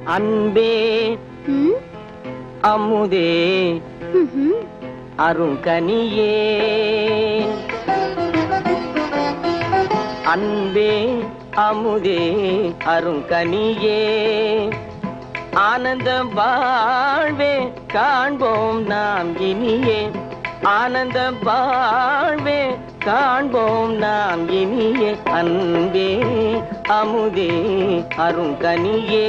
அன்பே ம், அமுதே ம்ஹும். அருங்கனியே அன்பே அமுதே அருங்கனியே ஆனந்த வாழ்வே காண்போம் நாம் இனியே ஆனந்த வாழ்வே காண்போம் நாம் இனியே அன்பே அமுதே அருங்கனியே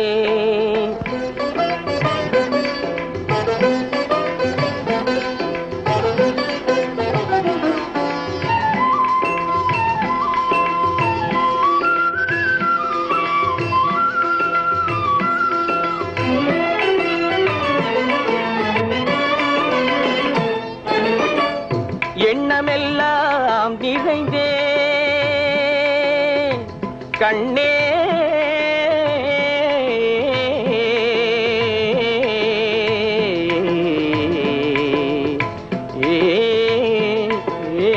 எண்ணமெல்லாம் நிறைந்தே கண்ணே ஏ, ஏ,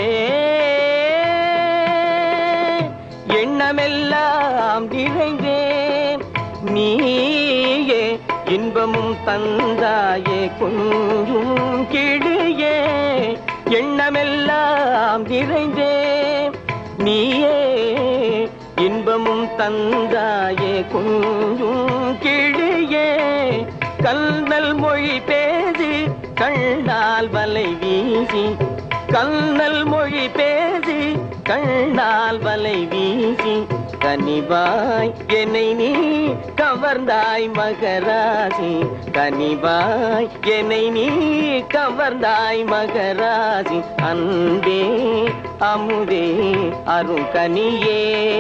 எண்ணமெல்லாம் நிறைந்தேன் நீயே இன்பமும் தந்தாயே கொஞ்சும் கிளியே எண்ணமெல்லாம் நிறைந்தேன் நீயே இன்பமும் தந்தாயே கொஞ்சும் கிளியே கல்நல் மொழி பேசி கண்ணால் வலை வீசி கல்நல் மொழி பேசி கண்ணால் வலை வீசி கனிவாய் என்னை நீ கவர்ந்தாய் மகராசி கனிவாய் என்னை நீ கவர்ந்தாய் மகராசி அன்பே அமுதே அருங்கனியே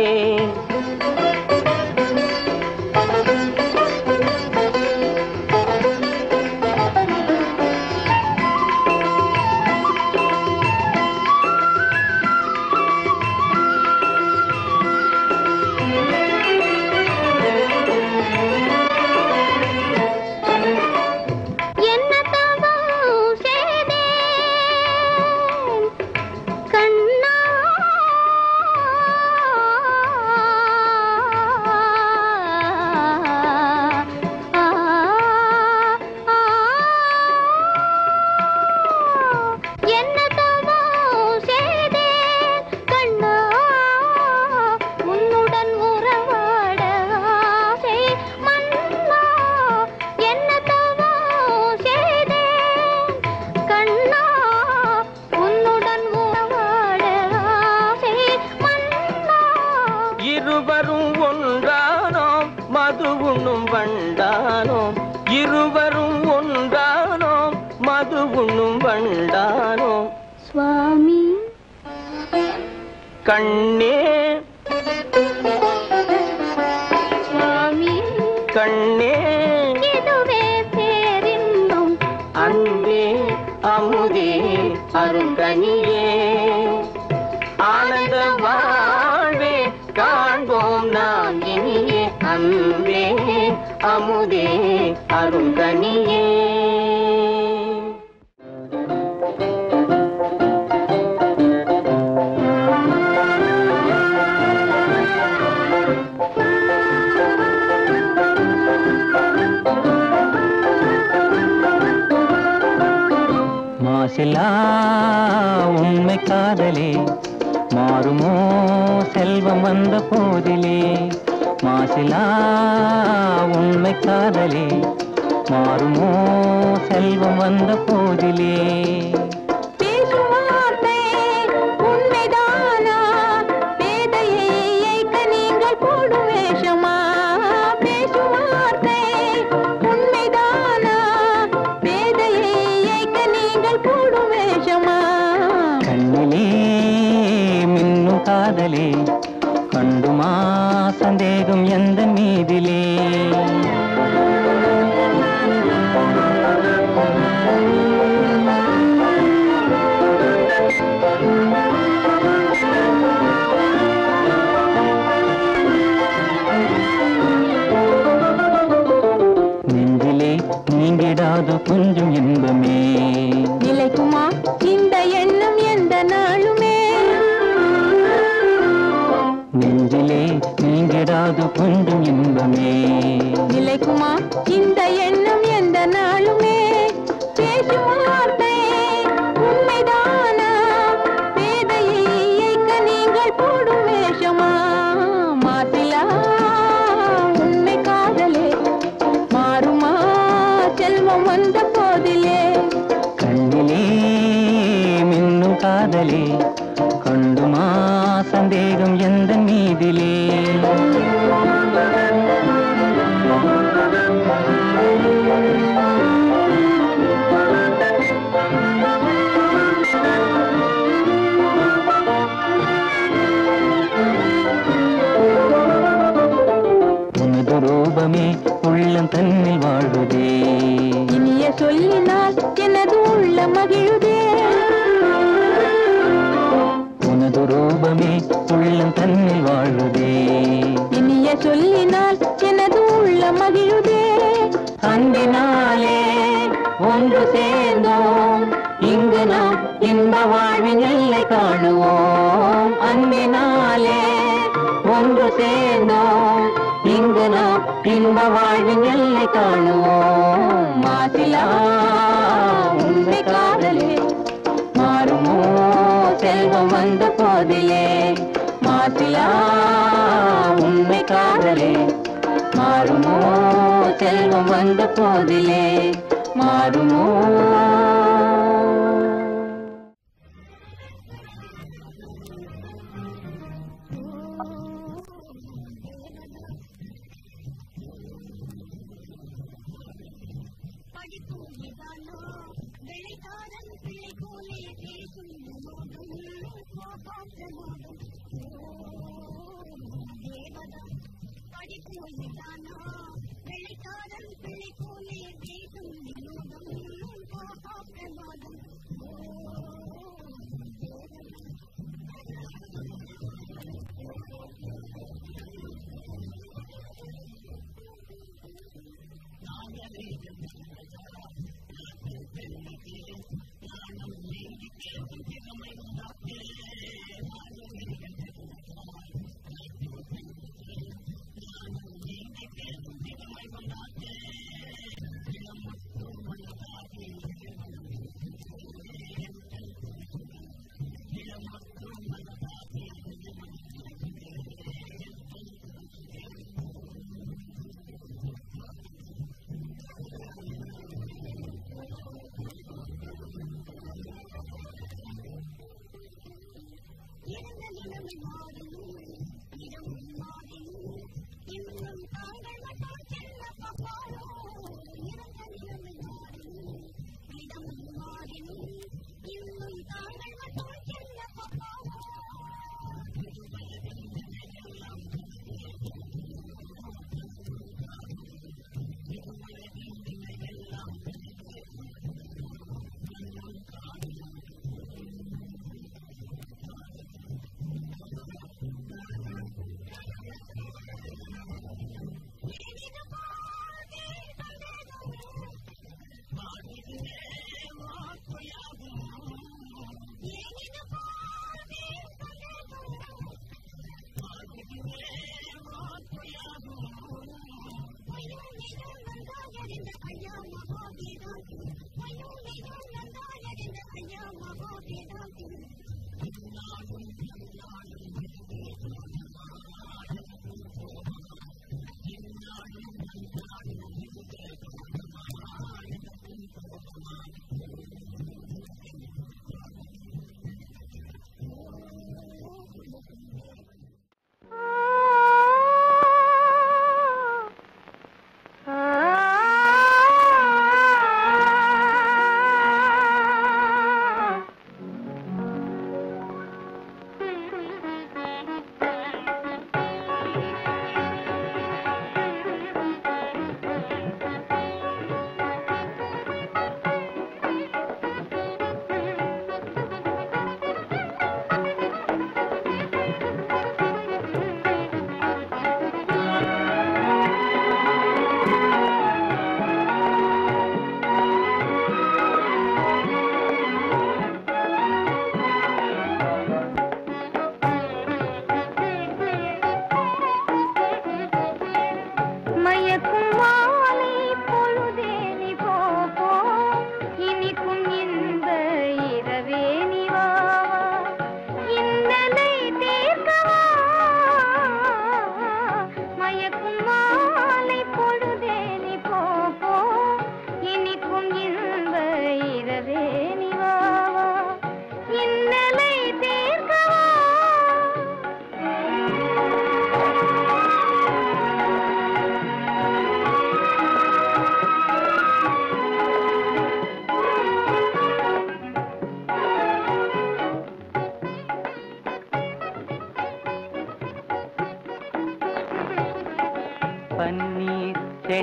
என்ன தவம் செய்தேன் கண்ணா என்ன தவம் செய்தேன் கண்ணா உன்னுடன் உறவாட ஆசை மன்னா என்ன தவம் செய்தேன் கண்ணா உன்னுடன் உறவாட ஆசை மன்னா இருவரும் ஒன்றானோம் மது உண்ணும் வண்டானோம் இருவரும் ஒன்றானோம் மது உண்ணும் வண்டானோம் சுவாமி கண்ணே சுவாமி கண்ணே இதுவே பேரின்பம் அன்பே அமுதே அருங்கனியே ஆனந்த வாழ்வே காண்போம் நாம் இனியே அன்பே அமுதே அருங்கனியே மாசிலா உண்மை காதலே மாறுமோ செல்வம் வந்த போதிலே மாசிலா உண்மை காதலே மாறுமோ செல்வம் வந்த போதிலே பேசும் வார்த்தை உண்மைதானா பேதையை ஏய்க்க நீங்கள் போடும் வேஷமா பேசும் வார்த்தை உண்மைதானா பேதையை ஏய்க்க நீங்கள் போடும் வேஷமா கண்ணிலே மின்னும் காதலே கண்டுமா சந்தேகம் எந்த மீதிலே நெஞ்சிலே நீங்கிடாத கொஞ்சம் இன்பமே நிலைக்குமா இந்த எண்ணம் எந்த நாளுமே நெஞ்சிலே நீங்கிடாத நீங்கிடாது கொஞ்சம் இன்பமே நிலைக்குமா இந்த எண்ணம் எந்த நாளுமே பேசும் வார்த்தை உண்மைதானா பேதையை இயக்க நீங்கள் போடும் வேஷமா மாசிலா உண்மை காதலே மாறுமா செல்வம் வந்த போதிலே கண்ணிலே மின்னும் காதலே கண்டுமா சந்தேகம் எந்த மீதிலே உனது ரூபமே உள்ளம் தன்னில் வாழுதே இனிய சொல்லினால் எனது உள்ள மகிழுதே உனது ரூபமே உள்ளம் தன்னில் வாழுதே இனிய சொல்லினால் எனது உள்ள மகிழுதே அன்பினாலே ஒன்று சேர்ந்தோம் இங்கு நாம் இன்ப வாழ்வின் எல்லை காணுவோம் அன்பினாலே ஒன்று சேர்ந்தோம் இங்கு நாம் இன்ப வாழ்வின் எல்லை காணுவோம் மாசிலா உண்மை காதலே மாறுமோ செல்வம் வந்த போதிலே மாசிலா உண்மை காதலே மாறுமோ செல்வம் வந்த போதிலே மாறுமோ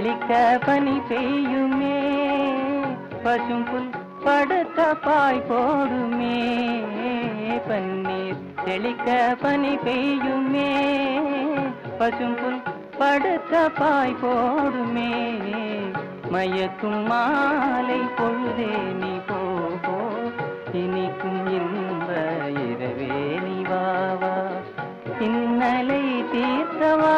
தெளிக்க பனி பெய்யுமே பசும் புல் படுத்த பாய் போடுமே பன்னீர் தெளிக்க பனி பெய்யுமே பசும் புல் படுத்த பாய் போடுமே மயக்கும் மாலை பொழுதே நீ போ போ. இனிக்கும் இன்ப இரவே நீ வா வா இன்னலை தீர்த்தவா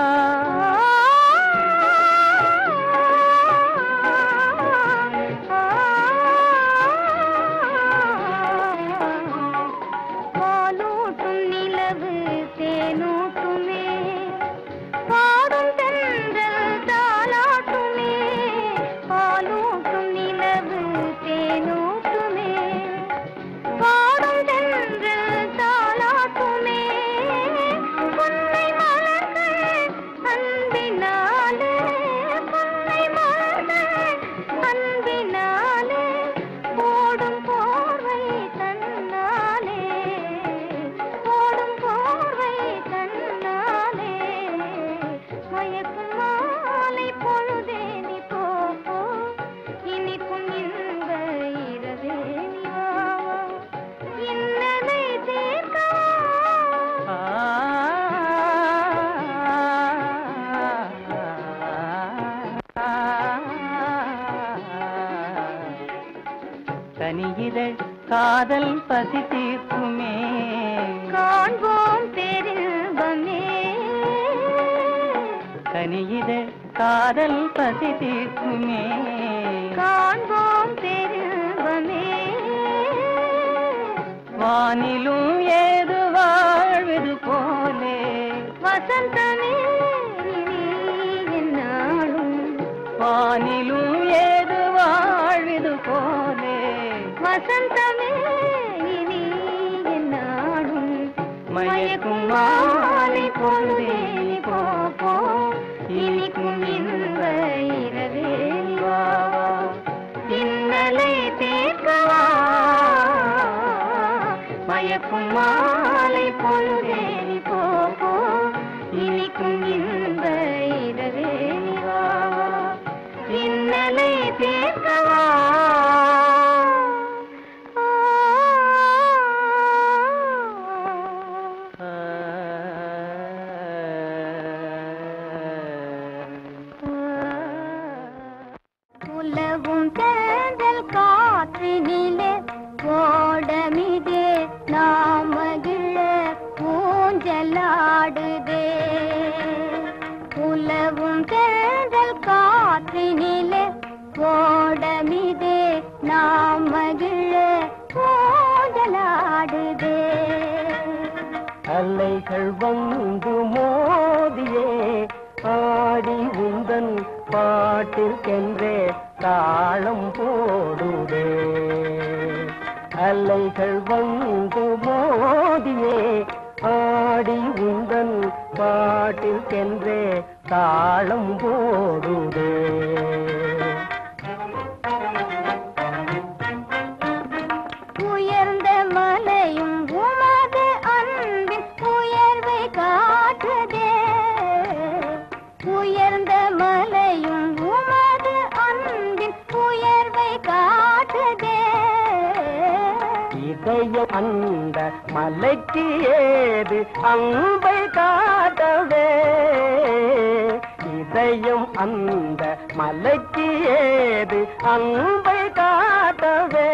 பாலூட்டும் நிலவு தேனூட்டுமே பாடும் தென்றல் தாலாட்டுமே பாலூட்டும் நிலவு தேனூட்டுமே பாடும் தென்றல் தாலாட்டுமே பொன்னை மலர்கள் அன்பினாலே பொன்னை மலர்கள் அன்பினாலே போடும் போர்வை தன்னாலே போடும் போர்வை தன்னாலே மயக்கும் மாலை பொழுதே நீ போ போ. இனிக்கும் இன்ப இரவே நீ வா வா. இன்னலை தீர்க்கவா தனியிதழ் காதல் பசி தீர்க்குமே காண்போம் பேரின்பமே தனியிதழ் காதல் பசி தீர்க்குமே காண்போம் பேரின்பமே வானிலும் ஏது வாழ்வது போலே வசந்தமே நீ என்னாலும் வானிலும் ஏது வாழ்வது போலே வசந்தமே நீ என்னாலும் மயக்கும் மாலை பொழுதே நீ போ போ இனிக்கும் இன்ப இரவே நீ வா வா இன்னலை தீர்க்கவா மயக்கும் மாலை பொழுதே நீ போ போ இனிக்கும் இன்ப இரவே நீ வா வா இன்னலை தீர்க்கவா உலவும் தேர்தல் காற்றினிலே ஓடமிதே நாம் மகிழ ஊஞ்சலாடுதே உலவும் தேர்தல் காற்றினிலே ஓடமிதே நாம் மகிழ ஊஞ்சலாடுதே அலைகள் வந்து மோதியே ஆடி உந்தன் பாட்டிற்கென்றே தாளம் போடுதே அலைகள் வந்து மோதியே ஆடி உந்தன் பாட்டிற்கென்றே தாளம் போடுதே உயர்ந்த மலையும் உமது அன்பின் உயர்வை காட்டுதே உயர்ந்த மலையும் உமது அன்பின் உயர்வை காட்டுதே இதயம் அந்த மலைக்கு ஏது அன்பை காட்டவே இதயம் அந்த மலைக்கு ஏது அன்பை காட்டவே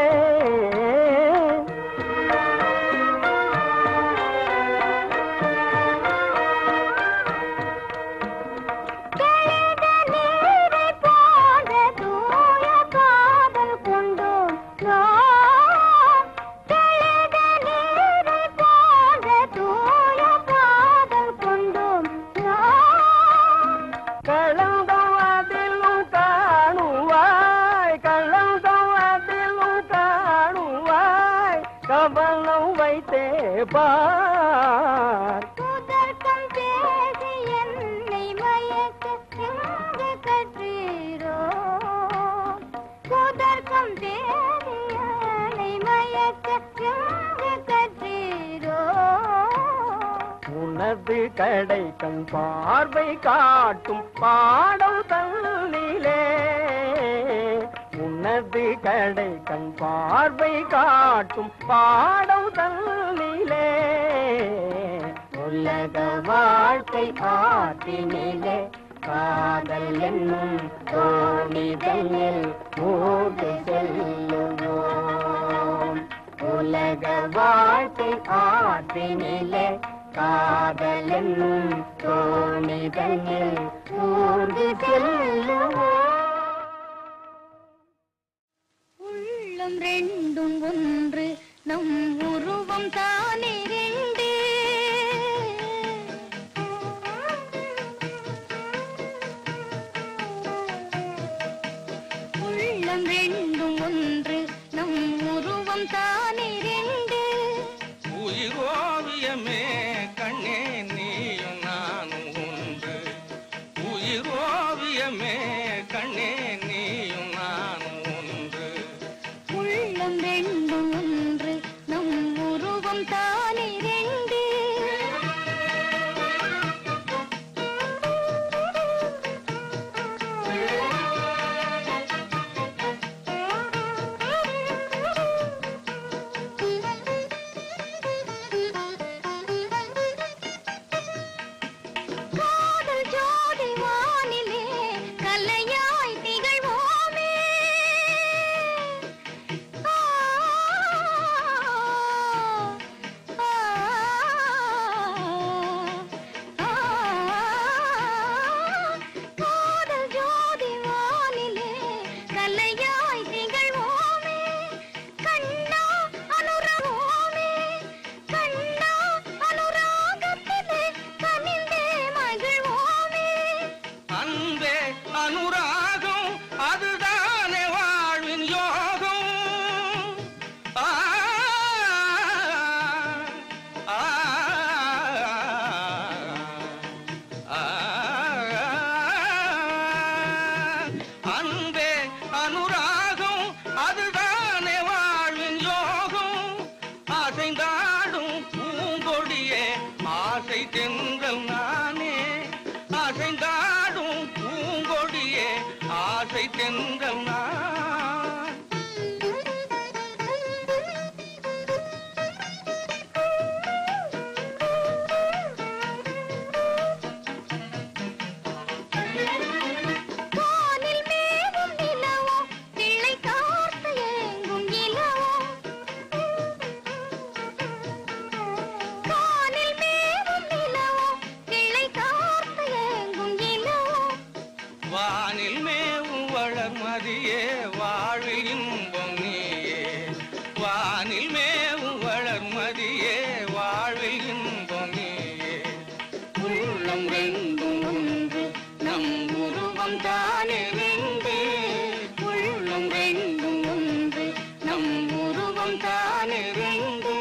கெளித நீரை போன்ற தூய காதல் கொண்டோம் நாம். கெளித நீரை போன்ற தூய காதல் கொண்டோம் நாம். கலந்தம் அதிலும் காணுவாய் கலந்தம் அதிலும் காணுவாய் கவனம் வைத்தே பார் முதற்கம் பேசி என்னை மயக்க எங்கு கற்றீரோ முதற்கம் பேசி என்னை மயக்க எங்கு கற்றீரோ உனது கடை கண் பார்வை காட்டும் பாடம் தந்த மனது கடை கண் பார்வை காட்டும் பாடம் தன்னிலே உலக வாழ்க்கை ஆற்றினிலே காதல் என்னும் தோணிதனில் மூடு செல்லுவோம் உலக வாழ்க்கை ஆற்றினிலே காதல் என்னும் தோணிதனில் மூடு செல்லுவோம் உள்ளம் ரெண்டும் ஒன்று நம் உருவம் தானே ரெண்டு உள்ளம் ரெண்டும் ஒன்று நம் உருவம் தானே ரெண்டு உயிரோவியமே கண்ணே நீயும் நானும் ஒன்று உயிரோவியமே கண்ணே நீயும் நானும் ஒன்று உள்ளம் ரெண்டும் ஒன்று நம் உருவம் தானே ரெண்டு காதல் ஜோதி வானிலே கலையாய் திகழ்வோமே ஆ, ஆ, ஆ, காதல் ஜோதி வானிலே கலையாய் திகழ்வோமே கண்ணா அனுரவோமே கண்ணா அனுராகத்திலே கனிந்தே மகிழ்வோமே அன்பே அனுராகம் அதுதானே வாழ்வின் யோகம் ஆ, ஆ, ஆ, அன்பே அனுராகம் அதுதானே வாழ்வின் யோகம் அசைந்தாடும் பூங்கொடியே ஆசை தென்றல் நானே அசைந்தாடும் பூங்கொடியே ஆசை தென்றல் நான் வானில் மேகம் நிலவோ கிளை காத்து ஏங்கும் இலவோ வானில் மேகம் நிலவோ கிளை காத்து ஏங்கும் இலவோ வானில் மேவும் வளர்மதியே வாழ்வில் இன்பம் நீயே வானில் மேவும் வளர்மதியே வாழ்வில் இன்பம் நீயே உள்ளம் ரெண்டும் ஒன்று நம் உருவம் தானே ரெண்டு உள்ளம் ரெண்டும் ஒன்று நம் உருவம் தானே ரெண்டு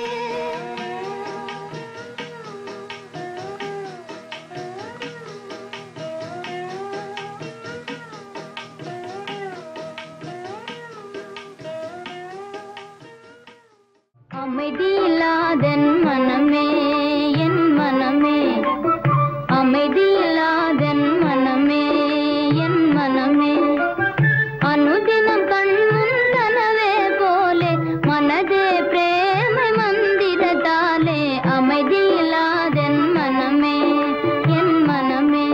அமைதியில்லாதன் மனமே என் மனமே அமைதியில்லாதன் மனமே என் மனமே அனுதினம் கண் முன்னனவே போலே மனதே பிரேமை மந்திரத்தாலே அமைதியில்லாதன் மனமே என் மனமே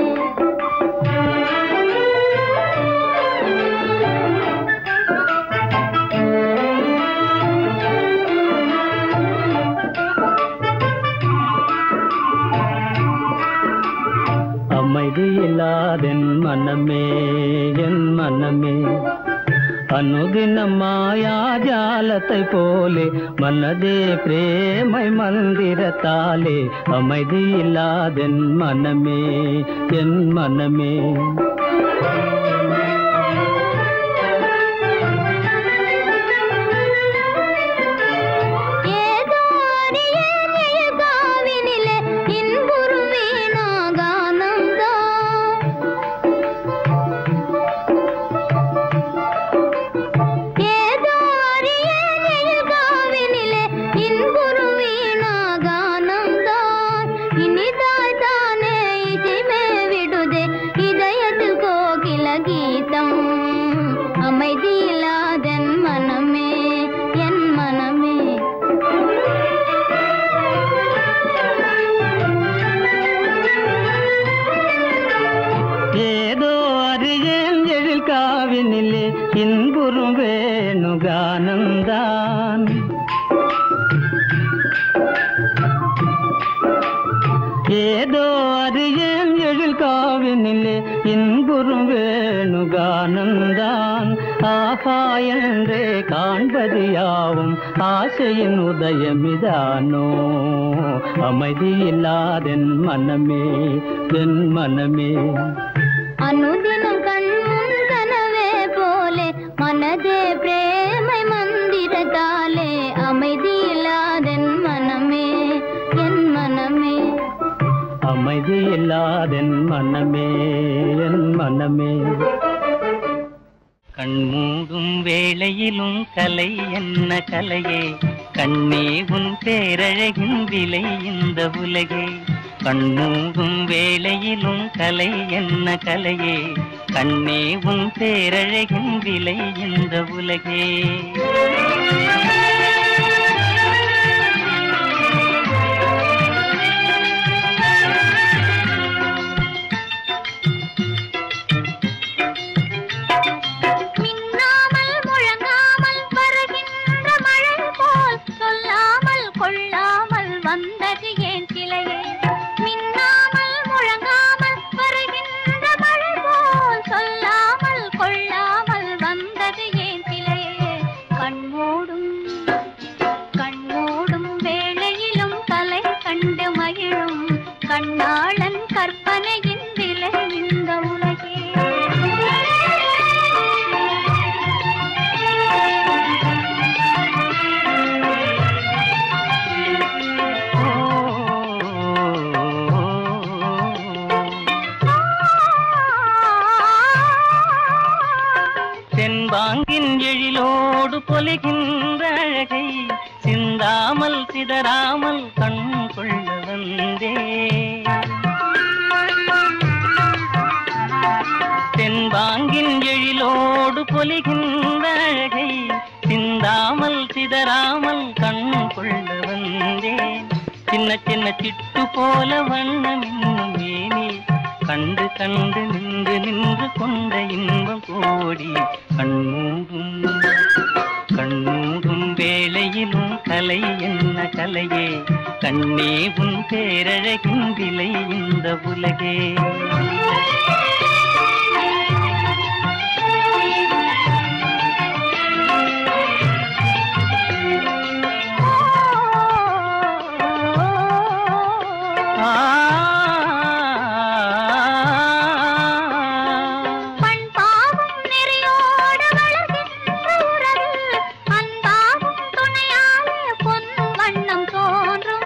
அமைதி இல்லாதென் மனமே என் மனமே அனுதினம் மாயாஜாலத்தை போலே மனதே பிரேமை மந்திரத்தாலே அமைதி இல்லாதென் மனமே என் மனமே ஏதோ அறியேன் எழில்காவினிலே இன்புறும் வீணாகானம்தான். ஏதோ அறியேன் எழில்காவினிலே இன்புறும் வீணாகானம்தான். இனிதாய் தானே இசைமே விடுதே இதயத்தில் கோகில கீதம் அமைதி இல்லாத காவினிலே இன்புறும் வேணுகானந்தான் ஏதோ அறியேன் எழில் காவினிலே இன்புறும் வேணுகானந்தான் ஆஹா என்றே காண்பது யாவும் ஆசையின் உதயமிதானோ அமைதி இல்லாதென் மனமே என் மனமே அனுதினம் கண்முன் கனவே போலே மனதே பிரேமை மந்திரத்தாலே அமைதி இல்லாதென் மனமே என் மனமே அமைதி இல்லாதென் மனமே என் மனமே கண்மூடும் வேளையிலும் கலை என்ன கலையே கண்ணே உன் பேரழகின் விலை இந்த உலகே கண்மூடும் வேளையிலும் கலை என்ன கலையே கண்ணே உன் பேரழகின் விலை இந்த உலகே மின்னாமல் முழங்காமல் வருகின்ற மழை போல் சொல்லாமல் கொள்ளாமல் வந்தது ஏன் சிலையே மின்னாமல் முழங்காமல் வருகின்ற மழை போல் சொல்லாமல் கொள்ளாமல் வந்தது ஏன் சிலையே கண்மூடும் கண்மூடும் வேளையிலும் கலை கண்டு மகிழும் கண்ணாளன் கற்பனையின் விலை இந்த உலகே தென்பாங்கின் எழிலோடு பொலிகின்ற அழகை சிந்தாமல் சிதறாமல் கண் கொள்ள வந்தே தென்பாங்கின் எழிலோடு பொலிகின்ற அழகை சிந்தாமல் சிதறாமல் கண் கொள்ள வந்தேன் சின்ன சின்ன சிட்டு போல வண்ணம் இன்னும் மேனி கண்டு கண்டு நின்று நின்று கொண்ட இன்பம் கோடி கண்மூடும் கண்மூடும் வேளையிலும் கலை என்ன கலையே கண்ணே உன் பேரழகின் விலை இந்த உலகே பண் பாவம் நெறியோடு வளர்கின்ற உறவில் அன்பாவும் துணையாலே பொன் வண்ணம் தோன்றும்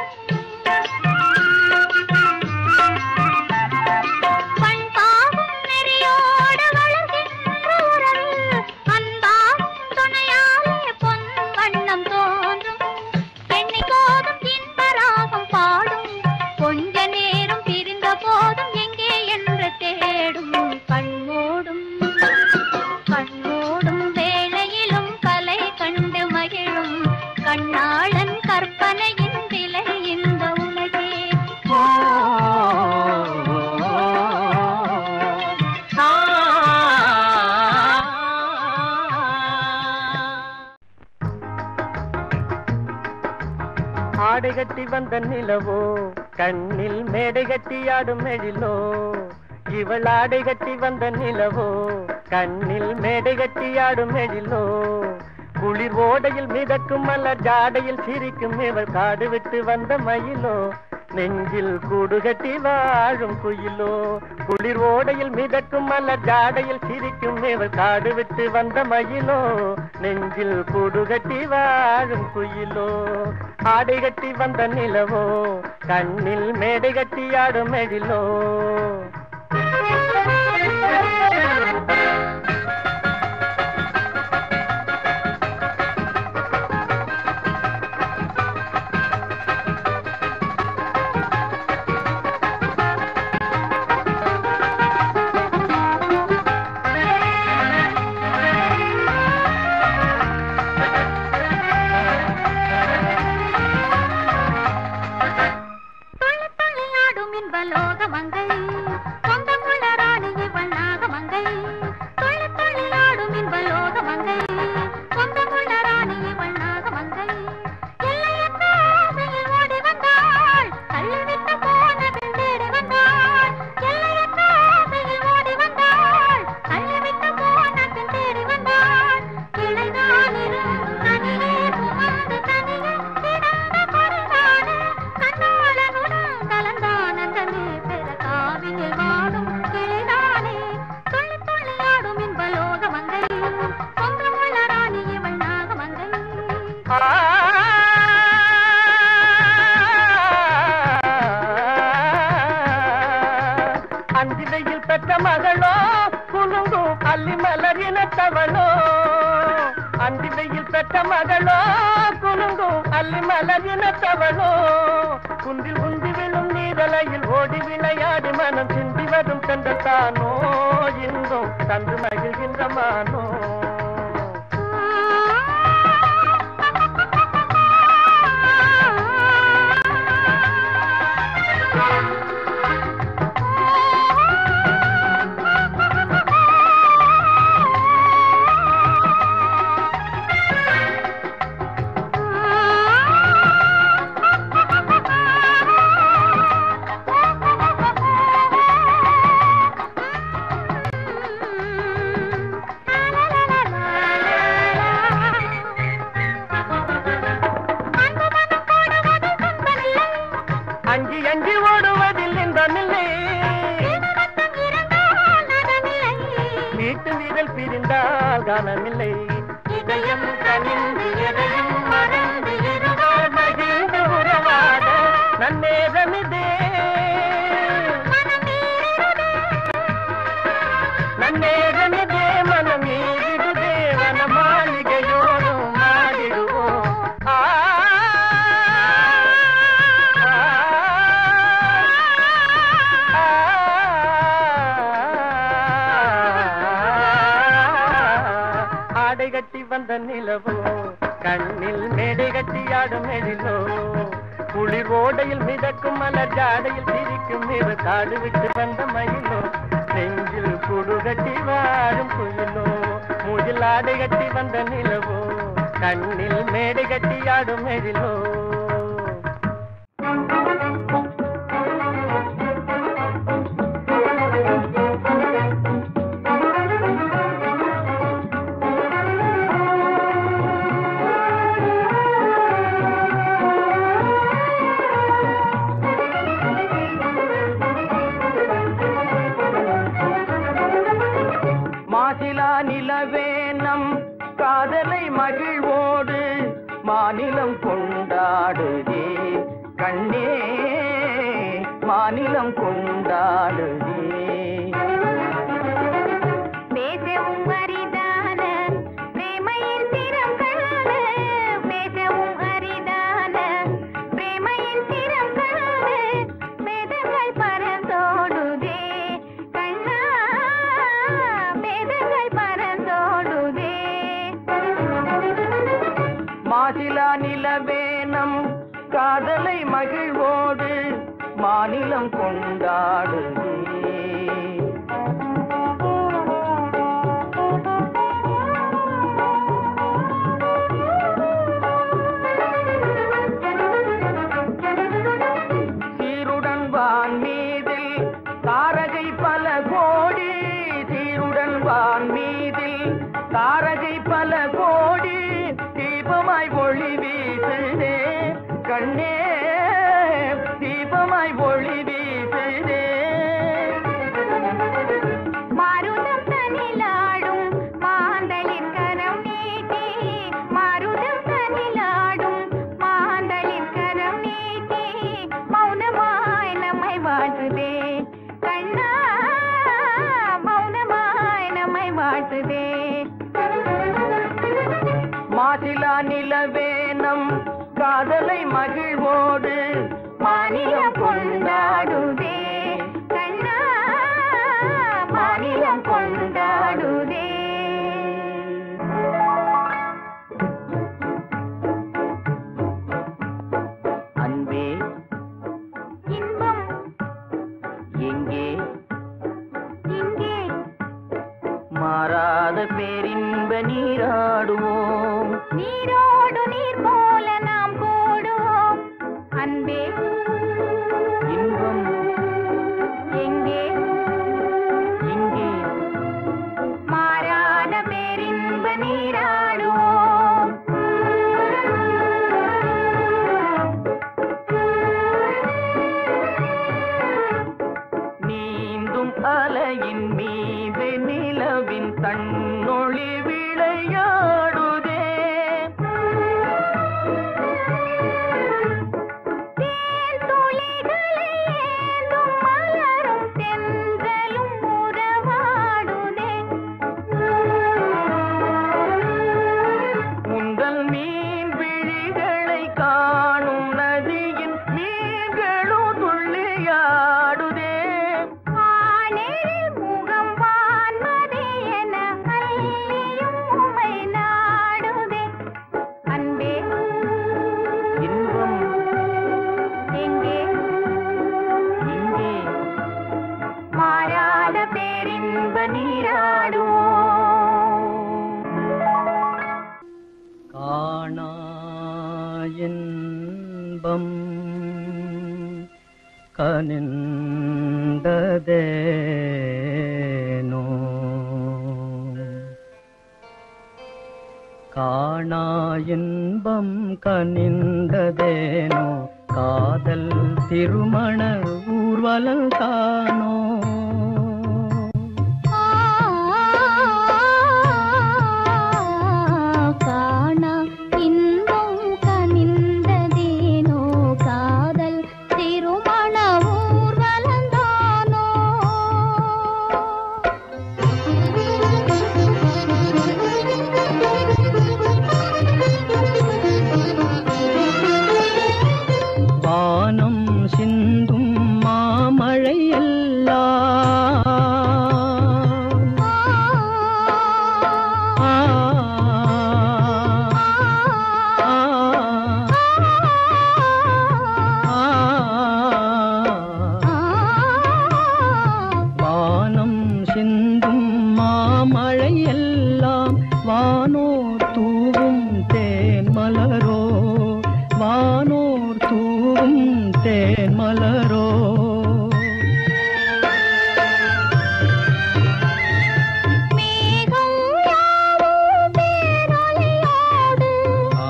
பண் பாவம் நெறியோடு வளர்கின்ற உறவில் அன்பாவும் துணையாலே பொன் வண்ணம் தோன்றும் எண்ணிக்கோதும் இன்பராகம் பாடும் கொஞ்ச நேரம் பிரிந்த போதும் எங்கே என்று தேடும் கண்மூடும் கண்மூடும் வேளையிலும் கலை கண்டு மகிழும் கண்ணாளன் கற்பனையின் விலை இந்த உலகே ஆடை கட்டி வந்த நிலவோ கண்ணில் மேடை கட்டி ஆடும் எழிலோ இவள் ஆடை கட்டி வந்த நிலவோ கண்ணில் மேடை கட்டி ஆடும் எழிலோ குளிர் ஓடையில் மிதக்கும் மலர் ஜாடையில் சிரிக்கும் இவள் காடு விட்டு வந்த மயிலோ நெஞ்சில் கூடு கட்டி வாழும் குயிலோ குளிர் ஓடையில் மிதக்கும் மலர் ஜாடையில் சிரிக்கும் இவள் காடு விட்டு வந்த மயிலோ நெஞ்சில் கூடு கட்டி வாழும் குயிலோ ஆடை கட்டி வந்த நிலவோ கண்ணில் மேடை கட்டி ஆடும் எழிலோ துள்ளி துள்ளி ஆடும் இன்ப லோக மங்கை இன்பலோக மங்கை சொந்தமுள்ள ராணி இவள் நாகமங்கை எல்லையற்ற ஆசையில் ஓடி வந்தாள் தள்ளிவிட்டு போன பின் தேடி வந்தாள் எல்லையற்ற ஆசையில் ஓடி வந்தாள் தள்ளிவிட்டு போன பின் தேடி வந்தாள் கிளைதான் இருந்தும் தனியே புகுந்து தனியே கிடந்த பொருளானே கண்ணாளனுடன் கலந்தான் அந்தமே பெற காவியில் வாடும் கிளைதானே துள்ளி துள்ளி ஆடும் இன்பலோக மங்கை சொந்தமுள்ள ராணி இவள் நாகமங்கை அஞ்சு வெயில் பெற்ற மகளோ குலுங்கும் அல்லி மலர் இனத்தவளோ அஞ்சு வெயில் பெற்ற மகளோ குலுங்கும் அல்லி மலர் இனத்தவளோ குந்தில் உந்தி விழும் நீதலையில் ஓடி விளையாடி மனம் சிந்தி வரும் சென்றத்தானோ இன்பம் தந்து மகிழ்கின்ற மானோ அஞ்சி அஞ்சி ஓடுவதில் இந்த நிலை வீட்டு வீரல் பிரிந்தால் காணமில்லை இதயம் கனிந்து எதையும் மறந்து இருவர் மகிழ்ந்து உறவாட நன்னேரமிதே நன்னேரமிதே மனம் ஈடுதே வன மாளிகையோடும் மாடிடுவோம் ஆ ஆடை கட்டி வந்த நிலவோ கண்ணில் மேடை கட்டி ஆடும் எழிலோ குளிர் ஓடையில் மிதக்கும் மலர் ஜாடையில் சிரிக்கும் இரு காடு விட்டு வந்த மயிலோ நெஞ்சில் குடு கட்டி வாழும் குயிலோ மூஜில் ஆடை கட்டி வந்த நிலவோ கண்ணில் மேடை கட்டி ஆடும் எழிலோ மாசிலா நிலவே நம் காதலை மகிழ்வோடு மாநிலம் கொண்டாடுதே கண்ணே மாநிலம் கொண்டாடுதே பேசவும் அரிதான பிரேமையின் திறம் காண பேசவும் அரிதான பிரேமையின் திறம் காண வேதங்கள் பரந்தோடுதே கண்ணா வேதங்கள் பரந்தோடுதே மாசிலா நிலவே நம் காதலை மகிழ்வோடு மாநிலம் கொண்டாடுதே சீருடன் வான் மீதில் தாரகை பல கோடி சீருடன் வான் மீதில் தாரகை பல கோடி தீபமாய் ஒளி வீசுதே கண்ணே தீபமாய் ஒளி வீசுதே மாருதம் தனிலாடும் மாந்தளிர் கரம் நீட்டி மாருதம் தனிலாடும் மாந்தளிர் கரம் நீட்டி மௌனமாய் நம்மை வாழ்த்துதே கண்ணா மௌனமாய் நம்மை வாழ்த்துதே மாசிலா நிலவே நம் காதலை மகிழ்வோடு மாநிலம் கொண்டாடுதே கண்ணா மாநிலம் கொண்டாடுதே அன்பே இன்பம் எங்கே இங்கே மாறாத பேர் பேரின்ப நீராடுவோம் நீரோடு நீர் போல நாம் கூடுவோம் அன்பே இன்பம் எங்கே இங்கே மாறாத பேரின்ப நீராடுவோம் நீந்தும் அலையின் மீது நிலவின் தன்னொளி விளையாடுதே தேன் துளிகளை ஏந்தும் மலரும் தென்றலும் உறவாடுதே உங்கள் மீன் விழிகளை காணும் நதியின் மீன்களும் துள்ளியாடுதே வானேரில் முகம் வான்மதி என அள்ளியும் உமை நாடுதே அன்பே இன்பம் எங்கே இங்கே மாறாத பேரின்ப நீராடுவோம் காணாயின்பம் கனிந்ததேனோ காணாயின்பம் கனிந்ததேனோ காதல் திருமண ஊர்வலம் காணோ காணா இன்பம் கனிந்ததேனோ காதல் திருமண ஊர்வலந்தானோ வானம் சிந்தும் மாமழை எல்லாம் ஆ, ஆ, ஆ. வானம் சிந்தும் மாமழை எல்லாம் வானோர் தூவும் தேன் மலரோ வானோர் தூவும் தேன் மலரோ மேகம் யாவும் பேரொலியோடு ஆ,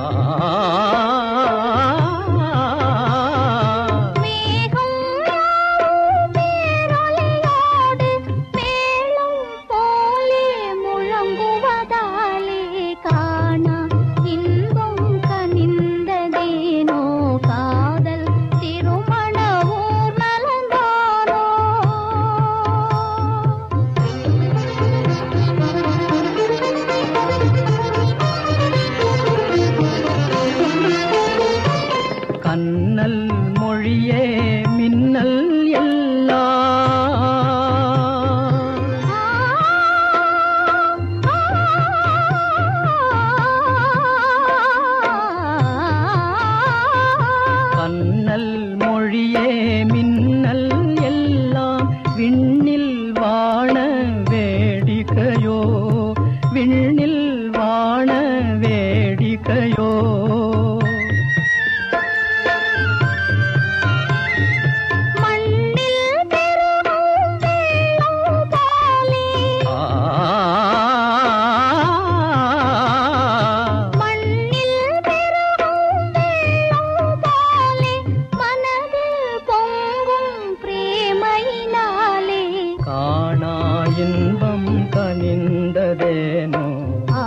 மேகம் யாவும் பேரொலியோடு மேளம் போலே முழங்குவதாலே காணா இன்பம் கனிந்ததேனோ காதல் திருமண ஊர் மலர்ந்தானோ கண்ணல் மொழியே மின்னல் எல்லாம் கண்ணல் மொழியே மின்னல் எல்லாம் விண்ணில் வாண வேடிக்கையோ விண்ணில் வாண வேடிக்கையோ மண்ணில் பெருகும் வெள்ளம் போலே ஆ மண்ணில் பெருகும் வெள்ளம் போலே மனதில் பொங்கும் பிரேமையினாலே காணா இன்பம் கனிந்ததேனோ ஆ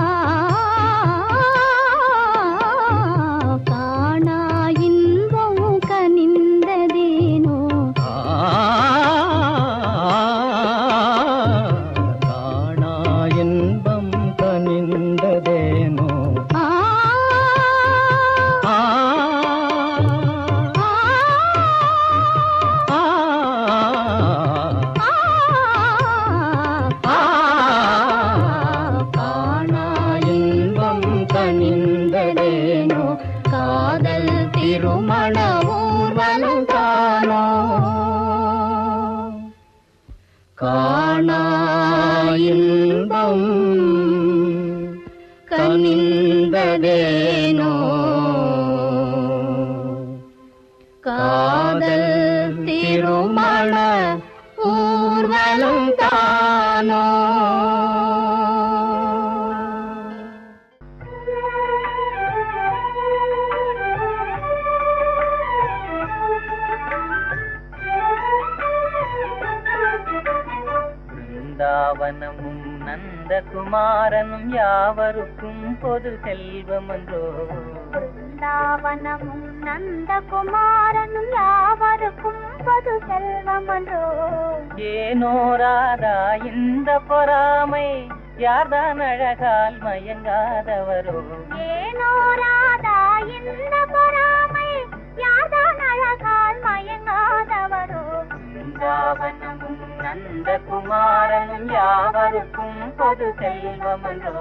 காணா இன்பம் கனிந்ததேனோ ஆ காணா இன்பம் கனிந்ததேனோ ஆ ஆ ஆ ஆ ஆ கனிந்ததேனோ காதல் திருமண ஊர்வலம் தானோ பிருந்தாவனமும் நந்தகுமாரனும் யாவருக்கும் பொது செல்வமன்றோ பிருந்தாவனமும் நந்தகுமாரனும் யாவருக்கும் பொது செல்வமன்றோ ஏனோ ராதா இந்த பொறாமை யார்தான் அழகால் மயங்காதவரோ ஏனோ ராதா இந்த பொறாமை யார்தான் அழகால் மயங்காதவரோ பிருந்தாவனமும் நந்தகுமாரனும் யாவருக்கும் பொது செல்வமன்றோ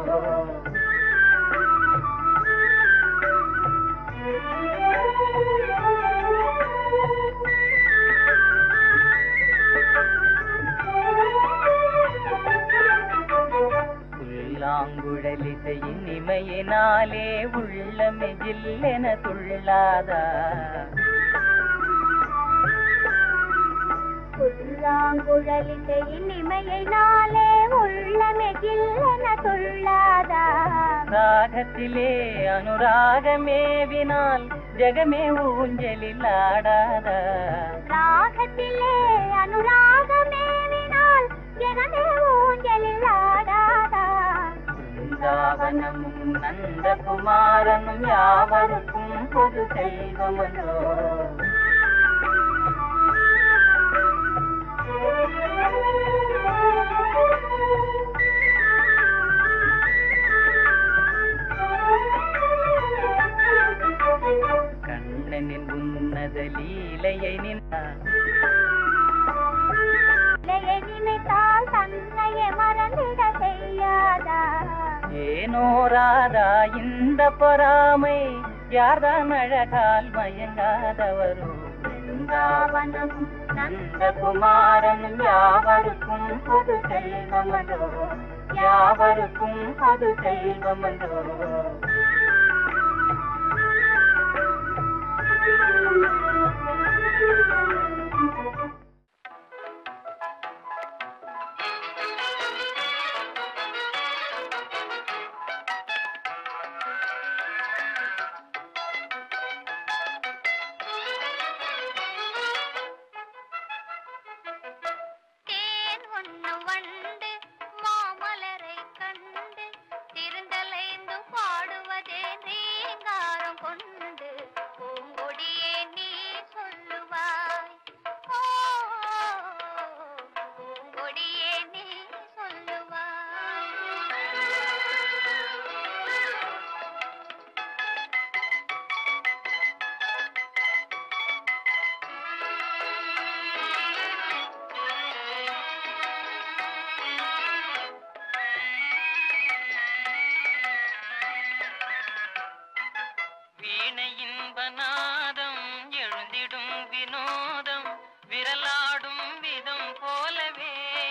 புல்லாங்குழலிசையின் இமையினாலே உள்ளமே ஜில்லென துள்ளாதா புல்லாங்குழலிசையின் இமையினாலே உள்ளமே கில்லென துள்ளாதா ராகத்திலே அனுராகமேவினால் ஜெகமே ஊஞ்சலில் ஆடாதா ராகத்திலே அனுராகமேவினால் ஜெகமே ஊஞ்சலில் ஆடாதா பிருந்தாவனமும் நந்தகுமாரனும் யாவருக்கும் பொது செல்வமன்றோ கண்ணனின் உன்னத லீலையை நின்றார் இலையை நினைத்தால் தன்னையே மறந்திட செய்யாதா ஏனோ ராதா இந்த பொறாமை யார்தான் அழகால் மயங்காதவரோ பிருந்தாவனமும் நந்தகுமாரனும் யாவருக்கும் பொது செல்வமன்றோ யாவருக்கும் பொது செல்வமன்றோ தேன் உண்ணும் வண்டு மாமலரை கண்டு திருந்தலைந்து பாடுவதே ரீங்காரம் கொண்டு பூங்கொடியே நீ சொல்லுவாய் ஓ, பூங்கொடியே நீ சொல்லுவாய் வீணையின் பநாதம் எழுந்திடும் வினோதம் விரலாடும் விதம் போலவே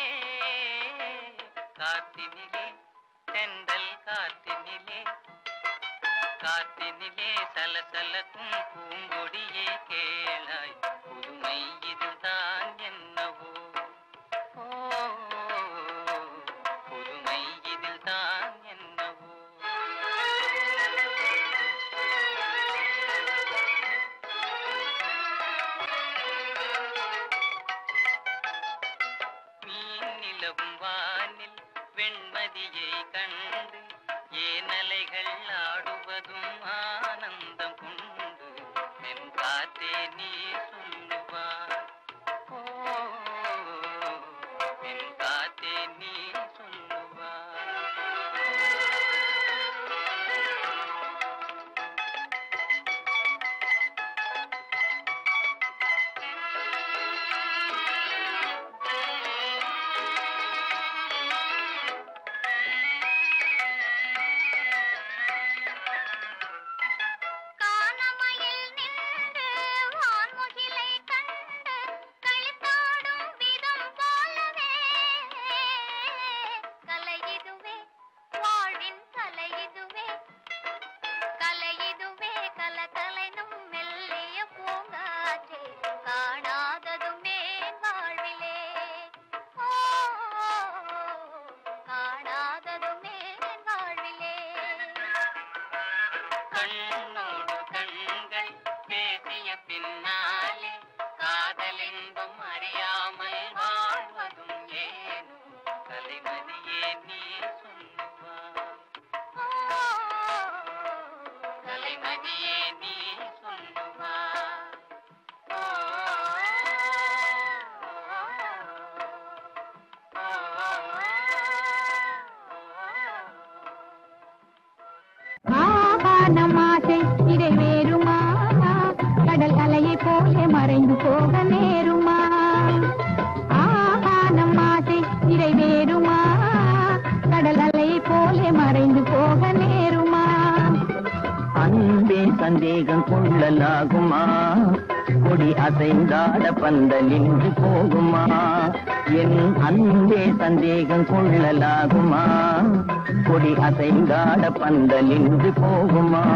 காத்தினிலே தென்றல் காத்தினிலே காத்தினிலே சலசலக்கும் பூங்கொடியே கேளாய் புதுமை இதுதான் என்னவோ ஓ புதுமை இதில்தான் என்னவோ மீன் நிலவும் வானில் வெண்மதியை கண்டு ஏனலைகள் ஆடுவதும் ஆனந்தம் கொண்டு மென் காத்தே நீ சொல்லுவார் ஓ கண்ணோடு கண்கள் பேசிய பின்னாலே காதலின்பம் அறியாமல் வாழ்வதும் ஏனோ தலைமதியே நீ சொல்லுவாய் தலைமதியே நீ சொல்லுவாய் ஆகானம் ஆசை இதை வேறுமா கடல் அலையை போல மறைந்து போக நேருமா ஆகானம் ஆசை இதை வேறுமா கடல் அலையை போல மறைந்து போக நேருமா அன்பே சந்தேகம் கொள்ளலாகுமா கொடி அசைந்தாட பந்தலின்றி போகுமா என் அன்பே சந்தேகம் கொள்ளலாகுமா கொடி அசைந்தாட பந்தலின்றி போகுமா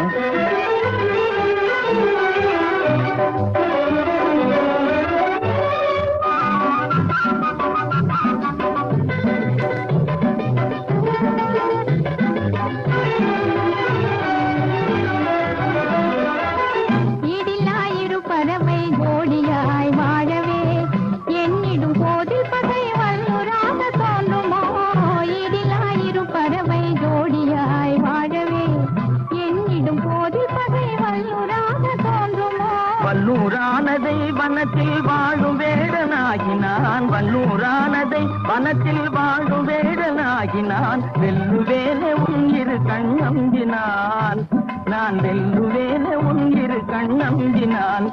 இடிலாயிரு பறவை ஜோடியாய் வாழவே என்னிடும் போதில் பகை வல்லுராக தோன்றுமோ இடிலாயிரு பறவை ஜோடியாய் வாழவே என்னிடும் போதில் பகை வல்லுராக தோன்றுமோ வல்லூரானதை வனத்தில் வாழும் வேடனாகினான் வல்லூரானதை வனத்தில் வாழும் வேடனாகினான் வெல்லுவேனே உன் இரு கண்ணம்பினான் நான் வெல்லுவேனே உன் இரு கண்ணம்பினான்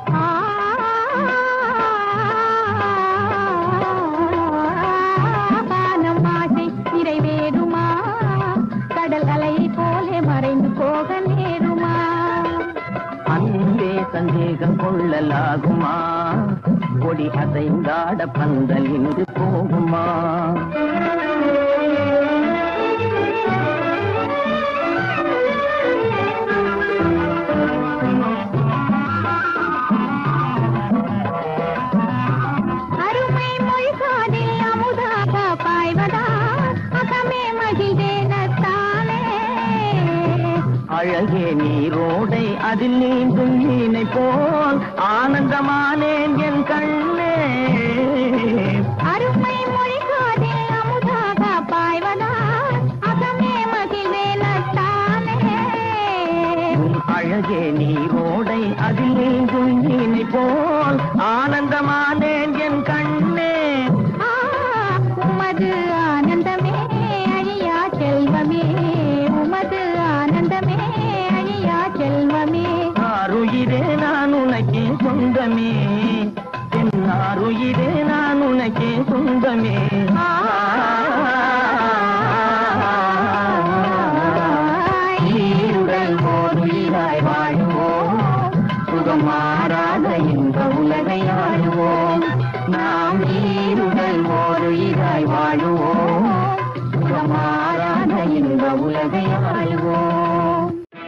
ஆகானம் ஆசை நிறைவேறுமா கடல் அலையை போல மறைந்து போக நேருமா அன்பே சந்தேகம் கொள்ளலாகுமா கொடி அசைந்தாட பந்தல் இன்று போகுமா அருமை மொழி காதில் அமுதாக பாய்வதா அகமே மகிழ்ந்தேனத்தானே அழகே நீரோடை அதில் நீந்தும் மீனை போல் ஆனந்தமானேன் என் கண்ணே அருமை மொழி காதில் அமுதாக பாய்வதா அகமே மகிழ்ந்தேனத்தானே உன் அழகே நீரோடை அதில் நீந்தும் மீனை போல் ஆனந்தமானேன் என் கண்ணே ஆ, உமது ஆனந்தமே அழியா செல்வமே உமது ஆனந்தமே அழியா செல்வமே ஆறுயிரே நான் உனக்கே சொந்தமே என் ஆறுயிரே நான் உனக்கே சொந்தமே ஈருடல் ஓர் உயிராய் வாழுவோம் சுகம் மாறாத இந்த உலகை ஆளுவோம் நாம் ஈருடல் ஓர் உயிராய் வாழுவோம் சுகம் மாறாத இந்த உலகை ஆளுவோம்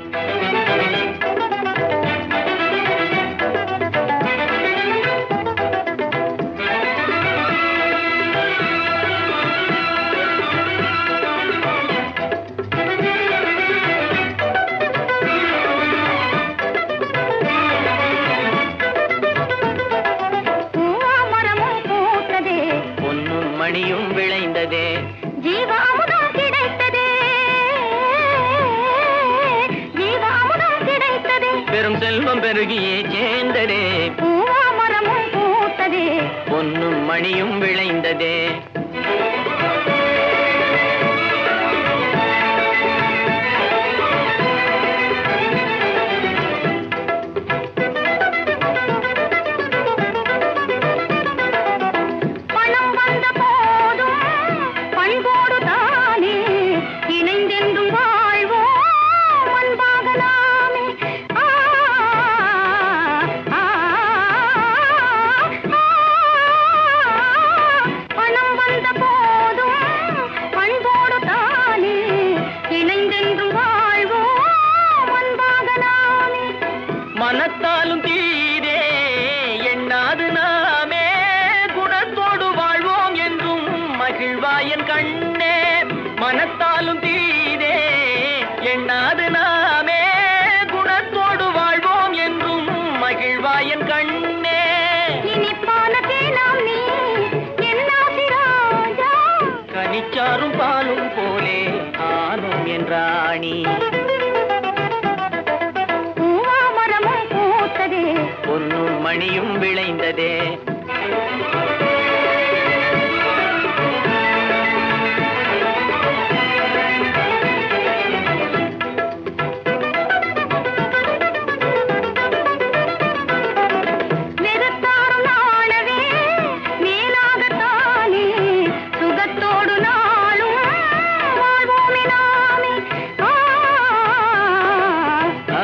பூவாமரமும் பூத்ததே பொன்னும் மணியும் விளைந்ததே ஜீவாமுதம் கிடைத்ததே ஜீவாமுதம் கிடைத்ததே பெரும் செல்வம் பெருகியே சேர்ந்ததே பூவாமரமும் பூத்ததே பொன்னும் மணியும் விளைந்ததே பணம் வந்த போதும் பண்போடு தானே இணைந்தென்றும் வாழ்வோம் அன்பாக நாமே ஆ, ஆ, ஆ, பணம் வந்த போதும் பண்போடு தானே இணைந்தென்றும் வாழ்வோம் அன்பாக நாமே மனத்தாலும் தீரே எண்ணாது நாமே குணத்தோடு வாழ்வோம் என்றும் மகிழ்வாயன் கண்ணே மனத்தாலும் தீரே எண்ணாது நாமே என்றாணி பூவாமரமும் பூத்தது பொன்னும் மணியும் விளைந்ததே வெறுத்தாரும் நாணவே மேலாகத்தானே சுகத்தோடு நாளும் வாழ்வோமே நாமே ஆ, ஆ,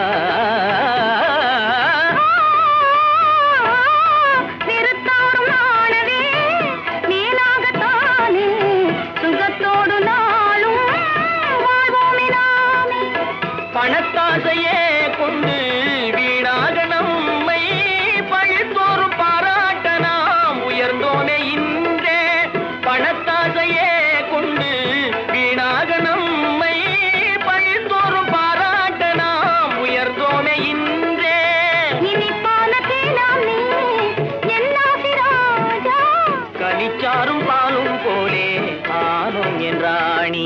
வெறுத்தாரும் நாணவே மேலாகத்தானே சுகத்தோடு நாளும் வாழ்வோமே நாமே பணத்தாசையே கொண்டு வீணாக நம்மை பழித்தோறும் பாராட்ட நாம் உயர்ந்தோனே இன்றே பணத்தாசையே கொண்டு வீணாக நம்மை பழித்தோறும் பாராட்ட நாம் உயர்ந்தோனே இன்றே இனிப்பான தேனாம் நீ என்னாசி ராஜா கனிச்சாரும் பாலும் போலே ஆனோம் என்றாணி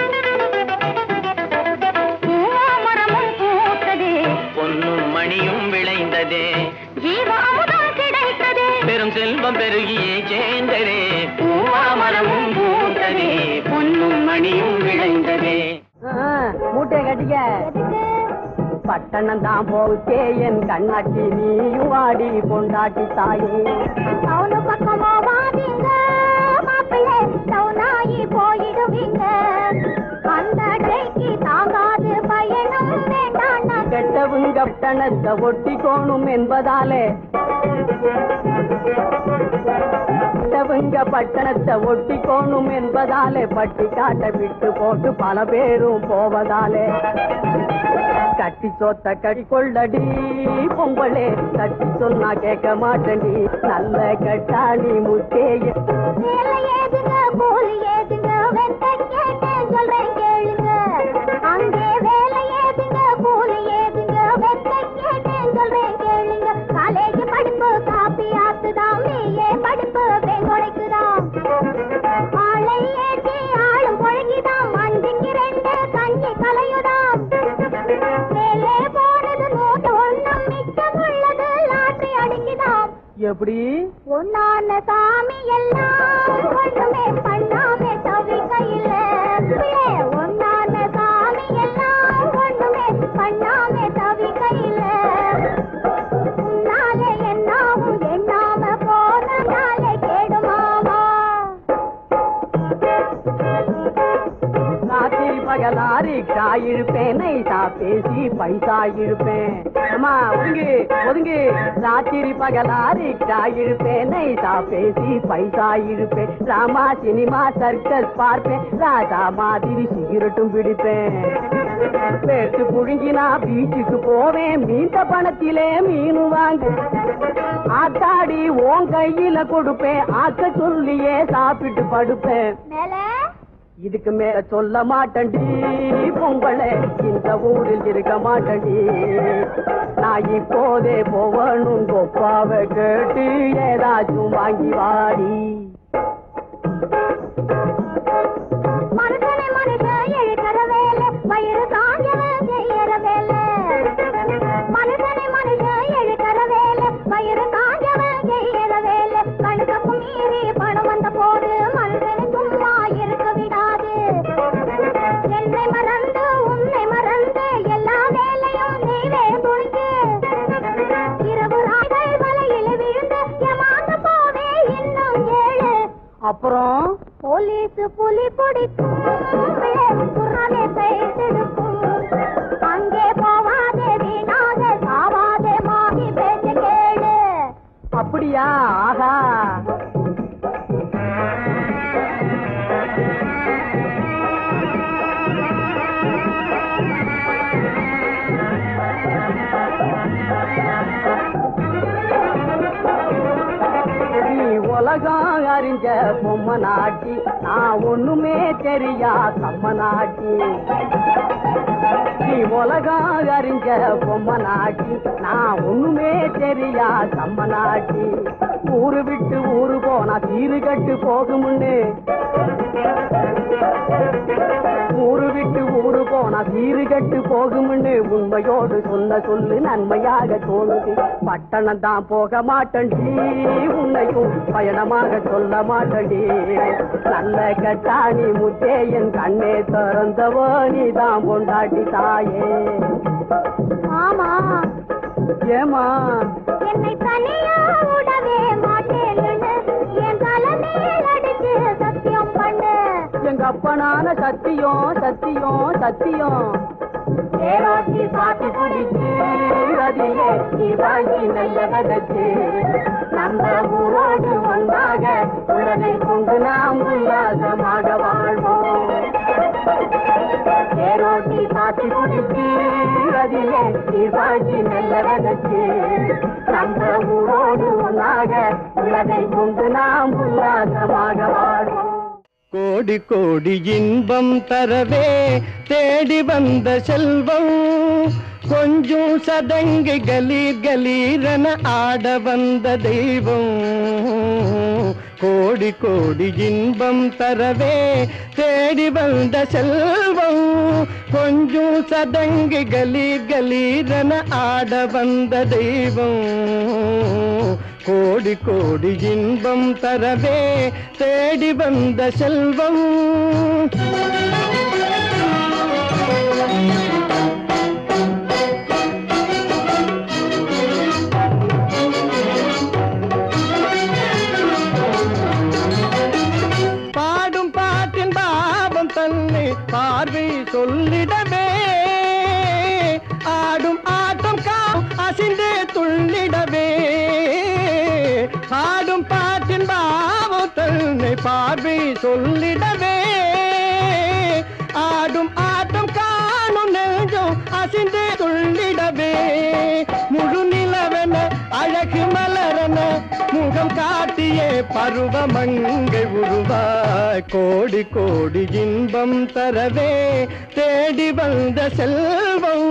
பூவாமரமும் பூத்ததே பொன்னும் மணியும் விளைந்ததே ஜீவாமுதம் கிடைத்ததே பெரும் செல்வம் பெருகியே சேர்ந்ததே பூவாமரமும் பூத்ததே பொன்னும் மணியும் விளைந்ததே மூட்டையை கட்டிக்க பட்டணம் தான் போச்சே என் கண்ணாட்டி நீயும் வாடி பொண்டாட்டி தாயே அவனு பக்கமா வாதீங்க மாப்பிள்ளை சவுனாயி போயிடுவீங்க அந்த ட்ரெய்க்கு தாங்காது பயணம் வேண்டாம் கெட்டவங்க பட்டணத்தை ஒட்டிக்கோணும் என்பதாலே கெட்டவங்க பட்டணத்தை ஒட்டிக்கோணும் என்பதாலே பட்டி காட்ட விட்டு போட்டு பல பேரும் போவதாலே கட்டி சோத்த கடி கொள்ளடி பொங்கலே தட்டி சொன்னா கேட்க மாட்டேன்டி நல்ல கட்டாளி முத்தேய வேலை ஏதுங்க கூலி ஏதுங்க வெட்ட கேட்டேன் சொல்றேன் கேளுங்க அங்கே வேலை ஏதுங்க கூலி ஏதுங்க வெட்ட கேட்டேன் சொல்றேன் கேளுங்க காலேஜ் படிப்பு காப்பி ஆத்துதான் பிஏ படிப்பு வெங்கொடைக்குதான் ஆளை ஏற்றி ஆளும் பொழகிதான் மண்டிக்கு ரெண்டு கஞ்சி கலையுதாம் மேலே போனது நோட்டு ஒண்ணும் மிச்சமுள்ளது லாட்டரி அடிக்குதாம் எப்படி ஒன்னான சாமி எல்லாம் ஒண்ணுமே பண்ணாமே தவிக்கையில ஒன்னான சாமி எல்லாம் ஒண்ணுமே பண்ணாமே தவிக்கையில உன்னாலே என்னாவும் எண்ணாம போனதாலே கேடுமாமா ராத்திரி பகலா ரிக்ஷா இழுப்பேன் நைசா பேசி பைசா இழுப்பேன் அம்மா ஒதுங்கு ஒதுங்கு ராத்திரி பகலா ரிக்ஷா இழுப்பேன் நைசா பேசி பைசா இழுப்பேன் ராமா சினிமா சர்க்கஸ் பார்ப்பேன் ராஜா மாதிரி சிகரெட்டும் பிடிப்பேன் பேட்டு புழுங்கினா பீச்சுக்கு போவேன் மீந்த பணத்திலே மீன் வாங்க ஆத்தாடி உன் கையில கொடுப்பேன் ஆக்க சொல்லியே சாப்பிட்டு படுப்பேன் மேல இதுக்கு மேல சொல்ல மாட்டேன்டி பொங்கலை இந்த ஊரில் இருக்க மாட்டேன்டி நான் இப்போதே போவணும் கொப்பாவை கேட்டு ஏதாச்சும் வாங்கி வாடி மனுஷனை மனுஷன் இழுக்கிற வேலை வயிறு காஞ்சவன் செய்யற வேலை மனுஷனை மனுஷன் இழுக்கிற வேலை வயிறு காஞ்சவன் செய்யற வேலை கணக்கு மீறி பணம் வந்த போது மனுஷனை சும்மா இருக்க விடாது என்னை மறந்து உன்னை மறந்து எல்லா வேலையும் நீவே துணிந்து இரவு ராய்கள் வலையில் விழுந்து ஏமாந்து போவே இன்னும் ஏழு அப்புறம் போலீஸ் புலி பிடிக்கும் குரானே கைத்தெடுக்கும் அங்கே போவாதே வீணாக சாவாதே மாகி பேச்ச கேளு அப்படியா ஆஹா நீ உலகம் அறிஞ்ச பொம்மை நாட்டி நான் ஒண்ணுமே தெரியா கம்ம நாட்டி நீ உலகம் அறிஞ்ச பொம்மை நாட்டி நான் ஒண்ணுமே தெரியா கம்ம நாட்டி ஊரு விட்டு ஊரு போனா தீரு கட்டு போகுமுன்னு ஊரு விட்டு ஊரு போ போனா சீரு கெட்டு போகும்னு உண்மையோடு சொன்ன சொல்லு நன்மையாக தோணுது பட்டணம் தான் போக மாட்டேன்டி உன்னையும் பயணமாக சொல்ல மாட்டேன்டி நல்ல கட்டாணி முத்தே என் கண்ணே திறந்தவோ நீ தான் பொண்டாட்டி தாயே ஆமா ஏமா என்னை தனியா விடவே மாட்டேன்னு என் தலைமையில் அடிச்சு சத்தியம் பண்ணு எங்க அப்பனான சத்தியம் சத்தியம் சத்தியம் ஏராட்டி சாத்தி குடிச்சு அதிலே நீ வாங்கி நல்ல விதைச்சு நம்ம ஊரோடு ஒன்றாக உலகை கொண்டு நாம் உல்லாசமாக வாழ்வோம் ஏரோட்டி சாத்தி குடிச்சு அதிலே நீ வாங்கி நல்ல விதைச்சு நம்ம ஊரோடு ஒன்றாக உலகை கொண்டு நாம் உல்லாசமாக வாழ்வோம் கோடி கோடி இன்பம் தரவே தேடி வந்த செல்வம் கொஞ்சம் சதங்கு கலீர் கலீரென ஆட வந்த தெய்வம் கோடி கோடி இன்பம் தரவே தேடி வந்த செல்வம் கொஞ்சம் சதங்கு கலீர் கலீரென ஆட வந்த தெய்வம் கோடி கோடி இன்பம் தரவே தேடி வந்த செல்வம் பாடும் பாட்டின் பாவம் தன்னை பார்வை சொல்லிடவே ஆடும் ஆட்டம் காம் அசிந்தே துள்ளிடவே பாடும் பாட்டின் பாவம் தன்னை பார்வை சொல்லிடவே ஆடும் ஆட்டம் காணும் நெஞ்சம் அசிந்தே துள்ளிடவே முழு நிலவென அழகு மலரென முகம் காட்டியே பருவமங்கை உருவாய் கோடி கோடி இன்பம் தரவே தேடி வந்த செல்வம்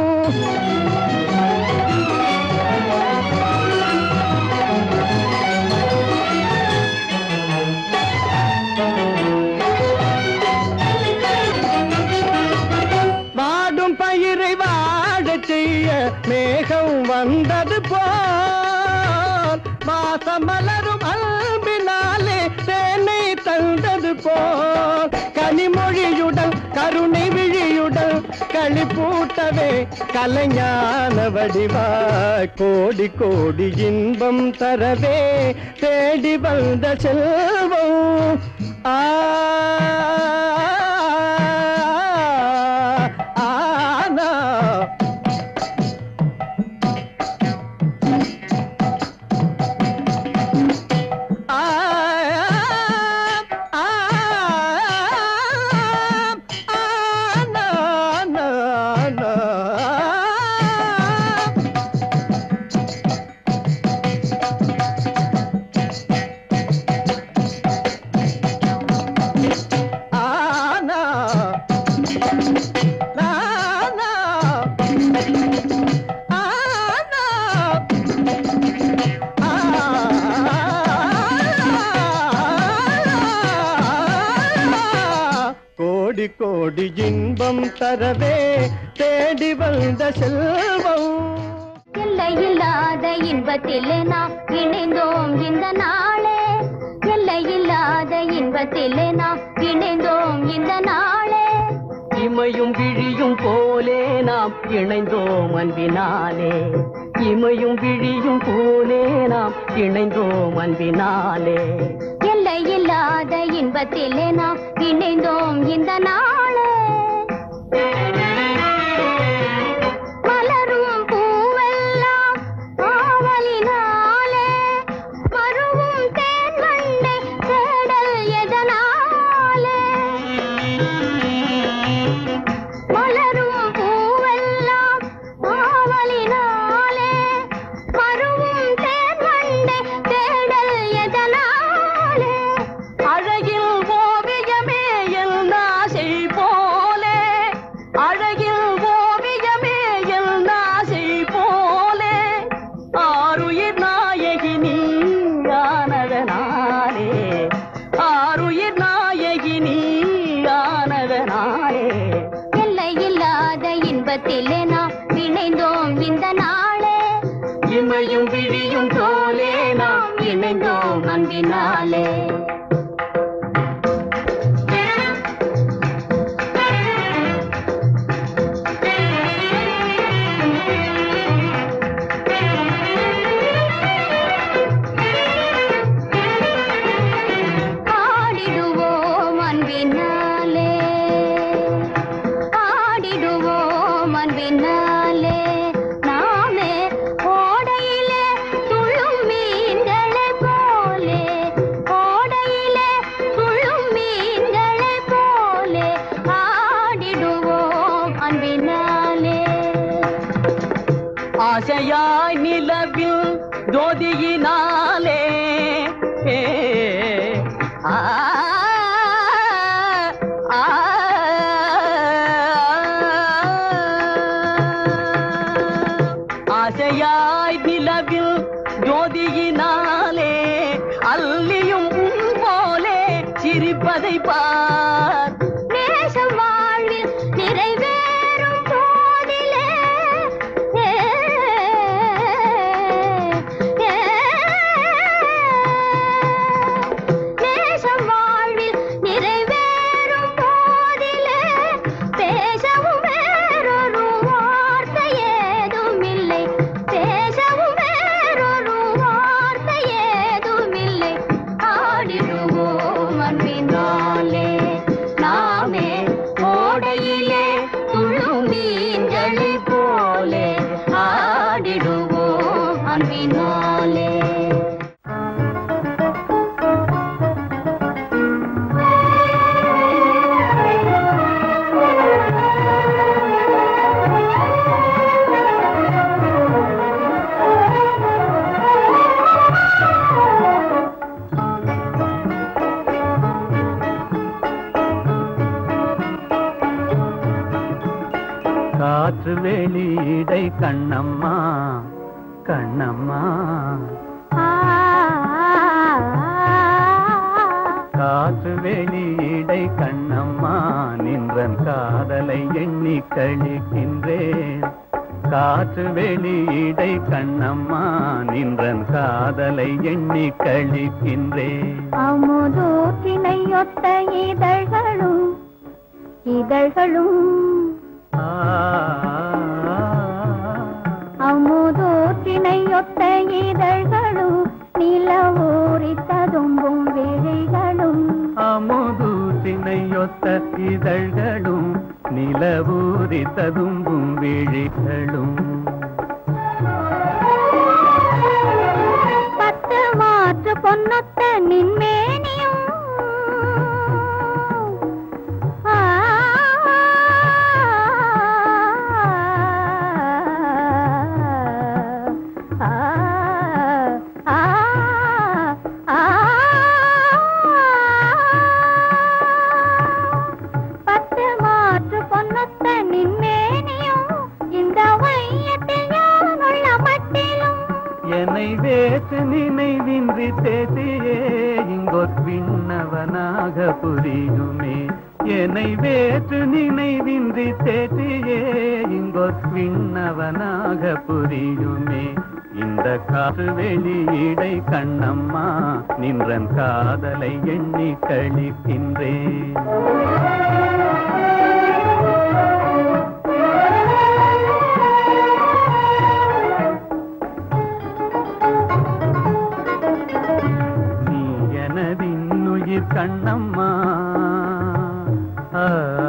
வாடும் பயிரை வாழச் செய்ய மேகம் வந்தது போல் வாசம் மலரும் அன்பினாலே தேனை தந்தது போல் கனிமொழியுடன் கருணை விழியுடன் களிப்பூட்டவே கலைஞான வடிவாய் கோடி கோடி இன்பம் தரவே தேடி வந்த செல்வம் ஆ ஆனா ஆ ஆ ஆனா நா நா ஆனா நானா ஆனா கோடி கோடி இன்பம் தரவே தேடி வந்த செல்வம் எல்லையில்லாத இன்பத்திலே நாம் இணைந்தோம் இந்த நாளே எல்லையில்லாத இன்பத்திலே நாம் இணைந்தோம் இந்த நாளே இமையும் விழியும் போலே நாம் இணைந்தோம் அன்பினாலே இமையும் விழியும் போலே நாம் இணைந்தோம் அன்பினாலே எல்லையில்லாத இன்பத்திலே நாம் இணைந்தோம் இந்த நாளே மலரும் பூவெல்லாம் ஆவலினாலே மருவும் தேன் வண்டை தேடல் எதனாலே மலரும் பூவெல்லாம் ஆவலினாலே மருவும் தேன் வண்டை தேடல் எதனாலே அழகில் ஓவியமே என் ஆசை இன்பத்திலே நாம் இணைந்தோம் இந்த நாளே இமையும் விழியும் போலே நாம் இணைந்தோம் அன்பினாலே ஆடிடுவோம் அன்பினாலே ஆடிடுவோம் அன்பினாலே நாமே ஓடையிலே துள்ளும் மீன்களை போலே ஓடையிலே துள்ளும் மீன்களை போலே ஆடிடுவோம் அன்பினாலே ஆசையாய் நிலவில் ஜோதியினாலே ஏ, ஆ, ஆ, ஆசையாய் நிலவில் ஜோதியினாலே அல்லியும் உன் போலே சிரிப்பதை பார் நேசம் வாழ்வில் நிறைவேறும் போதிலே ஏ, ஏ, நேசம் வாழ்வில் நிறைவேறும் போதிலே பேசவும் வேறொரு வார்த்தை ஏதும் இல்லை பேசவும் வேறொரு வார்த்தை ஏதும் இல்லை ஆடிடுவோம் அன்பினாலே நாமே ஓடையிலே துள்ளும் மீன்களை போலே ஆடிடுவோம் அன்பினாலே காற்று வெளியீடை கண்ணம்மா கண்ணம்மா காற்று வெளியீடை கண்ணம்மா நின்றன் காதலை எண்ணி கழிக்கின்றேன் காற்று வெளியீடை கண்ணம்மா நின்றன் காதலை எண்ணி கழிக்கின்றேன் அமுதூற்றினையொத்த இதழ்களும் இதழ்களும் ஆ, அமுதூற்றினையொத்த இதழ்களும் நிலவூரி ததும்பும் விழிகளும் அமுதூற்றினையொத்த இதழ்களும் நிலவூரி ததும்பும் விழிகளும் பத்து மாற்று பொன்னொத்த நின்மேனியும் ஆ, ஆ, ஆ, ஆ, பத்து மாற்று பொன்னொத்த நின்மேனியும் இந்த வையத்தில் யானுள்ள மட்டிலும் என்னை வேற்று நினைவின்றி தேசியே இங்கொர் விண்ணவனாக புரியுமே என்னை வேற்று நினைவின்றி தேசியே இங்கொர் விண்ணவனாக புரியுமே இந்த காற்று வெளியீடை கண்ணம்மா நின்றன் காதலை எண்ணி கழிக்கின்றேன் நீ எனதின்னுயிர் கண்ணம்மா ஆ,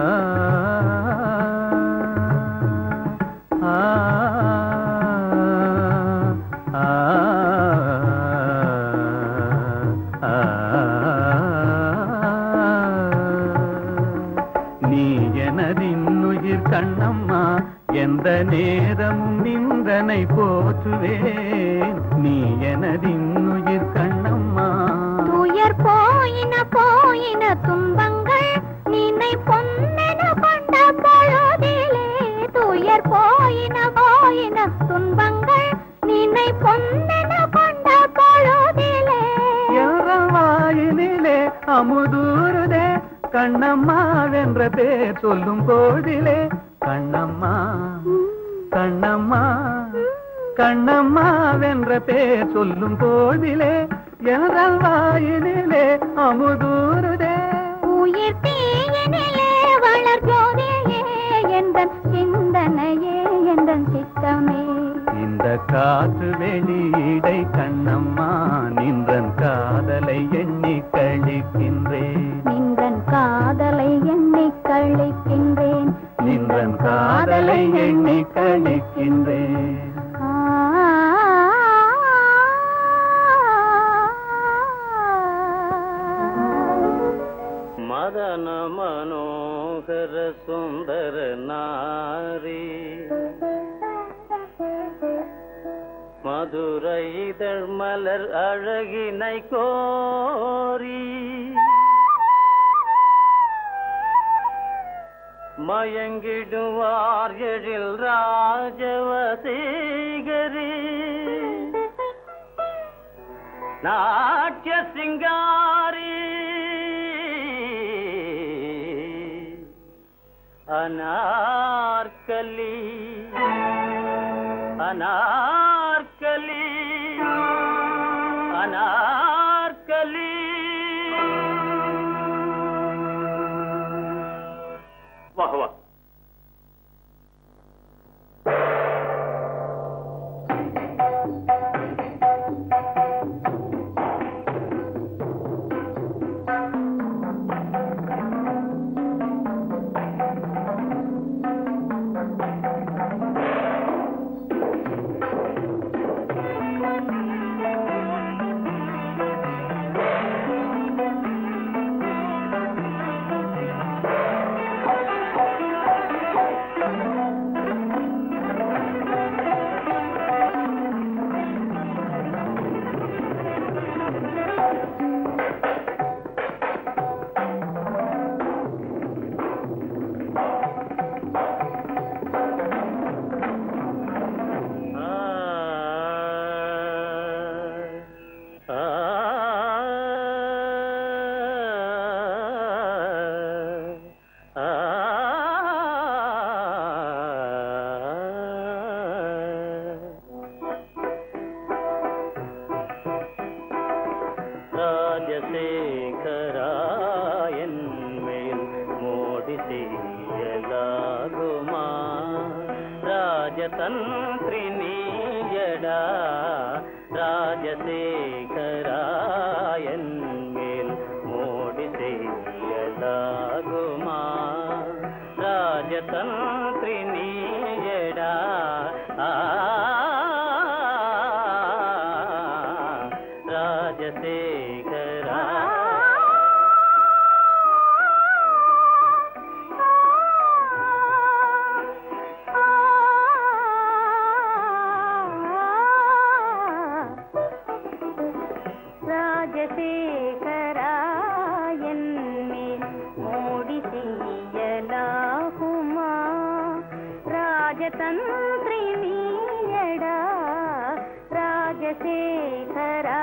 ஆ, ஆ, ஆ, நீ எனதின்னுயிர் கண்ணம்மா எந்த நேரமும் நின்றனை போற்றுவேன் நீ எனதின்னுயிர் கண்ணம்மா துயர் போயின போயின துன்பங்கள் நினை பொன்னென கொண்ட பொழுதிலே துயர் போயின போயின துன்பங்கள் நினை பொன்னென கொண்ட பொழுதிலே என்ற வாயினிலே அமுதூருதே கண்ணம்மா வென்ற பேர் சொல்லும் போதிலே கண்ணம்மா கண்ணம்மா கண்ணம்மா வென்ற பேர் சொல்லும் போதிலே எனதல் வாயினிலே அமுதூருதே உயிர் தீயனிலே வளர்கோதிலே எந்தன் சிந்தனையே எந்தன் சித்தமே இந்த காற்று வெளியீடை கண்ணம்மா நின்றன் காதலை எண்ணி கழிக்கின்றேன் நின்றன் காதலை எண்ணி கழிக்கின்றேன் நின்றன் காதலை எண்ணி கழிக்கின்றேன் மதன மனோகர சுந்தர நாரி மதுரை இதழ் மலர் அழகினை கோரி மயங்கிடுவார் எழில் ராஜவசீகரி நாட்டிய சிங்காரி அனார்கலி அனார்கலி அனார்கலி வா வா ராஜசேகராயன் மேல் மோடி செய்யலாகுமா ராஜதந்திரி நீயடா ராஜசேகராயன் மேல் மோடி செய்யலாகுமா ராஜதந்திரி நீயடா ஆ ராஜசேகரா ராஜசேகராயன் மேல் மோடி செய்யலாகுமா ராஜதந்திரி நீயடா ராஜசேகரா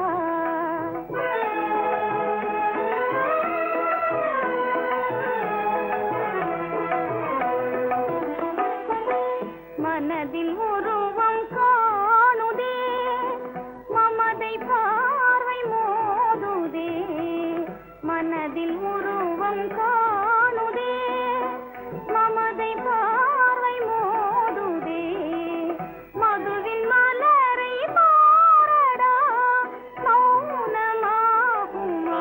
மனதில் உருவம் காணுதே மமதை பார்வை மோதுதே மனதில் உருவம் காணுதே மமதை பார்வை மோதுதே மதுவின் மலரை பாரடா மௌனமாகுமா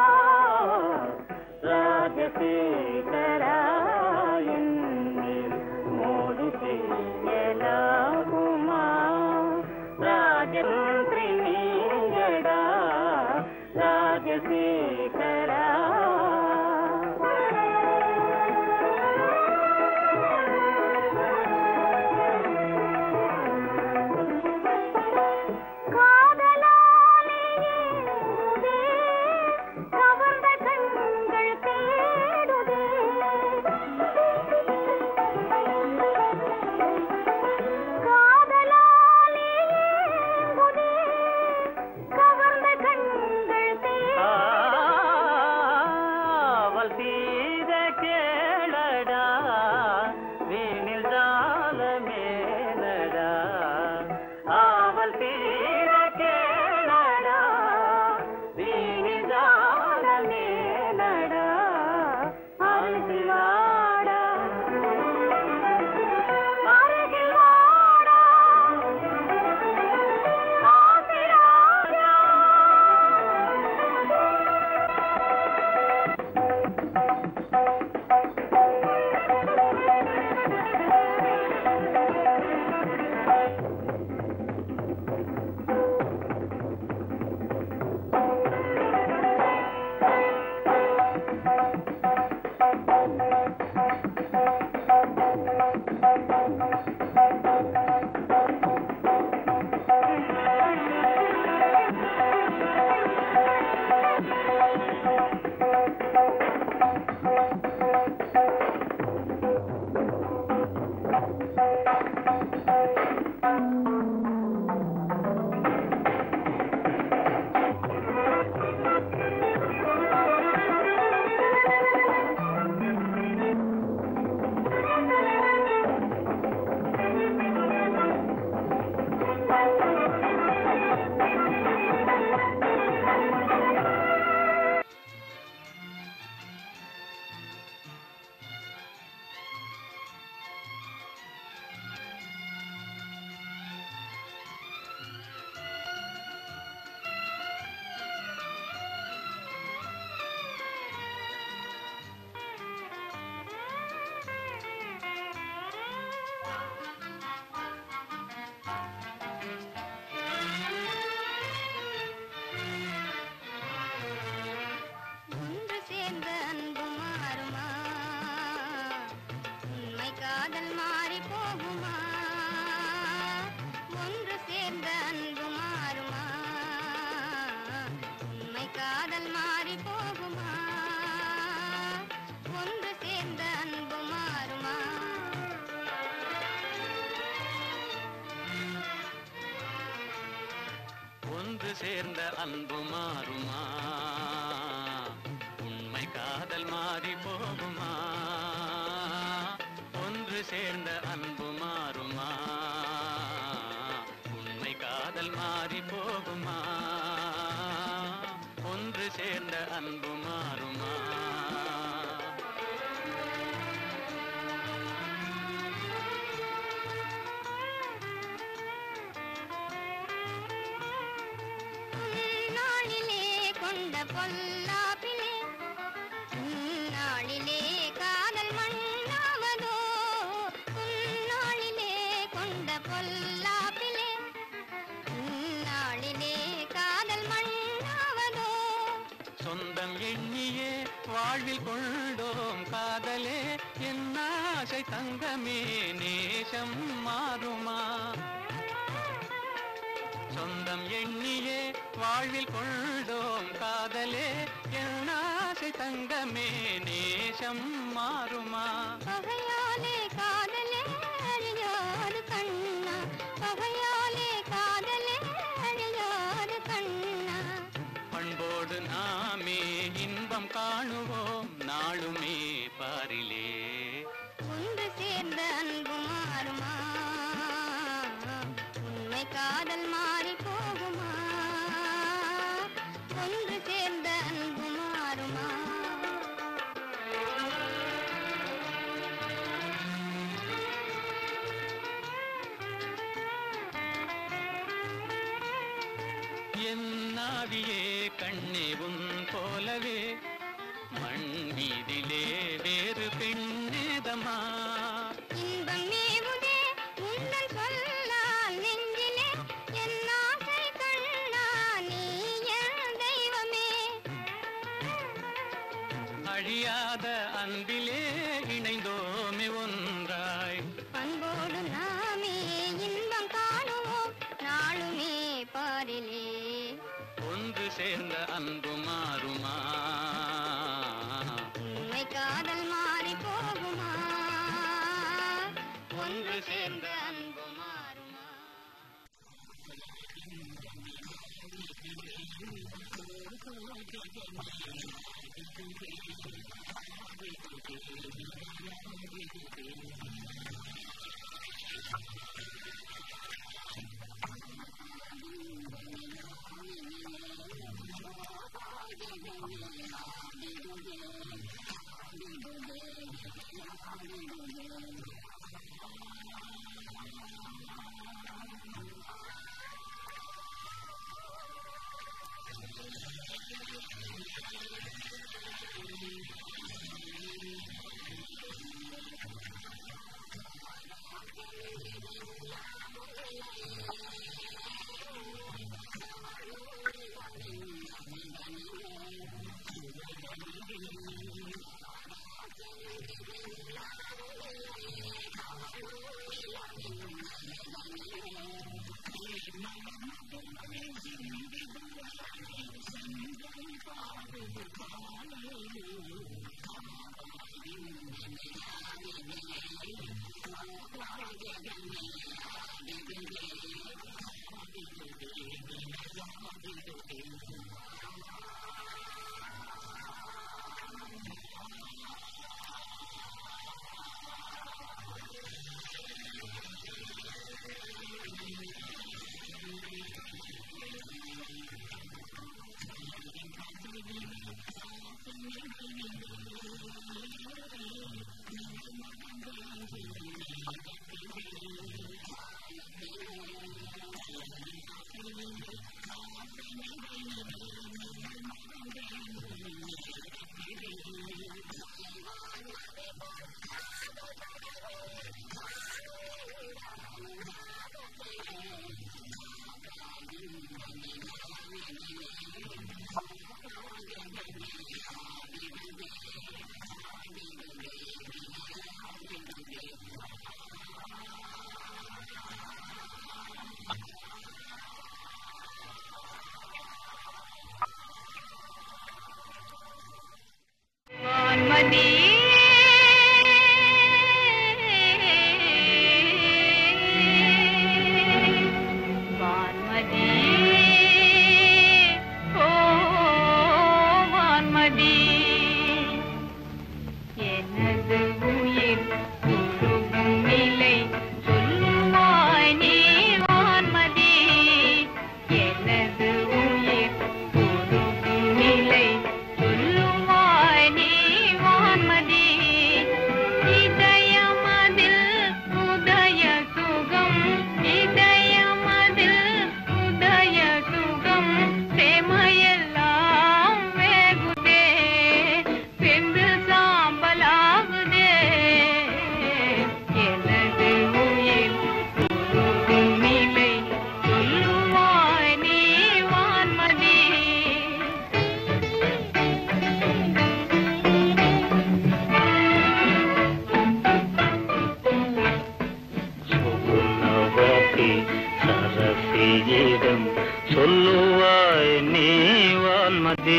ராஜசேகராயன் மேல் மோடி செய்யலாகுமா ராஜமந்திரி நீங்கடா ராஜசேகரா காதலாலே ஏங்குதே, கவர்ந்த கண்கள் தேடுதே காதலாலே ஏங்குதே, கவர்ந்த கண்கள் தேடுதே ஒன்று சேர்ந்த அன்பு மாறுமா உண்மை காதல் மாறி போகுமா ஒன்று சேர்ந்த அன்பு மாறுமா உண்மை காதல் மாறி போகுமா ஒன்று சேர்ந்த அன்பு மாறுமா ஒன்று சேர்ந்த அன்பு மாறுமா உண்மை காதல் மாறி போகுமா ஒன்று சேர்ந்த அன்பு மாறுமா உண்மை காதல் மாறி போகுமா ஒன்று சேர்ந்த அன்பு மாறுமா நாளிலே கொண்ட பொல்லாப்பிலே நாளிலே காதல் மண்ணாவதோ நாளிலே கொண்ட பொல்லாப்பிலே நாளிலே காதல் மண்ணாவதோ சொந்தம் எண்ணியே வாழ்வில் கொண்டோம் காதலே என் ஆசை தங்கமே நேசம் மாறுமா சொந்தம் எண்ணியே வாழ்வில் கொண்டோம் காதலே என் ஆசை தங்கமே நேசம் மாறுமா பகையாலே காதலே அழியாது கண்ணா பகையாலே காதலே அழியாது கண்ணா பண்போடு நாமே இன்பம் காணுவோம் நாளுமே பாரிலே ஒன்று சேர்ந்த அன்பு மாறுமா உண்மை காதல் மாறி போகுமா ஒன்று சேர்ந்த அன்பு மாறுமா என் நாவியே கண்ணே உன் போலவே மண் மீதிலே வேறு பெண்ணேதமா இன்பம் மேவுதே உந்தன் சொல்லால் நெஞ்சிலே என் ஆசை கண்ணா நீ என் தெய்வமே அழியாத அன்பிலே இணைந்தோமே ஒன்றாய் அன்போடு நாமே இன்பம் காணுவோம் நாளுமே பாரிலே ஒன்று சேர்ந்த அன்பு மாறுமா உண்மை காதல் மாறி போகுமா ஒன்று சேர்ந்த அன்பு மாறுமா Thank you. வான்மதி வான்மதி ஓ வான்மதி எனது உயிர் உருகும் நிலை சொல்லுவாய் நீ வான்மதி எனது உயிர் உருகும் நிலை சொல்லுவாய் நீ வான்மதி இதயமதில் உதய சுகம் இதயமதில் உதய சுகம் பிரேமையெல்லாம் வேகுதே வெந்து சாம்பலாகுதே எனது உயிர் உருகும் நிலை சொல்லுவாய் நீ வான்மதி சுகுணவதி சரசியிடம் சொல்லுவாய் நீ வான்மதி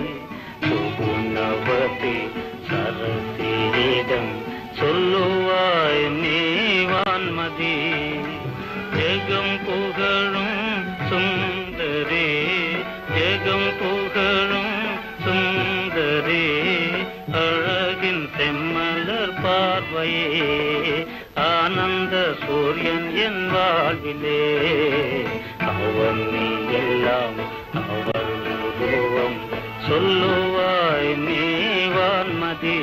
சுகுணவதி சரசியிடம் சொல்லுவாய் நீ வான்மதி ஜெகம் புகழும் சுந்தரே ஜெகம் புகழும் சுந்தரே அழகின் செம்மலர் பார்வையே ஆனந்த சூரியன் என் வாழ்விலே அவன் நீ எல்லாம் அவள் உருவம் சொல்லுவாய் நீ வான்மதி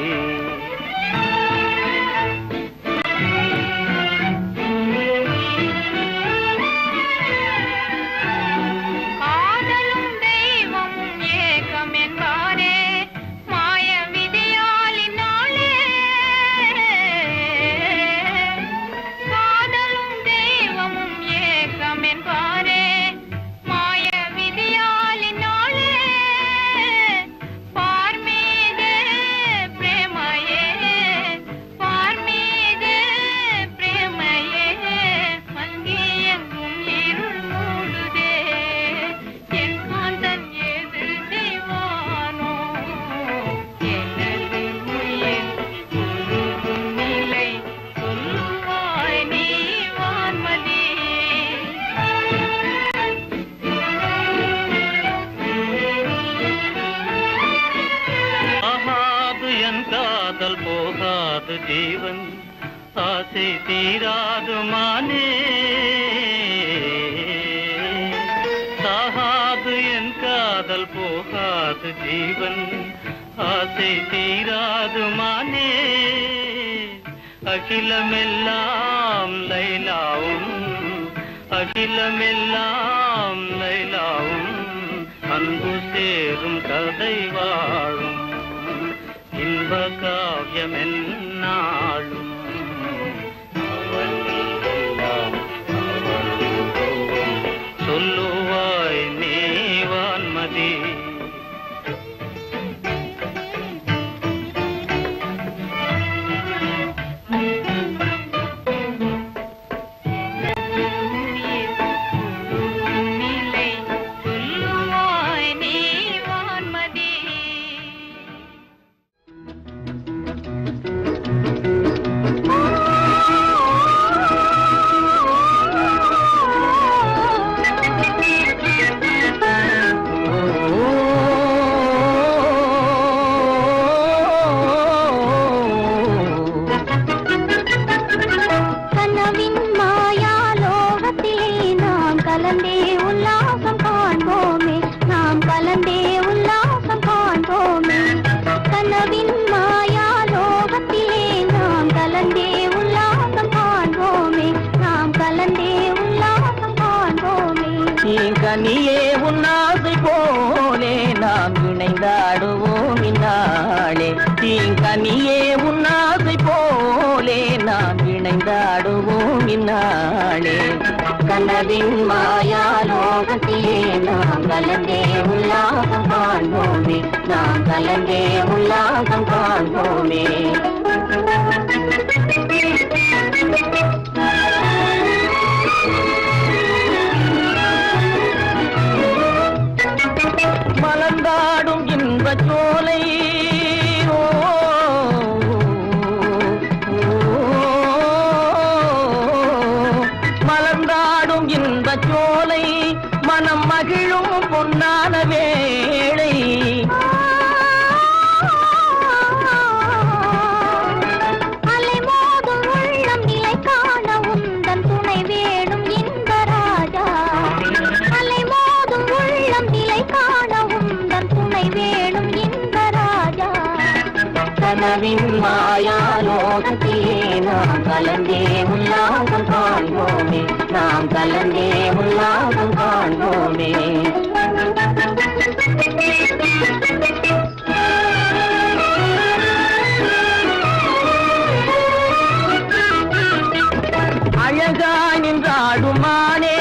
காதலும் தெய்வமும் ஏகம் என்பாரே மாய விதியாலினாலே காதலும் தெய்வமும் ஏகம் என்பாரே மாய விதியாலினாலே பார்மீது பிரேமையே பார்மீது பிரேமையே மங்கியெங்கும் இருள் மூடுதே என் காந்தன் ஏது செய்வானோ எனது உயிர் உருகும் நிலை சொல்லுவாய் நீ வான்மதி ஆகாது என் காதல் போகாது ஜீவன் ஆசை தீராது மானே சாகாது என் காதல் போகாது ஜீவன் ஆசை தீராது மானே அகிலமெல்லாம் லைலாவும் அகிலமெல்லாம் லைலாவும் அன்பு சேரும் கதை வாழும் இன்ப காவியம் என்னாலும் அவள் எல்லாம் அவள் உருவம் சொல்லுவாய் நீ வான்மதி நிலை சொல்லுவாய் நீ வான்மதி கனவின் மாயாலோகத்திலே நாம் கலந்தே உல்லாசம் காண்போமே நாம் கலந்தே உல்லாசம் காண்போமே கனவின் மாயாலோகத்திலே நாம் கலந்தே உல்லாசம் காண்போமே நாம் கலந்தே உல்லாசம் காண்போமே கனியே உன்னாசை போலே நாம் இணைந்தாடுவோம் இந்நாளே தீங்கனியே உன்னாசை போலே நாம் இணைந்தாடுவோம் இந்நாளே கனவின் மாயாலோகத்திலே நாம் கலந்தே உல்லாசம் காண்போமே நாம் கலந்தே உல்லாசம் காண்போமே மலர்ந்தாடும் இன்ப சோலை ஓ, மலர்ந்தாடும் இன்ப சோலை மனம் மகிழும் பொன்னான வேளை அலைமோதும் உள்ளம் நிலை காண உந்தன் துணை வேணும் இன்ப ராஜா அலைமோதும் உள்ளம் நிலை காண உந்தன் துணை வேணும் இன்ப ராஜா கனவின் மாயாலோகத்திலே நாம் கலந்தே உல்லாசம் காண்போமே நாம் கலந்தே உல்லாசம் காண்போமே அழகாய் நின்றாடுமானே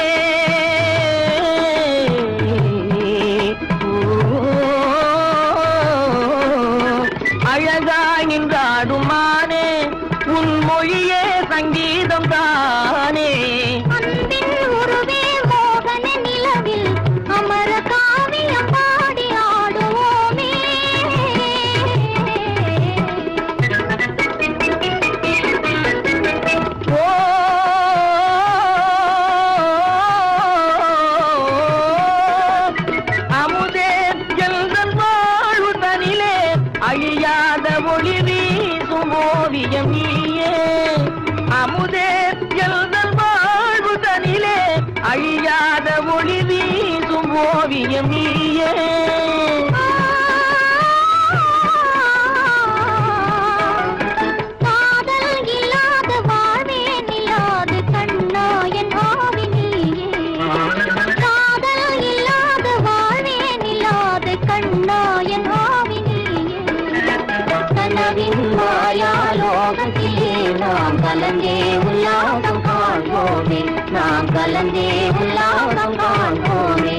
அழகாய் நின்றாடுமானே உன் மொழியே சங்கீதம் தானே அன்பின் உருவே மோகன நிலவில் அமர காவியம் பாடி ஆடுவோமே ஓ அமுதே எங்கள் வாழ்வு தனிலே அழியாத ஒளி வீசும் ஓவியம் நீயே அமுதே எங்கள் வாழ்வு தனிலே அழியாத ஒளி வீசும் ஓவியம் நீயே காதல் இல்லாத வாழ்வே நில்லாது கண்ணா என் ஆவி நீயே காதல் இல்லாத வாழ்வே நில்லாது கண்ணா என் ஆவி நீயே கனவின் மாயாலோகத்திலே நாம் கலந்தே உல்லாசம் காண்போமே நாம் கலந்தே உல்லாசம் காண்போமே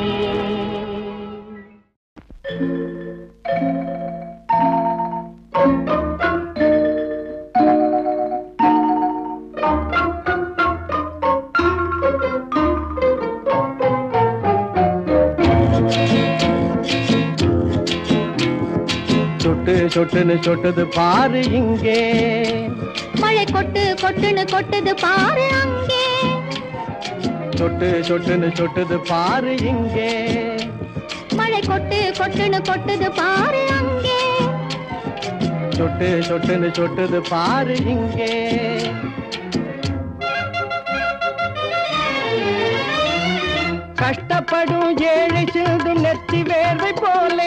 சொட்டு சொட்டுன்னு சொட்டுது பாரு இங்கே மழை கொட்டு கொட்டுன்னு கொட்டுது பாரு அங்கே சொட்டு சொட்டுன்னு சொட்டுது பாரு இங்கே மழை கொட்டு கொட்டுன்னு கொட்டுது பாரு அங்கே சொட்டு சொட்டுன்னு சொட்டுது பாரு இங்கே கஷ்டப்படும் ஏழை சிந்தும் நெத்தி வேர்வை போலே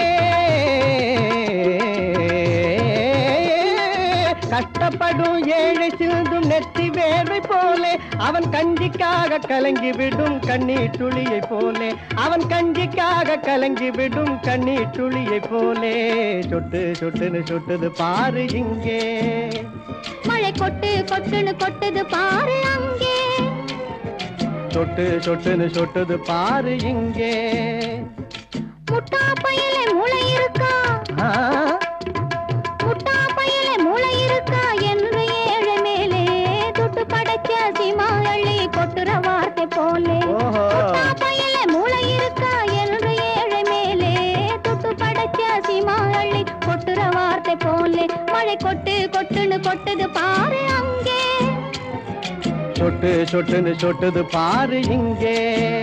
கஷ்டப்படும் ஏழை சிந்தும் நெத்தி வேர்வை போலே அவன் கஞ்சிக்காக கலங்கி விடும் கண்ணீர் துளியை போலே அவன் கஞ்சிக்காக கலங்கி விடும் கண்ணீர் துளியை போலே சொட்டு சொட்டுன்னு சொட்டுது பாரு இங்கே மழை கொட்டு கொட்டுன்னு கொட்டுது பாரு அங்கே சொட்டு சொட்டுன்னு சொட்டுது பாரு இங்கே முட்டா பையில மூளை இருக்கா ஆ, முட்டா பையில மூளை இருக்கா என்று ஏழை மேலே துட்டு படைச்ச சீமா அள்ளி கொட்டுற வார்த்தை போலே ஓஹோ. முட்டா பையில மூளை இருக்கா என்று ஏழை மேலே துட்டு படைச்ச சீமா அள்ளி கொட்டுற வார்த்தை போலே மழை கொட்டு கொட்டுன்னு கொட்டுது பாரு அங்கே சொட்டு சொட்டுன்னு சொட்டுது பாரு இங்கே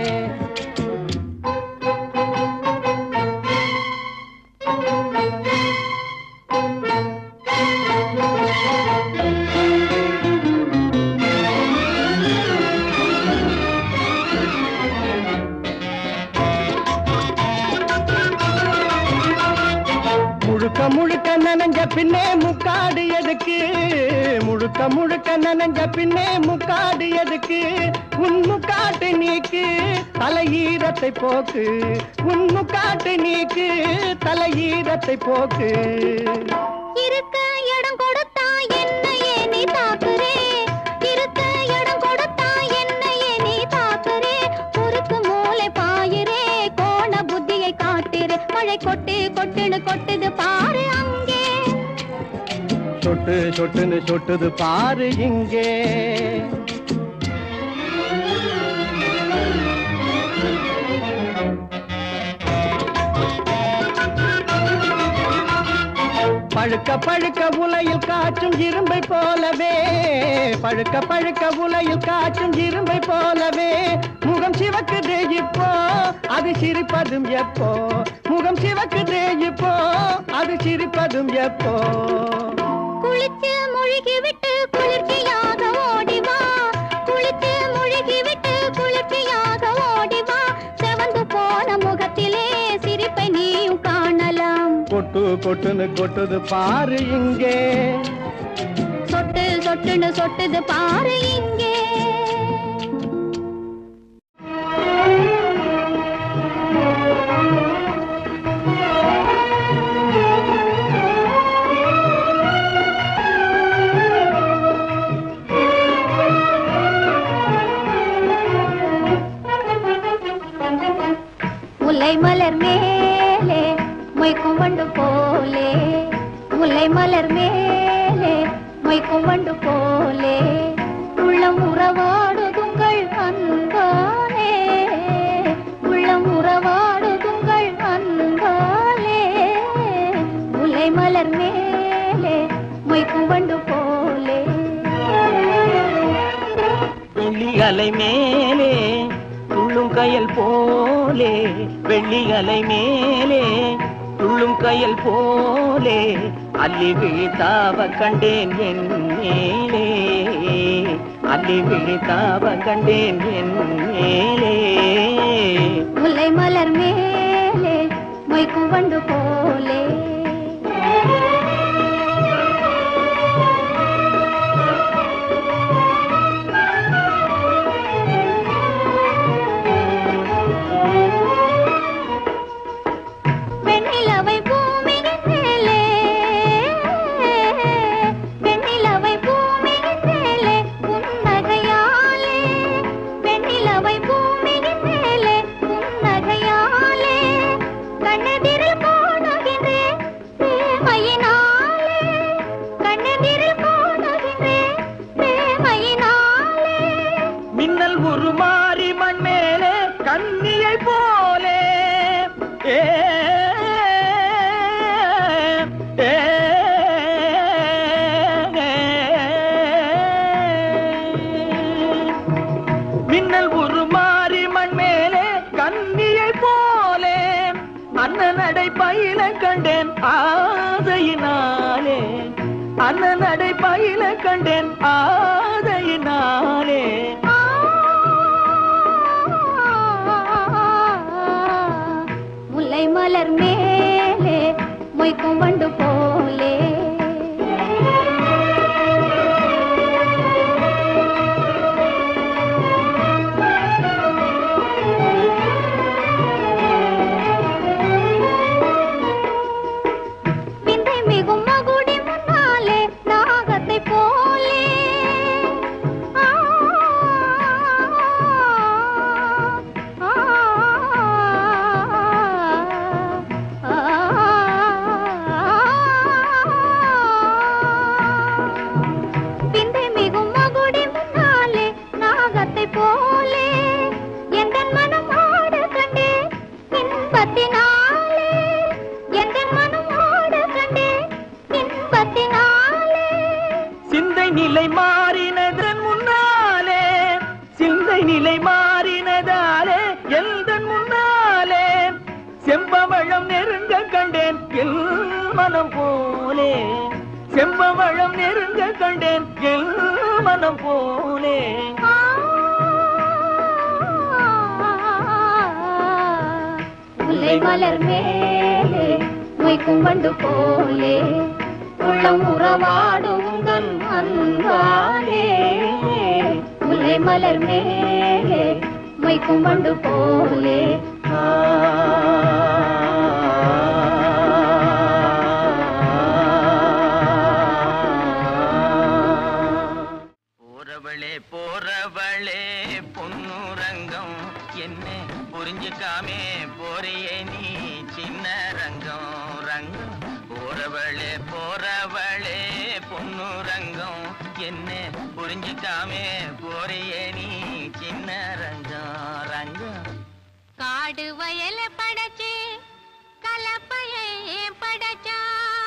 முழுக்க முழுக்க நனைஞ்ச பின்னே முக்காடு எதுக்கு முழுக்க முழுக்க நனைஞ்ச பின்னே முக்காடு எதுக்கு உன் முக்காட்டு நீக்கு தலையீரத்தை போக்கு உன் முக்காட்டு நீக்கு தலையீரத்தை போக்கு இருக்க இடம் கொடுத்தா என்னையே நீ தாக்குறே சொட்டு சொட்டுன்னு சொட்டுது பாரு இங்கே பழுக்க பழுக்க உலையில் காற்றும் இரும்பை போலவே பழுக்க பழுக்க உலையில் காற்றும் இரும்பை போலவே முகம் சிவக்குது இப்போ அது சிரிப்பதும் எப்போ முகம் சிவக்குது இப்போ அது சிரிப்பதும் எப்போ குளிச்சு முழுகி விட்டு குளிர்ச்சியாக ஓடி வா குளிச்சு முழுகி விட்டு குளிர்ச்சியாக ஓடி வா செவந்து போன முகத்திலே சிரிப்பை நீயும் காணலாம் கொட்டு கொட்டுன்னு கொட்டுது பாரு இங்கே சொட்டு சொட்டுன்னு சொட்டுது பாரு இங்கே முல்லை மலர் மேலே மொய்க்கும் வண்டு போலே முல்லை மலர் மேலே மொய்க்கும் வண்டு போலே உள்ளம் உறவாடுதுங்கள் அன்பாலே உள்ளம் உறவாடுதுங்கள் அன்பாலே முல்லை மலர் மேலே மொய்க்கும் வண்டு போலே வெள்ளி அலை மேலே துள்ளும் கயல் போலே வெள்ளி அலை மேலே துள்ளும் கயல் போலே அள்ளி விழித்தாவ கண்டேன் என் மேலே அள்ளி விழித்தாவ கண்டேன் என் மேலே முல்லை மலர் மேலே மொய்க்கும் வண்டு போலே வெண்ணிலவை பூமியின் மேலே வெண்ணிலவை பூமியின் மேலே புன்னகையாலே வெண்ணிலவை பூமியின் மேலே புன்னகையாலே கண்ணெதிரில் காணுகின்றேன் பிரேமையினாலே கண்ணெதிரில் காணுகின்றேன் பிரேமையினாலே மின்னல் உருமாறி மண் மேலே கண்ணியை போலே ஏ ஏ, மின்னல் உருமாறி மண் மேலே கண்ணியை போலே அண்ணனடை பயில கண்டேன் ஆசையினாலே அண்ணனடை பயில கண்டேன் ஆதையினாலே முல்லை மலர் மேலே மொய்க்கும் வண்டு போலே விந்தை மிகும் மகுடி முன்னாலே நாகத்தை போலே ஆ, ஆ, விந்தை மிகும் மகுடி முன்னாலே நாகத்தை போலே எந்தன் மனம் ஆட கண்டே இன்பத்தினாலே எந்தன் மனம் ஆட கண்டே இன்பத்தினாலே சிந்தை நிலை மாறினதன் முன்னாலே சிந்தை நிலை மாறினதாலே எந்தன் முன்னாலே செம்பவழம் நெருங்க கண்டேன் எல் மனம் போலே செம்பவழம் நெருங்க கண்டேன் எல் மனம் போலே முல்லை மலர் மேலே மொய்க்கும் வண்டு போலே உள்ளம் உறவாடும் உங்கள் அன்பாலே முல்லை மலர் மேலே மொய்க்கும் வண்டு போலே போறவளே போறவளே பொன்னுரங்கம் என்ன புரிஞ்சுக்காமே போறியே நீ சின்ன ரங்கம் ரங்கம் போறவளே போறவளே பொன் புரிஞ்சுக்காமே போறியே நீ சின்ன ரங்கம் ரங்கம் காடு வயல படைச்சு கலப்பைய படைச்சா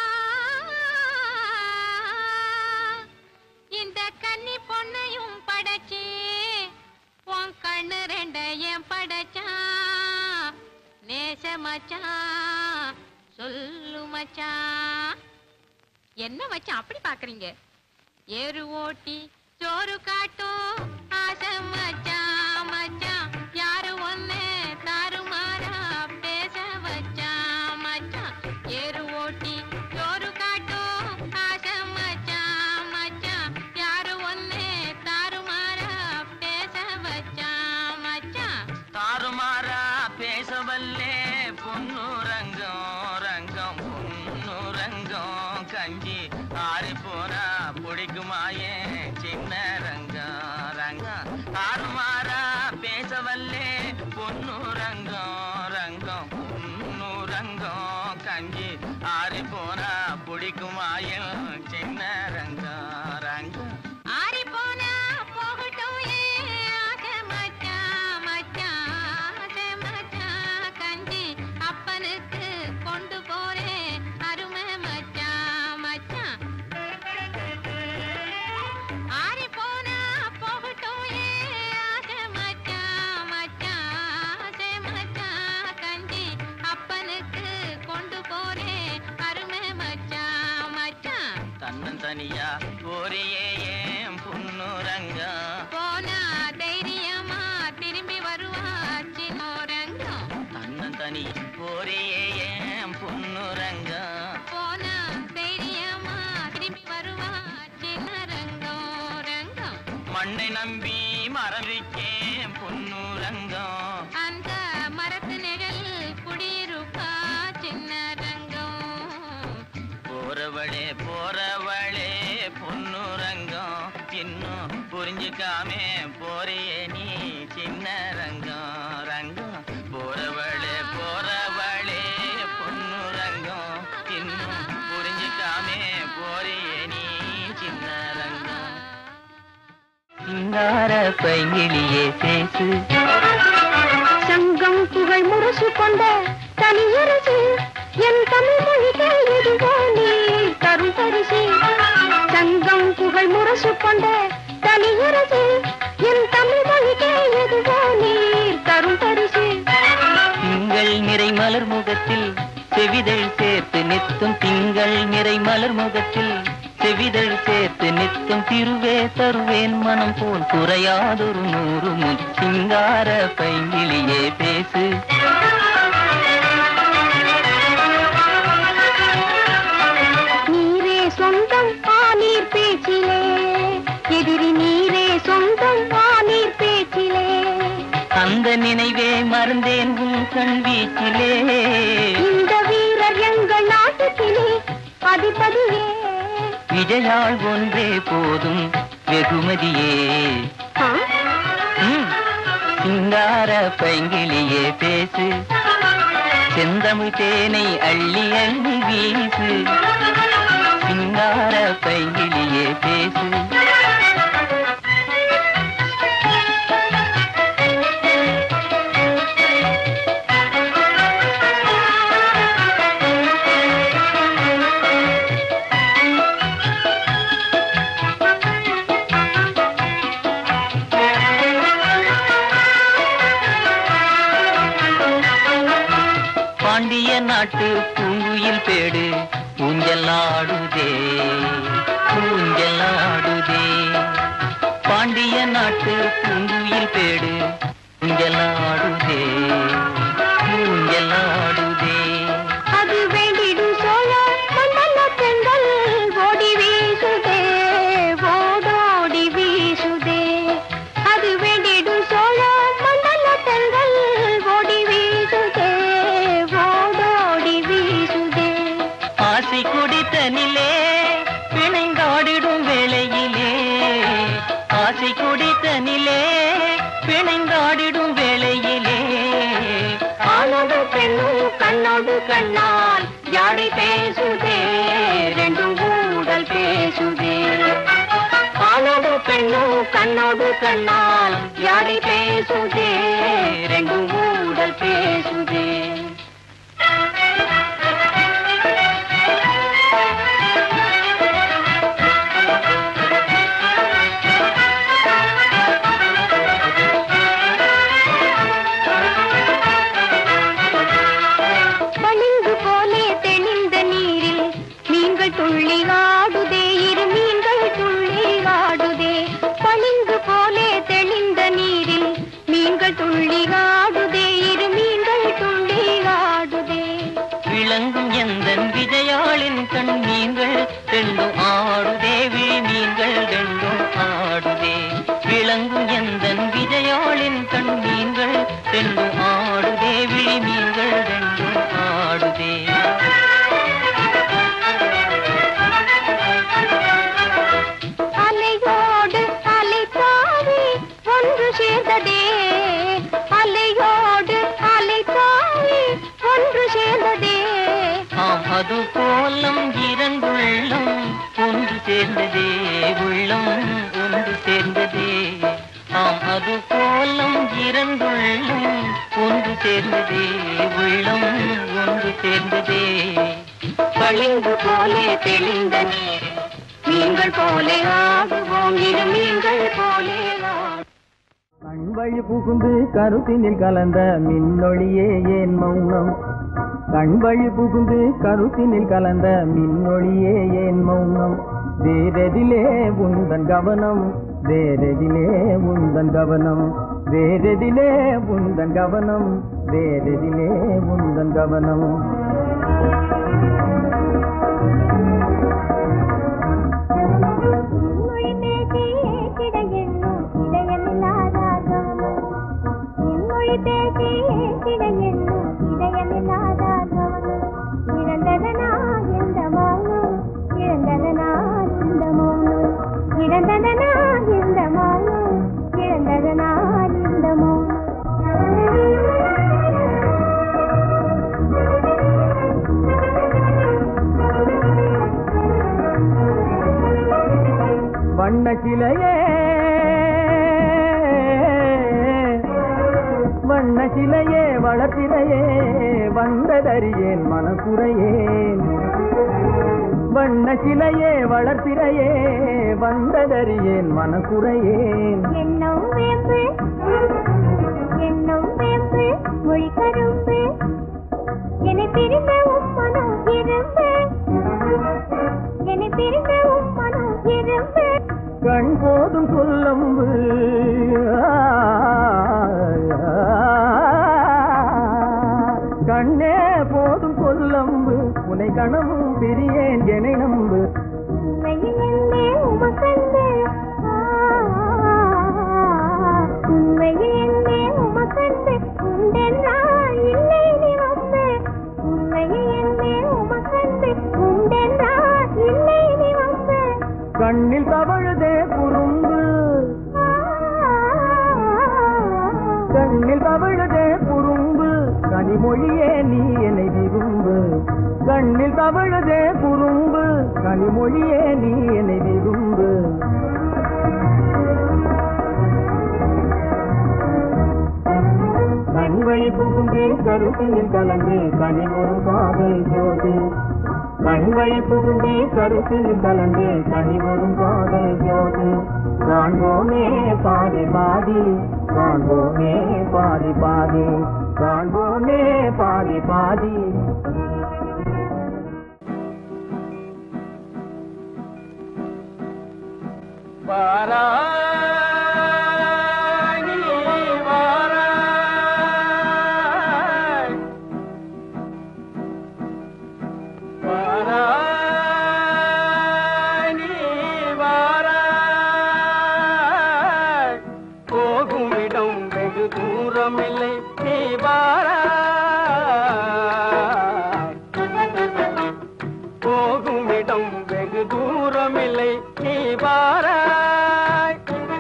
இந்த கன்னி பொண்ணையும் படைச்சு உன் கண்ணு ரெண்டையும் படைச்சா நேச மச்சான் சொல்லு மச்சான் என்ன மச்சான் அப்படி பாக்குறீங்க ஏறு ஓட்டி சோறு காட்டும் ஆசை மச்சான் மச்சான் யாரு ஒண்ணு தாறுமாறா பேச வச்சான் மச்சான் ஏறு ஓட்டி சோறு காட்டும் ஆசை மச்சான் மச்சான் யாரு ஒண்ணு தாறுமாறா பேச வச்சான் மச்சான் தாறுமாறா பேசவல்லே பொண்ணு ரங்கம் ரங்கம் பொண்ணு ரங்கம் கஞ்சி ஆறி போனா பிடிக்குமாயே சின்ன ரங்கம் ரங்கம் தாறுமாறா பேசவல்லே பொண்ணு ரங்கம் ரங்கம் பொண்ணு ரங்கம் கஞ்சி ஆறி போனா பிடிக்குமாயே சின்ன ரங்கம் ரங்கம் ஆறி போனா போகட்டும் ஏன் ஆசை மச்சான் மச்சான் ஆசை மச்சான் கஞ்சி அப்பனுக்கு கொண்டு போறேன் அருமை மச்சான் மச்சான் ஆறி போனா போகட்டும் ஏன் ஆசை மச்சான் மச்சான் ஆசை மச்சான் கஞ்சி அப்பனுக்கு கொண்டு போறேன் அருமை மச்சான் மச்சான் தன்னன் தனியா போறியே ஏன் பொண்ணு ரங்கம் போனா தைரியமா திரும்பி வருவா சின்னோரங்கம் தன்னன் தனி போறியே ஏன் பொண்ணு ரங்கம் போனா தைரியமா திரும்பி வருவா சின்ன ரங்கம் ரங்கம் மண்ணை நம்பி மரபிக்கேன் பொண்ணு ரங்கம் அந்த மரத்து நிழல் குடியிருப்பா சின்ன ரங்கம் போறவளே போறவளே பொண்ணு ரங்கம் இன்னும் புரிஞ்சுக்காமே போறியே நீ சின்ன ரங்கம் ரங்கம் போறவளே போறவளே பொண்ணு ரங்கம் இன்னும் புரிஞ்சுக்காமே போறியே நீ சின்ன ரங்கம் சிங்கார பைங்கிலியே பேசு சங்கம் புகழ் முரசு கொண்ட தனியரசு என் தமிழ் மொழிகள் எதுவோ நீ தரும் பரிசு சங்கம் புகழ் முரசு கொண்ட தனியரசு என் தமிழ் மொழிகள் எதுவோ நீ தரும் பரிசு திங்கள் நிறை மலர் முகத்தில் செவிதழ் சேர்த்து நித்தும் திங்கள் நிறை மலர் முகத்தில் செவிதழ் சேர்த்து நித்தும் திருவே தருவேன் மனம் போல் குறையாதொரு நூறு முச்சிங்கார பைங்கிலியே பேசு நீரே சொந்தம் ஆனீர் பேச்சிலே எதிரி நீரே சொந்தம் ஆனீர் பேச்சிலே அந்த நினைவே மறந்தேன் உன் கண் வீச்சிலே இந்த வீரர் எங்கள் நாட்டுக்கிலே அதிபதியே விஜயாள் ஒன்றே போதும் வெகுமதியே ஆ? ம், சிங்கார பைங்கிலியே பேசு செந்தமிழ் தேனை அள்ளி அள்ளி வீசு சிங்கார பைங்கிலியே பேசு பாண்டிய நாட்டு பூங்குயில் பேடு ஊஞ்சலாடுதே ஊஞ்சலாடுதே பாண்டிய நாட்டு பூங்குயில் பேடு ஊஞ்சலாடுதே ஊஞ்சலாடுதே அது வேண்டிடும் சோழ மண்டல பெண்கள் ஓடி வீசுதே ஓடோடி வீசுதே அது வேண்டிடும் சோழ மண்டல பெண்கள் ஓடி வீசுதே ஓடோடி வீசுதே ஆசை குடித்தனிலே பிணைந்தாடிடும் வேளையிலே ஆசை குடித்தனிலே பிணைந்தாடிடும் வேளையிலே ஆணோடு பெண்ணும் கண்ணோடு கண்ணால் ஜாடி பேசுதே ரெண்டும் ஊடல் பேசுதே ஆணோடு பெண்ணும் கண்ணோடு கண்ணால் யாரை பேசுதே ரெண்டு ஊடல் பேசுதே பளிங்கு போலே தெளிந்த நீரில் மீன்கள் துள்ளி ஆடுதே இரு மீன்கள் துள்ளி ஆடுதே பளிங்கு போலே தெளிந்த நீரில் மீன்கள் துள்ளி ஆடுதே இரு மீன்கள் துள்ளி ஆடுதே விளங்கும் எந்தன் விஜயாளின் கண் மீன்கள் ரெண்டும் ஆடுதே விழி மீன்கள் ரெண்டும் ஆடுதே விளங்கும் எந்தன் விஜயாளின் கண் மீன்கள் ரெண்டும் ஆடுதே விழி மீன்கள் ரெண்டும் ஆடுதே அலையோடு அலை தாவி ஒன்று சேர்ந்ததே அலையோடு அலை தாவி ஒன்று சேர்ந்ததே ஆம் அது போலம் இரண்டுள்ளம் ஒன்று சேர்ந்ததே உள்ளம் ஒன்று சேர்ந்ததே ஆம் அது போலம் இரண்டுள்ளம் ஒன்று சேர்ந்ததே உள்ளம் ஒன்று சேர்ந்ததே பளிங்கு போலே தெளிந்த நீர் மீன்கள் போலே ஆடுவோம் இரு மீன்கள் போலே ஆடுவோம் கண் வழி புகுந்து கருத்தினில் கலந்த மின்னொளியே ஏன் மௌனம் கண் வழி புகுந்து கருத்தினில் கலந்த மின்னொளியே ஏன் மௌனம் வேறெதிலே உந்தன் கவனம் வேறெதிலே உந்தன் கவனம் வேறெதிலே உந்தன் கவனம் வேறெதிலே உந்தன் கவனம் மொழி பேசி ஏற்றிட எண்ணும் இதயமில்லாதாதவனும் மொழி பேசி ஏற்றிட எண்ணும் இதயமில்லாதாதவனும் இழந்ததனா இந்த மௌனம் இழந்ததனா இந்த மௌனம் இழந்ததனா இந்த மௌனம் இழந்ததனா இந்த வண்ண சிலையே வண்ண சிலையே வளர்ப்பிறையே வந்ததறியேன் மனக்குறையேன் வண்ண சிலையே வளர்ப்பிறையே வந்ததறியேன் மனக்குறையேன் எண்ணம் வேம்பு எண்ணம் வேம்பு மொழி கரும்பு என்னை பிரிந்த உம்மனம் இரும்பு என்னை பிரிந்த உம்மனம் இரும்பு கண் போதும் சொல்லம்பு கண்ணே போதும் சொல்லம்பு உனை கணமும் பிரியேன் எனை நம்பு உண்மையில் என்னே உமக்கண்டு உண்மையில் என்னே உமக்கண்டு உண்டென்றால் இல்லை நீ வம்பு உண்மையில் என்னே உமக்கண்டு உண்டென்றால் இல்லை நீ வம்பு கண்ணில் தவழுதே குறும்பு கண்ணில் தவழுதே குறும்பு கனிமொழியே நீ என்னை விரும்பு கண்ணில் தவழுதே குறும்பு கனிமொழியே நீ என்னை விரும்பு கண்வழி புகுந்து கருத்தினில் கலந்து கனிமொரு காதல் ஜோதி கண்வழி புகுந்து கருத்தினில் கலந்து கனிமொரு காதல் ஜோதி காண்போமே பாதி பாதி காண்போமே பாதி பாதி காண்போமே பாதி பாதி வாராணி வாராய் வாராணி வாராய் போகும் இடம் வெகு தூரமில்லை நீ வாராய் போகும் இடம் வெகு தூரமில்லை நீ வாராய்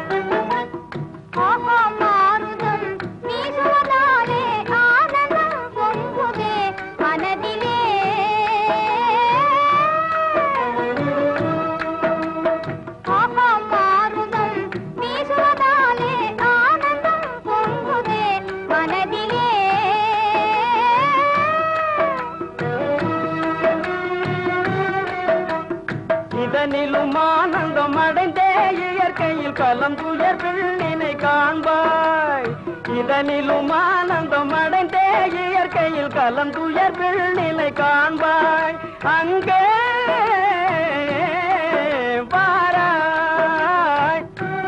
ஆஹா மாருதம் வீசுவதாலே ஆனந்தம் பொங்குதே மனதிலே ஆஹா மாருதம் கலம் துயர் பிள்ளினை காண்பாய் இதனிலும் ஆனந்தம் அடைந்தே இயற்கையில் கலம் துயர் பிள்ளினை காண்பாய் அங்கே பாராய்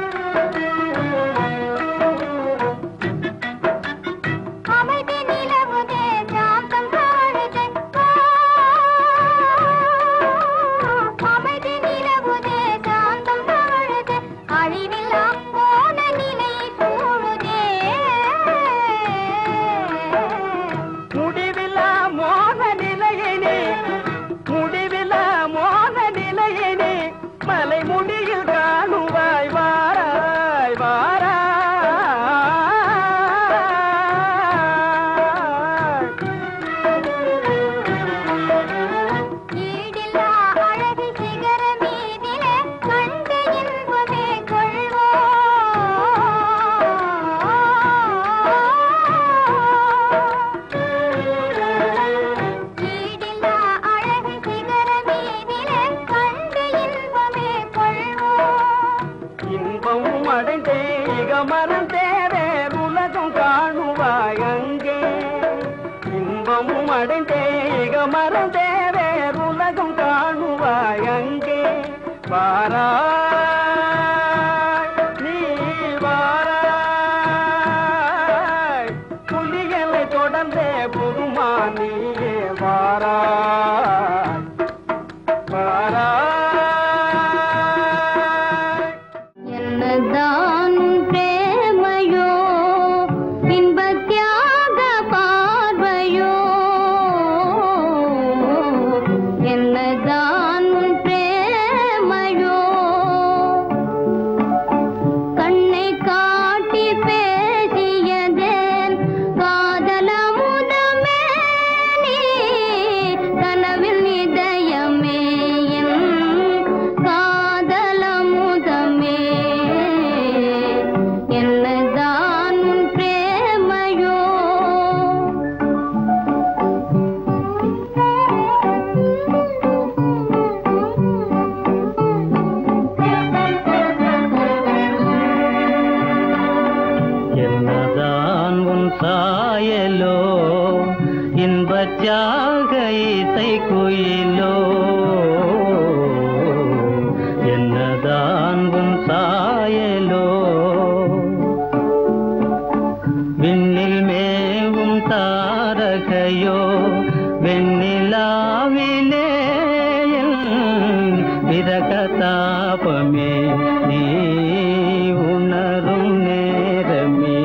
அமைதி நிலவுதே சாந்தம் வாழுதே அமைதி நிலவுதே சாந்தம் வாழுதே அழிவில்லா போன நிலை சூழுதே முடிவில்லா மோக நிலையினே முடிவில்லா மோக நிலையினே மலை முடியில் காணுவாய் வாராய் வாராய் ஈடில்லா அழகு சிகர மீதிலே கண்ட இன்பமே கொள்வோம் ஈடில்லா அழகு சிகர மீதிலே கண்ட இன்பமே கொள்வோம் இன்பமும் அடைந்தே இக மறந்தேரே உலகம் காணுவாய் அங்கே இன்பமும் அடைந்தே இக மறந்தேரே உலகம் காணுவாய் அங்கே வாராய் நீ வாராய் புலிகளை தொடர்ந்தே புதுமானியே வாராய் வாராய் என்னதான் பிரேமையோ இன்பத்தியாக பார்வையோ என்னதான் பிரேமையோ கண்ணை காட்டி பேசியதேன் காதலமுதமே நீ கனவில் இதயமே என் காதலமுதமே என்னதான் உன் பிரேமையோ என்னதான் உன் சாயலோ இன்பத்தியாக இசை குயிலோ என்னதான் உன் சாயலோ விண்ணில் மேவும் தாரகையோ வெண்ணிலாவிலே என் விரக தாபமே நீ உணரும் நேரமே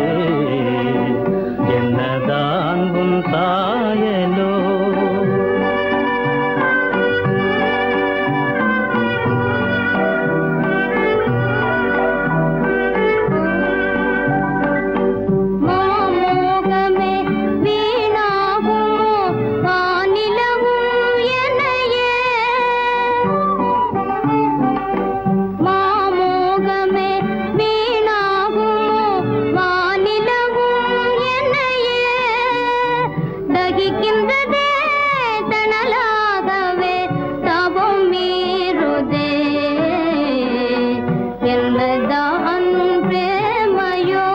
என்னதான் உன் சாயலோ மாமோகமே வீணாகுமோ வானிலவும் என்னையே மாமோகமே வீணாகுமோ வானிலவும் என்னையே தகிக்கின்றதே தணலாகவே தவம் மீறுதே என்னதான் பிரேமையோ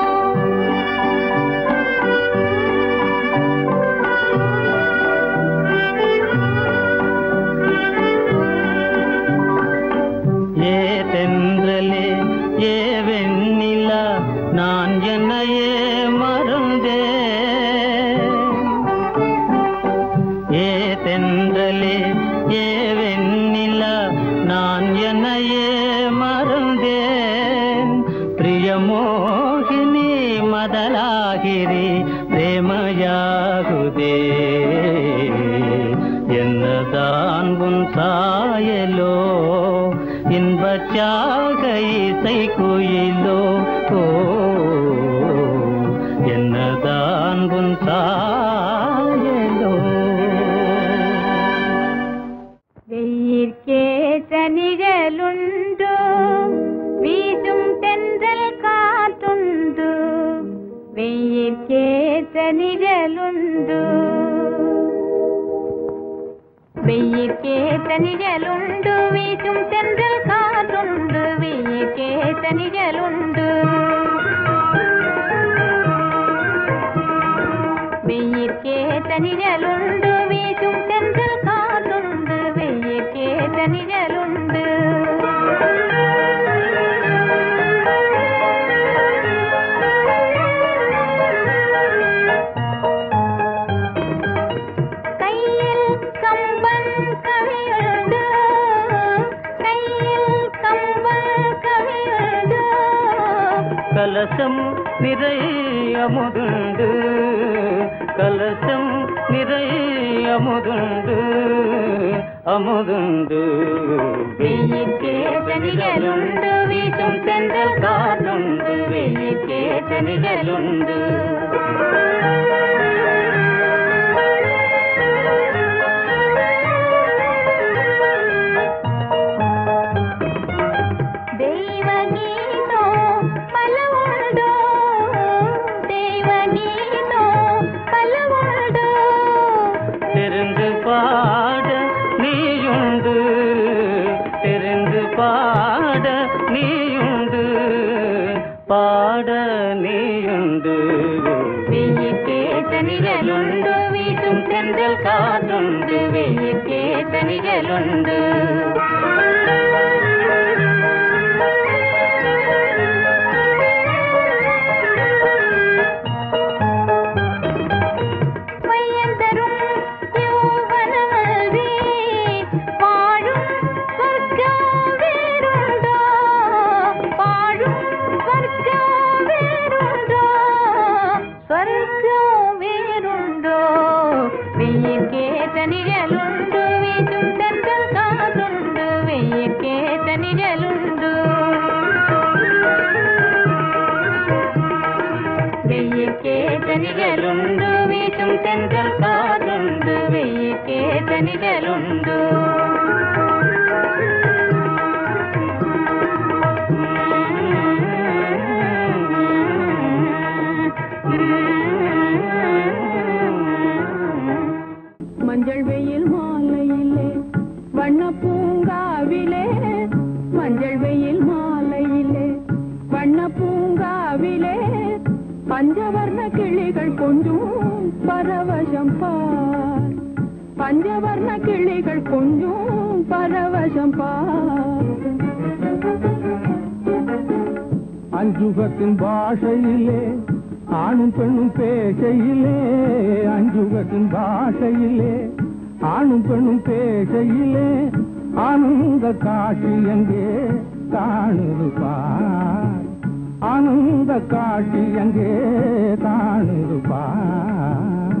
ஏ தென்றலே ஏ வெண்ணிலா நான் என்னையே மறந்தே ஏ தென்றலே ஏ வெண்ணிலா நான் என்னையே மறந்தேன் பிரியமோகினி மதலாகிரி பிரேமயாகுதே என்னதான் உன் சாயலோ இன்பச்சாக இசை குயிலோ ஓ என்னதான் உன் சாயலோ வெயிற்கேற்ற நிழலுண்டு வீசும் தென்றல் காற்றுண்டு வெயிற்கேற்ற நிழலுண்டு வெயிற்கேற்ற நிழலுண்டு வீசும் தென்றல் காற்றுண்டு வெயிற்கேற்ற நிழலுண்டு வெயிற்கேத்த நிழலுண்டு வீசும் தென்றல் காற்றுண்டு வெயிற்கேத்த நிழலுண்டு கையில் கம்பன் கவியுண்டு கையில் கம்பன் கவியுண்டு கலசம் நிறை அமுதுண்டு கலசம் நிறை அமுதுண்டு அமுதுண்டு வெயிற்கேத்த நிழலுண்டு வீசும் தென்றல் காற்றுண்டு வெயிற்கேத்த நிழலுண்டு தெய்வகீதோ பலவுண்டோ தெய்வகீதோ பலவுண்டோ தெரிந்து பாட நீயுண்டு தெரிந்து பாட நீயுண்டு பாட நீயுண்டு வெயிற்கேத்த நிழலுண்டு வீசும் தென்றல் காற்றுண்டு வெயிற்கேத்த நிழலுண்டு பையந்தரும் யௌவனமல்வி வாழும் சொர்க்கம் வேறுண்டோ வாழும் சொர்க்கம் வேறுண்டோ சொர்க்கம் வேறுண்டோ வெயிற்கேத்த நிழலுண்டு வீசும் தென்றல் காற்றுண்டு வெயிற்கேத்த நிழலுண்டு வெயிற்கேத்த நிழலுண்டு வீசும் தென்றல் காற்றுண்டு வெயிற்கேத்த நிழலுண்டு மஞ்சள் வெயில் மாலையிலே வண்ண பூங்காவிலே மஞ்சள் வெயில் மாலையிலே வண்ண பூங்காவிலே பஞ்சவர்ண கிளிகள் கொஞ்சும் பரவசம் பார் பஞ்சவர்ண கிளிகள் கொஞ்சும் பரவசம் பார் அஞ்சுகத்தின் பாஷையிலே ஆணும் பெண்ணும் பேசையிலே அஞ்சுகத்தின் பாஷையிலே ஆணும் பெண்ணும் பேசையிலே ஆனந்த காட்சி எங்கே காணுது பார் ஆனந்த காட்சி எங்கே காணுது பார்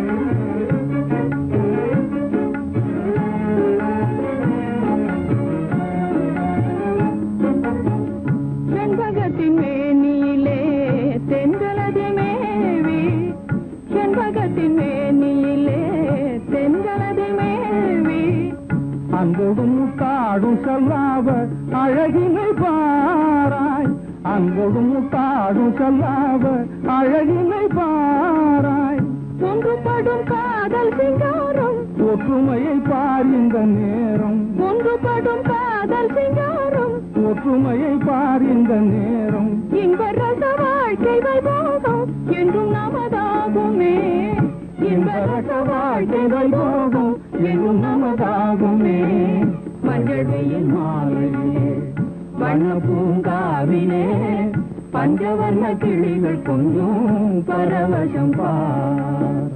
செண்பகத்தின் மேனியிலே தென்றலதி மேவி செண்பகத்தின் மேனியிலே தென்றலதி மேவி அன்போடும் காடும் செல்லாவ அழகினை பாராய் அன்போடும் காடும் செல்லாவ அழகினை பாராய் ஒன்றுபடும் காதல் சிங்காரம் ஒற்றுமையை பார் இந்த நேரம் ஒன்றுபடும் காதல் சிங்காரம் ஒற்றுமையை பார் இந்த நேரம் இன்ப ரச வாழ்க்கை வைபோகம் என்றும் நமதாகுமே இன்ப ரச வாழ்க்கை வைபோகம் என்றும் நமதாகுமே மஞ்சள் வெயில் மாலையிலே வண்ண பூங்காவிலே பஞ்சவர்ண கிளிகள் கொஞ்சம் பரவசம் பார்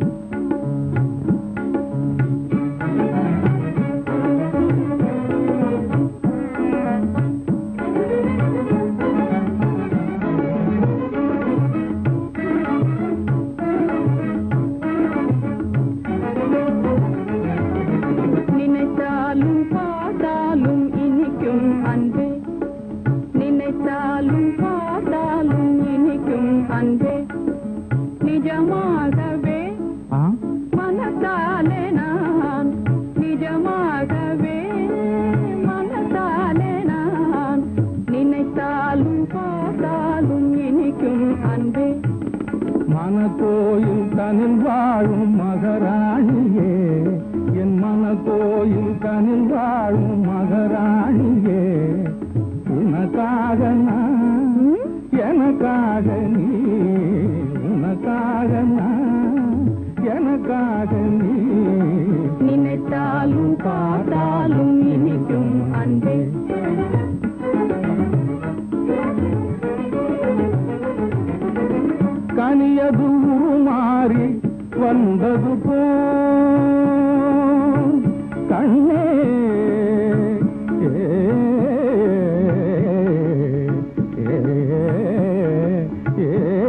நினைத்தாலும் பார்த்தாலும் இனிக்கும் அன்பே நினைத்தாலும் பார்த்தாலும் இனிக்கும் அன்பே நிஜமாகவே ஆ? மனத்தாலே நான் நிஜமாகவே மனத்தாலே நான் நினைத்தாலும் பார்த்தாலும் இனிக்கும் அன்பே மனக்கோயில் தனில் வாழும் மகராணியே என் மனக்கோயில் தனில் வாழும் மகராணியே உன் உனக்காக நான் எனக்காக நீ உனக்காக நான் எனக்காக நீ நினைத்தாலும் பார்த்தாலும் இனிக்கும் அன்பே கனியது உருமாறி வந்தது போ கண்ணே ஏ, ஏ, ஏ,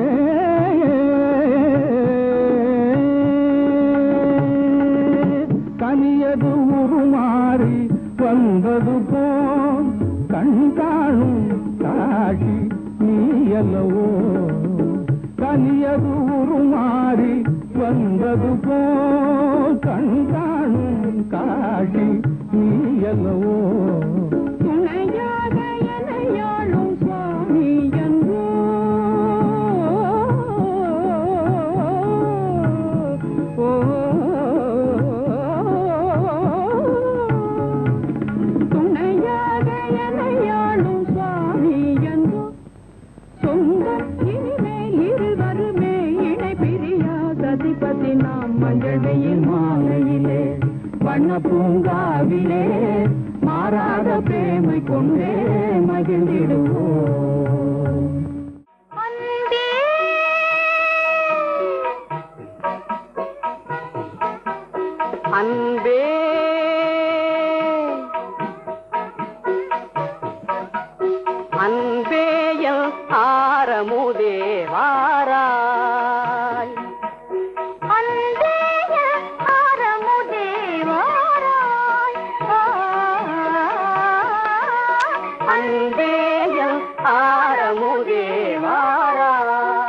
கனியது உருமாறி வந்தது போ கண் காணும் காட்சி நீ அல்லவோ கனியது உருமாறி வந்தது போ கண் காணும் காட்சி நீ அல்லவோ துணையாக எனையாளும் சுவாமி என்றோ ஓ, துணையாக எனையாளும் சுவாமி என்றோ சொந்தம் இனிமேல் இருவருமே இணை பிரியா சதிபதி நாம் மஞ்சள் வெயில் மாலையிலே வண்ண பூங்காவிலே மாறாத பிரேமை கொண்டே மகிழ்ந்திடுவோம் அன்பே அன்பே அன்பேயல் ஆரமுதே வாராய் அன்பேய ஆரமுதே வாராய் அன்பேயல் ஆரமுதே வாராய்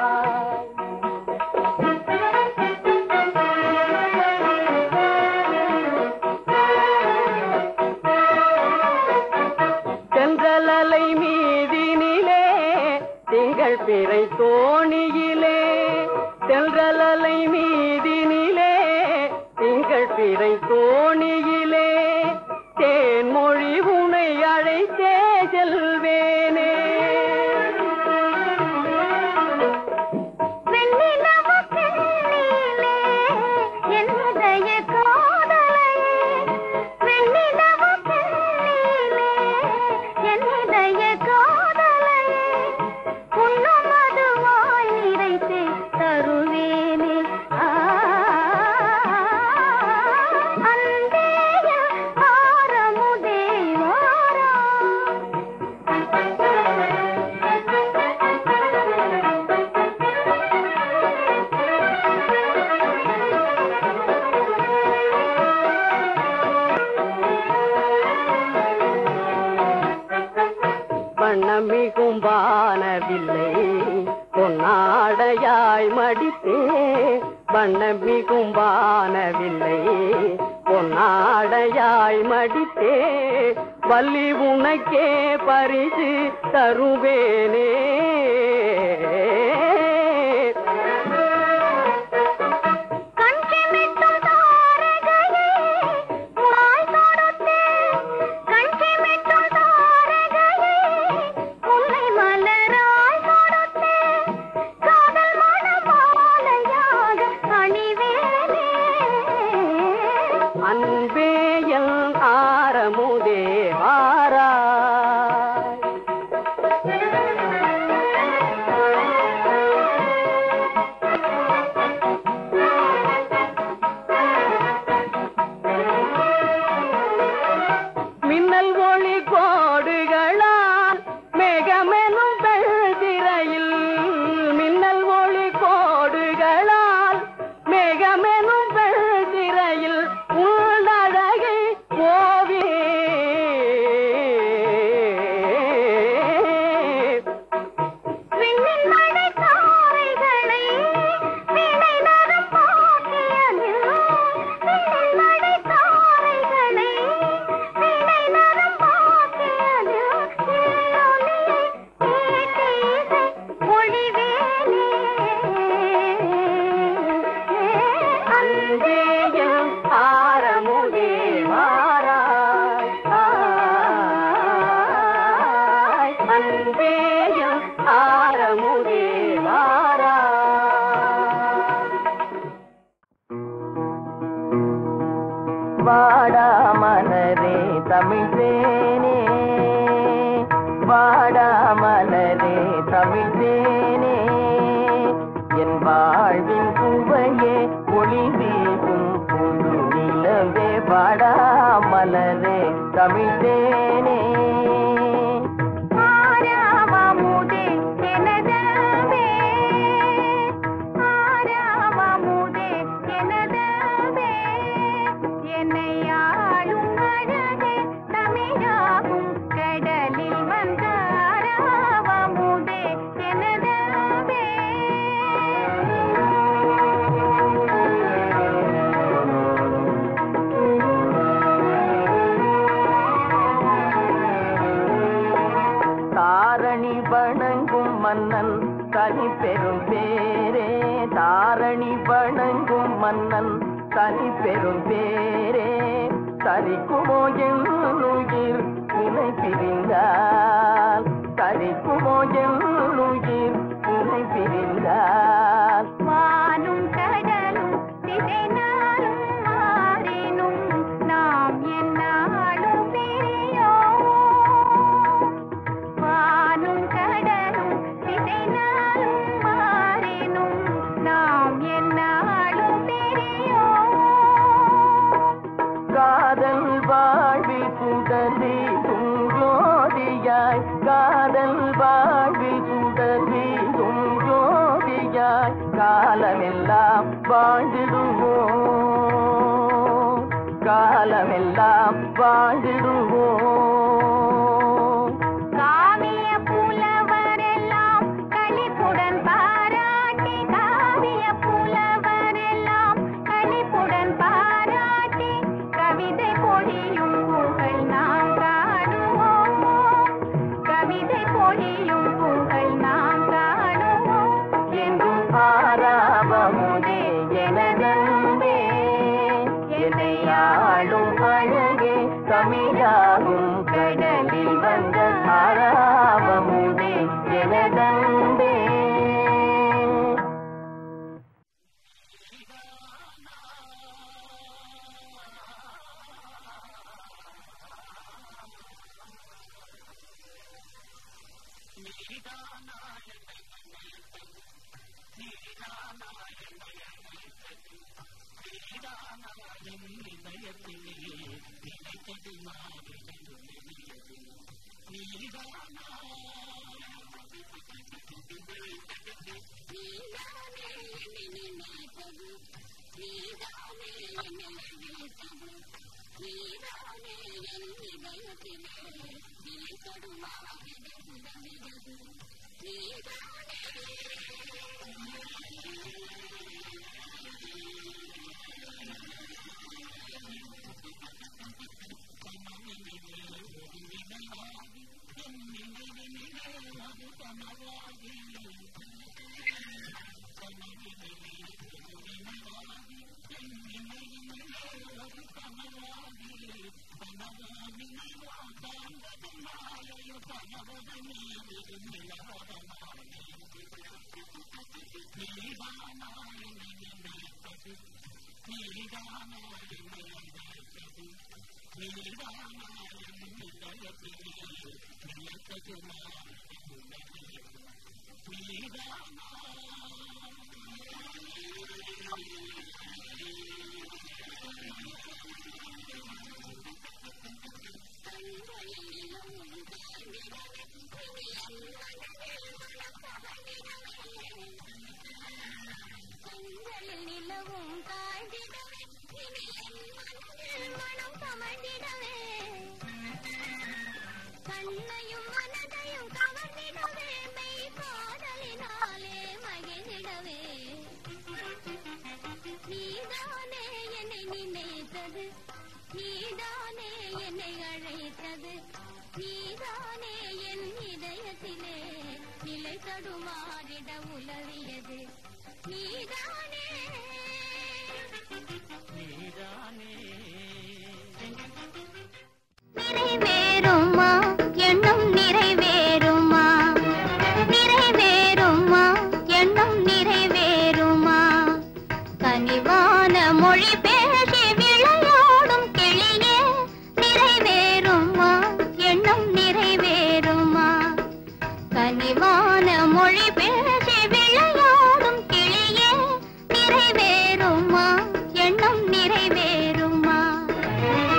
தென்றலலை மீதினிலே திங்கள் பிறை தோணியிலே தென்றலலை மீதினிலே திங்கள் பிறை தோணியிலே தேன்மொழி உனை அழைத்தே செல்வேனே வெண்ணிலவு பெண்ணிலே என்னுடைய காதலையே வெண்ணிலவு பெண்ணிலே என்னுடைய காதலையே உன்னும் மதுவாய் நிறைத்தே தருவேனே ஆ, அன்பேய ஆரமுதே வண்ணமிகும் வானவில்லை பொன்னாடையாய் மடித்தே வண்ணமிகும் வானவில்லை பொன்னாடையாய் மடித்தே வள்ளி உனக்கே பரிசு தருவேனே கண் சிமிட்டும் தாரகையே உன்னாய் தொடுத்தே கண் சிமிட்டும் தாரகையே உன்னை மலராய் தொடுத்தே காதல் மணமாலையாக அணிவேனே அன்பேயல் ஆரமுதே வாராய் வாடா மலரே தமிழ் தேனே ஆராவமுதே எனதவே ஆராவமுதே எனதவே என்னை ஆளும் அழகே தமிழாகும் கடலில் வந்த ஆராவமுதே எனதவே தாரணி வணங்கும் மன்னன் தனி பெரும் பேரே தாரணி வணங்கும் மன்னன் தனி பெரும் பேரே தரிக்குமோ என்னுயிர் இணை பிரிந்தால் தரிக்குமோ என்னுயிர் இணை பிரிந்தால் வானும் கடலும் திசை நாளும் மாறினும் நாம் என்னாலும் பிரியோம் வானும் கடலும் திசை நாளும் மாறினும் நாம் என்னாலும் பிரியோம் காதல் வாழ்வில் சுடரி ஜோதியாய் காதல் வாழ்வில் சுடரி ஜோதியாய் காலமெல்லாம் வாழ்ந்திடுவோம் காலமெல்லாம் வாழ்ந்திடுவோம் காவிய புலவரெல்லாம் களிப்புடன் பாராட்டி காவிய புலவரெல்லாம் களிப்புடன் பாராட்டி கவிதை பொழியும் புகழ் நாம் காணுவோம் கவிதை பொழியும் புகழ் நாம் காணுவோம் எங்கும் ஆறாவமுதே எனதன்பே என்னை ஆளும் அழகே தமிழாகும் கடலில் வந்த ஆறாவமுதே எனதன்பே நிலவும் தாழ்ந்திடவே இனி என் மனதில் மனம் கமழ்ந்திடவே கண்ணையும் மனதையும் கவர்ந்திடவே மெய் காதலினாலே மகிழ்ந்திடவே நீதானே என்னை நினைத்தது நீதானே என்னை அழைத்தது நீதானே என் இதயத்திலே நிலை தடுமாறிட உலவியது நீதானே நிறைவேறுமா எண்ணம் நிறைவேறுமா நிறைவேறுமா எண்ணம் நிறைவேறுமா கனிவான மொழி பேசி விளையாடும் கிளியே நிறைவேறுமா எண்ணம் நிறைவேறுமா கனிவான மொழி பேசி விளையாடும் கிளியே நிறைவேறுமா எண்ணம் நிறைவேறுமா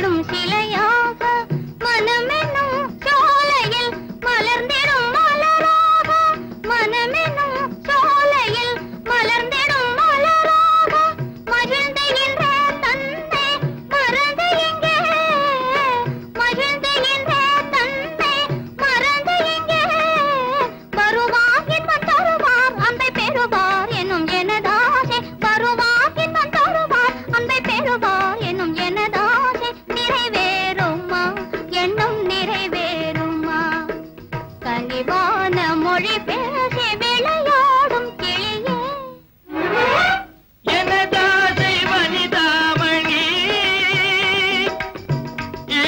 மலர்ந்திடும் சிலையாக மனமென்னும் சோலையில் மலர்ந்திடும் மலராக மனமென்னும் சோலையில் மலர்ந்திடும் மலராக மகிழ்ந்துகின்ற தந்தை மறந்து எங்கே மகிழ்ந்துகின்ற தந்தை மறந்து எங்கே வருவார் இன்பம் தருவார் அன்பை பெறுவார் என்னும் எனதாசை வருவார் இன்பம் தருவார் அன்பை பெறுவார் என்னும் எனதாசை நிறைவேறுமா எண்ணம் நிறைவேறுமா கனிவான மொழி பேசி விளையாடும் கிளியே எனதாசை வனிதாமணி ஏ,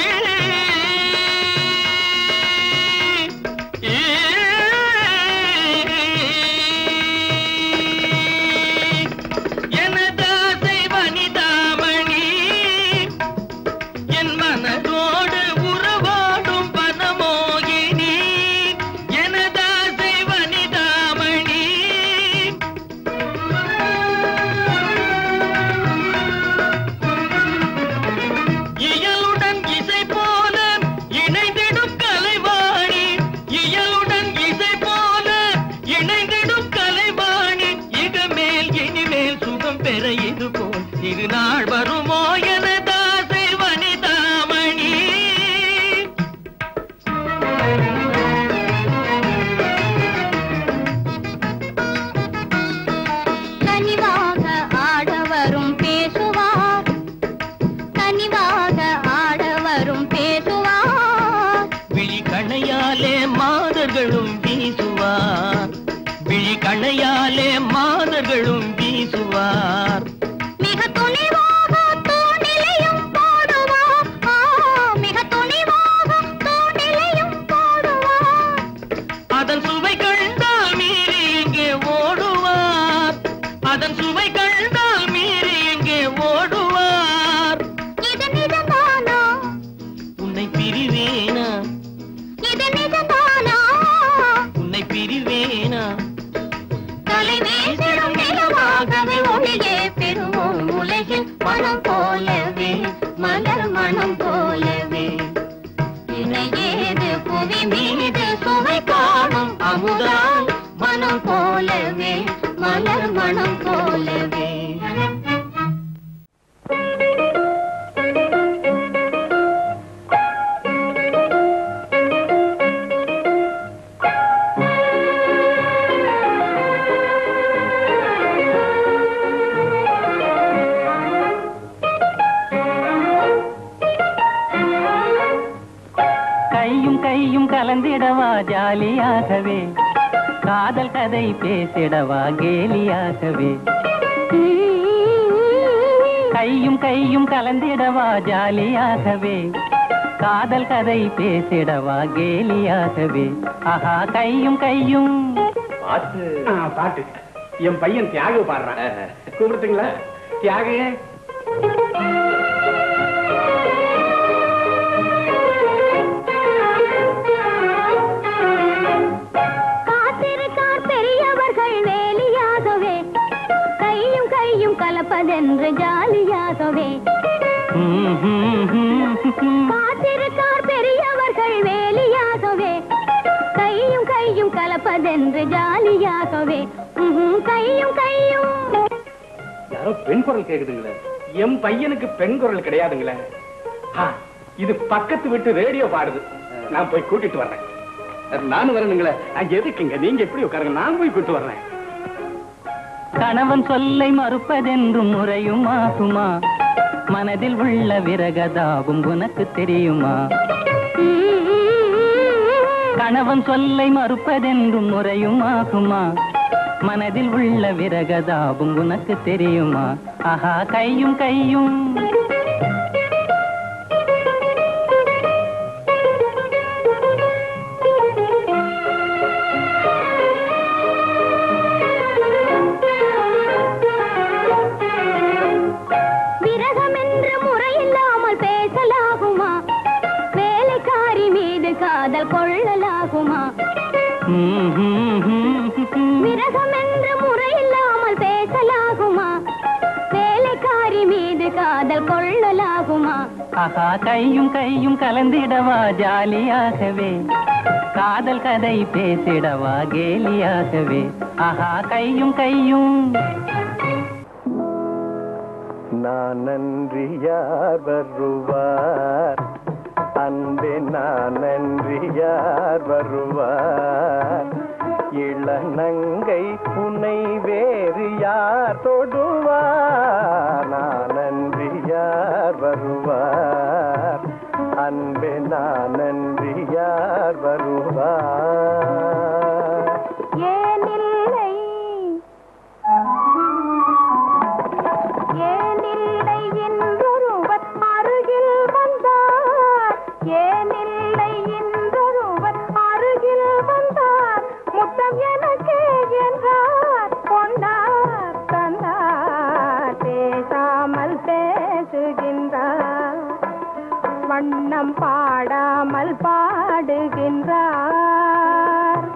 ஏ, எனதாசை வனிதாமணி என் மனதோடு உறவாடும் பனமோகினி எனதாசை வனிதாமணி இயலுடன் இசை போல இணைந்திடும் கலைவாணி இயலுடன் இசை போல இணைந்திடும் கலைவாணி இக மேல் இனிமேல் சுகம் பெற இது போல் திருநாள் வருமோ என தாசை வனிதாமணி கனிவாக ஆடவரும் பேசுவார் கனிவாக ஆடவரும் பேசுவார் விழி கணையாலே மாதர்களும் வீசுவார் விழி கணையாலே மாதர்களும் வீசுவார் மிக துணிவாக தூணிலையும் போடுவார் ஆ, மிக துணிவாக தூணிலையும் போடுவார் அதன் சுவை கண்டால் மீறி இங்கே ஓடுவார் அதன் சுவை கண்டால் மீறி இங்கே ஓடுவார் இது நிஜம்தானா உன்னை பிரிவேனா இது நிஜம்தானா உன்னை பிரிவேனா தலை வீசிடும் நிலவாகவே ஒளியே பெறுவோம் உலகில் மனம் போலவே மலர் மனம் போலவே இணையேது புவி மீது சுவை காணும் அமுதாய் மனம் போலவே மலர் மனம் போலவே கையும் கையும் கலந்திடவா ஜாலியாகவே காதல் கதை பேசிடவா கேலியாகவே கையும் கையும் கலந்திடவா ஜாலியாகவே காதல் கதை பேசிடவா கேலியாகவே ஆஹா கையும் கையும் பாட்டு பாட்டு என் பையன் தியாக பாடுறான் கூப்பிடுறீங்களா தியாகைய காத்திருக்கார் பெரியவர்கள் வேலியாகவே கையும் கையும் கலப்பதென்று ஜாலியாகவே காத்திருக்கார் பெரியவர்கள் வேலியாகவே கையும் கையும் கலப்பதென்று ஜாலியாகவே ம்ஹும், கையும் கையும் யாரோ பெண் குரல் கேக்குதுங்களே என் பையனுக்கு பெண் குரல் கிடையாதுங்களே ஆ, இது பக்கத்து விட்டு ரேடியோ பாடுது நான் போய் கூட்டிட்டு வர்றேன் நானும் வரணுங்களே அங்க எதுக்குங்க நீங்க எப்படி உட்காருங்க நான் போய் கூட்டிட்டு வர்றேன் கணவன் சொல்லை மறுப்பதென்று முறையுமாகுமா மனதில் உள்ள விரகதாவும் உனக்கு தெரியுமா கணவன் சொல்லை மறுப்பதென்று முறையுமாகுமா மனதில் உள்ள விரகதாவும் உனக்கு தெரியுமா ஆஹா கையும் கையும் விரகம் என்ற முறையில்லாமல் பேசலாகுமா வேலைக்காரி மீது காதல் கொள்ளலாகுமா விரகம் என்ற முறையில்லாமல் பேசலாகுமா வேலைக்காரி மீது காதல் காதல் கொள்ளலாகுமா ஆஹா கையும் கையும் கலந்திடவா ஜாலியாகவே காதல் கதை பேசிடவா கேலியாகவே ஆஹா கையும் கையும் நான் நன்றி யார் வருவார் அன்பே நான் நன்றி யார் வருவார் இளநங்கை உன்னை வேறு யார் தொடுவார் நான் நன்றி யார் வருவார் அன்பே நான் நன்றி யார் வருவார் ஏனில்லை ஏனில்லை என்றொருவர் அருகில் வந்தார் ஏனில்லை என்றொருவர் அருகில் வந்தார் முத்தம் எனக்கு என்றார் கொண்டார் தந்தார் பேசாமல் பேசுகின்றார் வண்ணம் பாடாமல் பாடுகின்றார்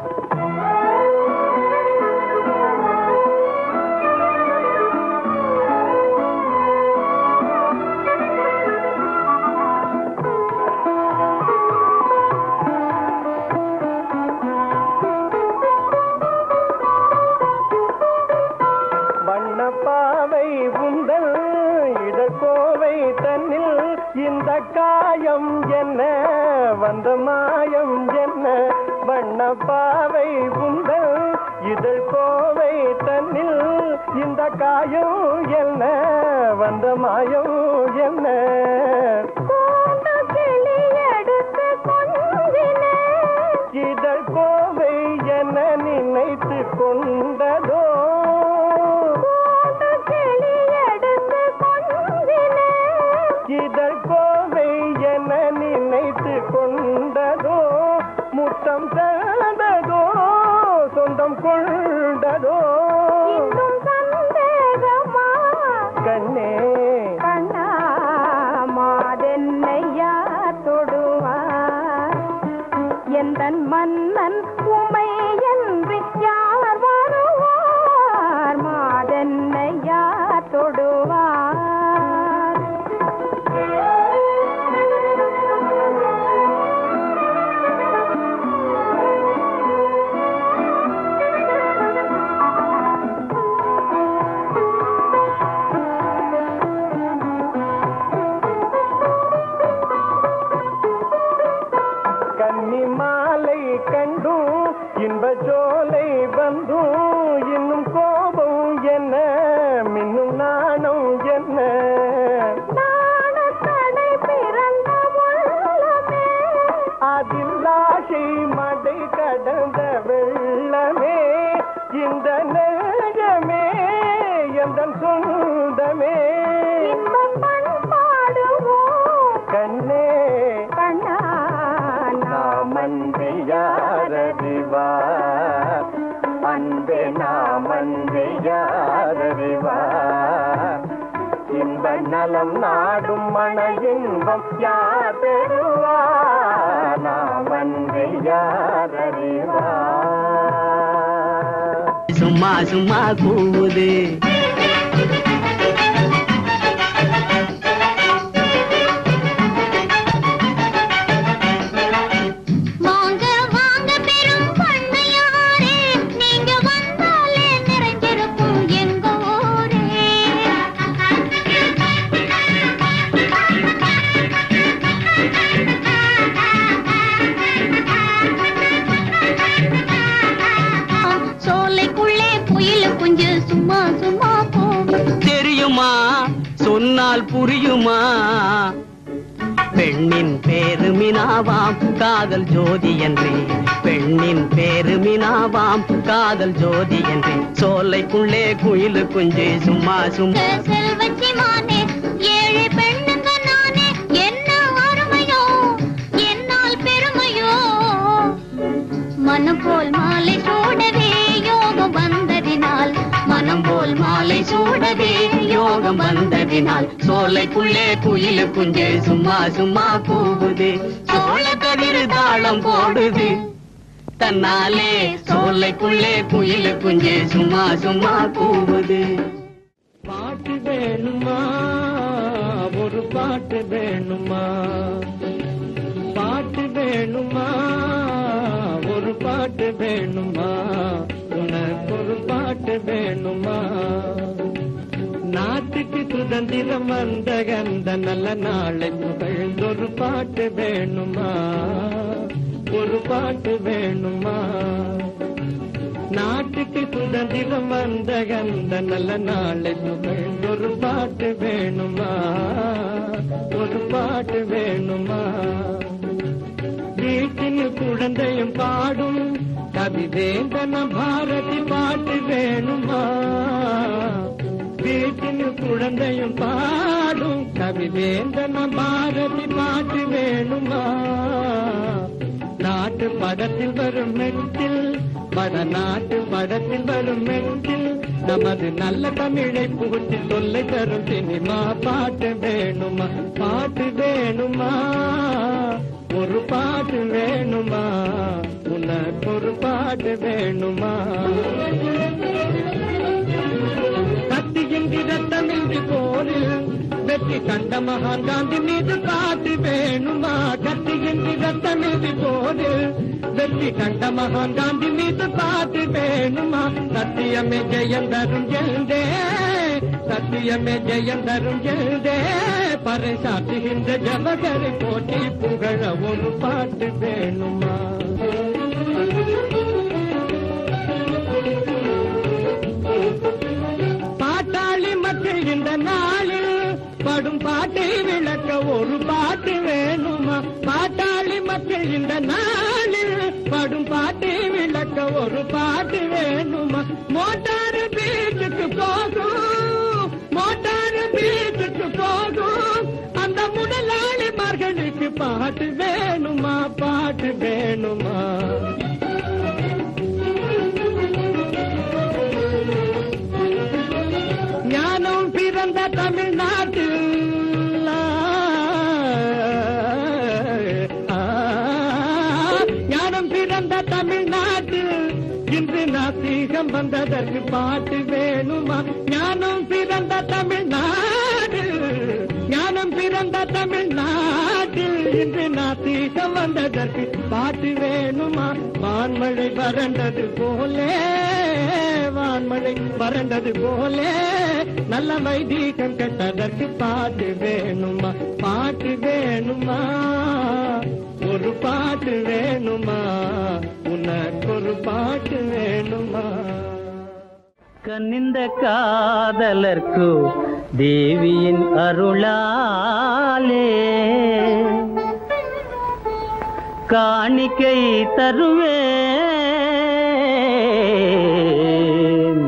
வண்ணப்பாவை உந்தல் இடக்கோவை தன்னில் இந்த காயம் என்ன வந்த மாயம் என்ன வண்ணப்பாவை உந்தல் இதழ் கோவை தன்னில் இந்த காயம் என்ன வந்த மாயம் என்ன கூண்டு கிளி எடுத்து கொஞ்சினேன் இதழ் கோவை என நினைத்து கொண்டதோ கூண்டு கிளி எடுத்து கொஞ்சினேன் இதழ் கோவை என நினைத்து கொண்டதோ முத்தம் தந்ததோ சொந்தம் கொண்டதோ இன்னும் சந்தேகமா கண்ணே கண்ணா மாதென்னையா தொடுவார் எந்தன் மன்னன் உமை என்று யார் வருவார் மாதென்னையா தொடுவார் கன்னி மாலை கண்டும் இன்ப ஜோலை வந்தும் இன்னும் கோபம் என்ன மின்னும் நாணம் என்ன நாணத்தடை பிறந்த உள்ளமே அதில் ஆசை மடை கடந்த வெள்ளமே இந்த நெஞ்சமே எந்த சொந்தமே இன்பம் பண்பாடுவோம் கண்ணே கண்ணா நாமன்றி யாரறிவார் அன்பே நாமன்றி யாரறிவார் இன்ப நலம் நாடும் மன இன்பம் யார் பெறுவார் நாமன்றி யாரறிவார் சும்மா சும்மா கூவுது வாங்க வாங்க பெரும் பண்ணையாரே நீங்க வந்தாலே நிறைஞ்சிருக்கும் எங்க ஊரே சோலைக்குள்ளே குயில் குஞ்சு சும்மா சும்மா போகும் தெரியுமா சொன்னால் புரியுமா பெண்ணின் பேரு மினாவாம் காதல் ஜோதி என்றே பெண்ணின் பேரு மினாவாம் காதல் ஜோதி என்றே சோலைக்குள்ளே குயிலு குஞ்சு சும்மா சும்மா செல்வச்சி மானே ஏழை பெண்ணுங்க நானே என்ன அருமையோ என்னால் பெருமையோ மனம் போல் மாலை சூடவே யோகம் வந்ததினால் மனம் போல் மாலை சூடவே யோகம் வந்ததினால் சோலைக்குள்ளே குயிலு குஞ்சு சும்மா சும்மா கூவுது சோழ கதிரு தாளம் போடுது தன்னாலே சோலைக்குள்ளே குயிலு குஞ்சு சும்மா சும்மா கூவுது பாட்டு வேணுமா பாட்டு வேணுமா பாட்டு வேணுமா ஒரு பாட்டு வேணுமா உனக்கு ஒரு பாட்டு வேணுமா நாட்டுக்கு சுதந்திரம் வந்த கந்த நல்ல நாளை புகழ்ந்தொரு பாட்டு வேணுமா ஒரு பாட்டு வேணுமா நாட்டுக்கு சுதந்திரம் வந்த கந்த நல்ல நாளை புகழ்ந்தொரு பாட்டு வேணுமா ஒரு பாட்டு வேணுமா வீட்டில் குழந்தையும் பாடும் கவி வேந்தன பாரதி பாட்டு வேணுமா வீட்டில் குழந்தையும் பாடும் கவி வேந்தன பாரதி பாட்டு வேணுமா நாட்டு படத்தில் வரும் மெட்டில் பட நாட்டு படத்தில் வரும் மெட்டில் நமது நல்ல தமிழை புகுத்தி சொல்லை தரும் சினிமா பாட்டு வேணுமா பாட்டு வேணுமா ஒரு பாட்டு வேணுமா உனக்கு ஒரு பாட்டு வேணுமா கத்தியின்றி ரத்தமின்றி போரில் வெற்றி கண்ட மகான் காந்தி மீது பாட்டு வேணுமா கத்தியின்றி ரத்தமின்றி போரில் வெற்றி கண்ட மகான் காந்தி மீது பாட்டு வேணுமா சத்தியமே ஜெயம் தரும் எழுந்தே சத்தியமே ஜெயம் தரும் எழுந்தே பறை சாத்துகின்ற ஜபகரை போட்டி புகழ ஒரு பாட்டு வேணுமா பாட்டாளி மக்கள் இந்த நாளில் படும் பாட்டை விளக்க ஒரு பாட்டு வேணுமா பாட்டாளி மக்கள் இந்த நாளில் படும் பாட்டை விளக்க ஒரு பாட்டு வேணுமா மோட்டார் பீச்சுக்கு போகும் மோட்டார் பீச்சுக்கு போகும் அந்த முதலாளிமார்களுக்கு பாட்டு வேணுமா பாட்டு வேணுமா ஞானம் பிறந்த தமிழ்நாட்டில் ஆ, ஞானம் பிறந்த தமிழ்நாட்டில் இன்று நாசீகம் வந்ததற்கு பாட்டு வேணுமா ஞானம் பிறந்த தமிழ்நாடு ஞானம் பிறந்த தமிழ்நாட்டில் இன்று நாசீகம் வந்ததற்கு பாட்டு வேணுமா வான்மழை வறண்டது போலே வான்மழை வறண்டது போலே நல்ல வைதீகம் கெட்டதற்கு பாட்டு வேணுமா பாட்டு வேணுமா ஒரு பாட்டு வேணுமா உனக்கு ஒரு பாட்டு வேணுமா கண்ணிந்த காதலர்க்கு தேவியின் அருளாலே காணிக்கை தருவேன்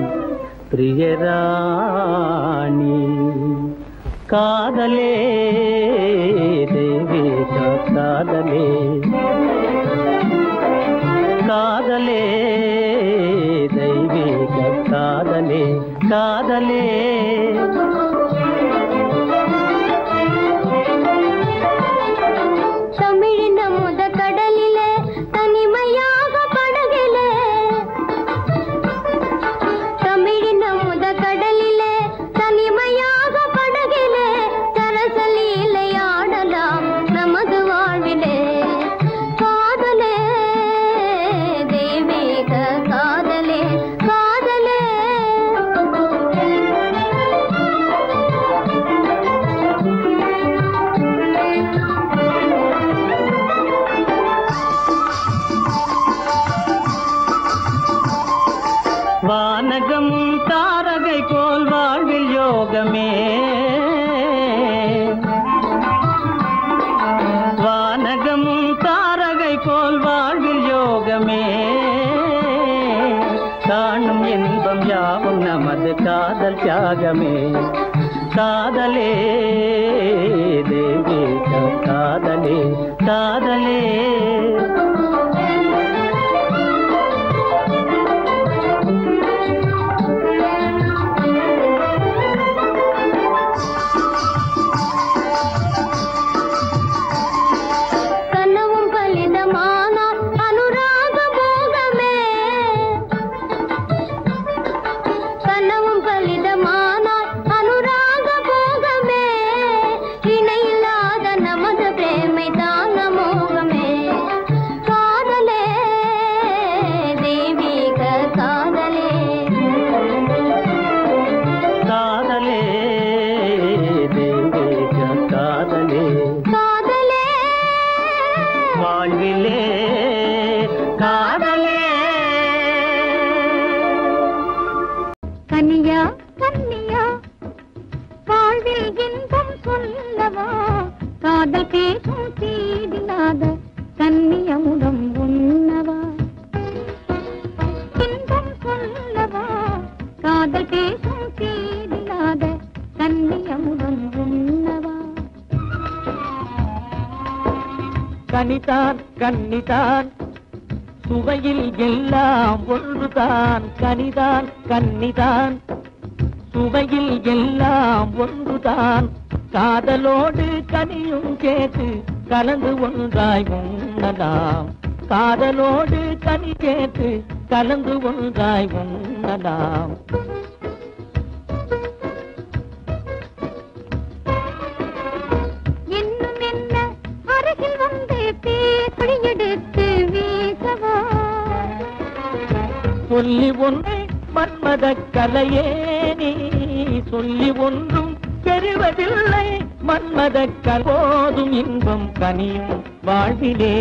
பிரியராணி காதலே தேவி காதலே காதலே தெய்வீக காதலே காதலே தமிழின முத கடலிலே தனிமையாக படகிலே தமிழின முத கடலிலே தனிமையாக படகிலே சரசலீலை ஆடலாம் நமது வாழ்விலே காதலே தெய்வீக காதலே காதலே வானகம் தாரகை போல் வாழ்வில் யோகமே வானகம் தாரகை போல் வாழ்வில் யோகமே காணும் இன்பம் யாவும் நமது காதல் தியாகமே காதலே தேவி காதலே காதலே கனவும் பலிதமானால் அனுராக போகமே கனவும் பலிதமானால் அனுராக போகமே அல்லவா காதல் பேசும் தீதில்லாத கன்னியமுடம் உண்ணவா இன்பம் சொல்லவா காதல் பேசும் தீதில்லாத கன்னியமுடம் உண்ணவா கனிதான் கன்னிதான் சுவையில் எல்லாம் ஒன்றுதான் கனிதான் கன்னிதான் சுவையில் எல்லாம் ஒன்றுதான் காதலோடு கனியும் கேட்டு கலந்து ஒன்றாய் உண்ணலாம் காதலோடு கனி கேட்டு கலந்து ஒன்றாய் உண்ணலாம் இன்னும் என்ன அருகில் வந்து பேசி எடுத்து வீசவா சொல்லி ஒன்று மன்மத கலையே நீ சொல்லி ஒன்றும் பெறுவதில்லை மன்மத போதும் இன்பம் கனியும் வாழ்விலே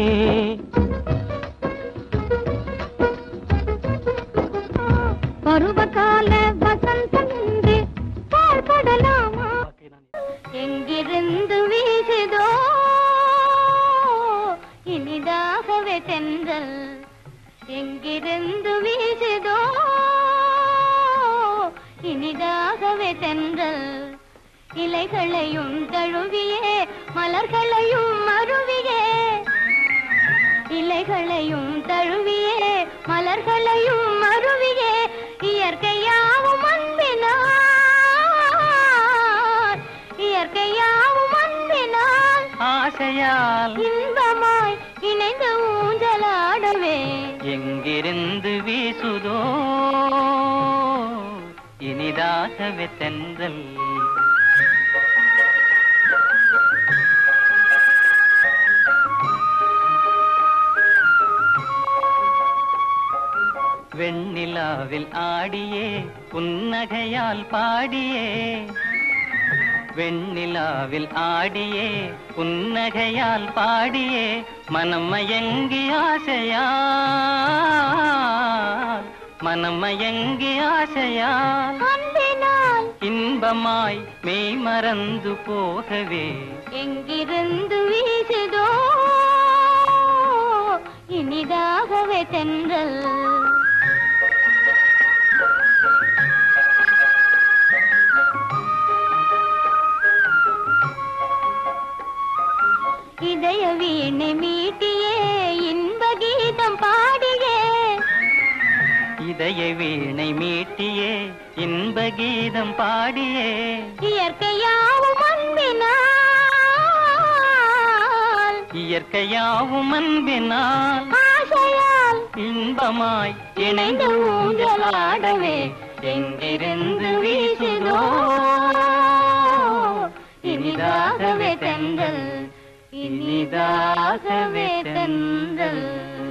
பருவகால வசந்தம் என்று பாழ்படலாமா எங்கிருந்து வீசுதோ இனிதாகவே தென்றல் எங்கிருந்து வீசுதோ இனிதாகவே தென்றல் இலைகளையும் தழுவியே மலர்களையும் மருவியே இலைகளையும் தழுவியே மலர்களையும் மருவியே இயற்கையாவும் அன்பினார் இயற்கையாவும் அன்பினார் ஆசையால் இன்பமாய் இணைந்து ஊஞ்சலாடவே எங்கிருந்து வீசுதோ இனிதாகவே தென்றல் வெண்ணிலாவில் ஆடியே புன்னகையால் பாடியே வெண்ணிலாவில் ஆடியே புன்னகையால் பாடியே மனம் மயங்கி ஆசையால் மனம் மயங்கி ஆசையால் அன்பினால் இன்பமாய் மெய் மறந்து போகவே எங்கிருந்து வீசுதோ இனிதாகவே தென்றல் இதய வீணை மீட்டியே இன்ப கீதம் பாடியே இதய வீணை மீட்டியே இன்ப கீதம் பாடியே இயற்கையாவும் அன்பினால் இயற்கையாவும் அன்பினால் ஆசையால் இன்பமாய் இணைந்து ஊஞ்சலாடவே எங்கிருந்து வீசுதோ இனிதாகவே தென்றல் இனிதாகவே தென்றல்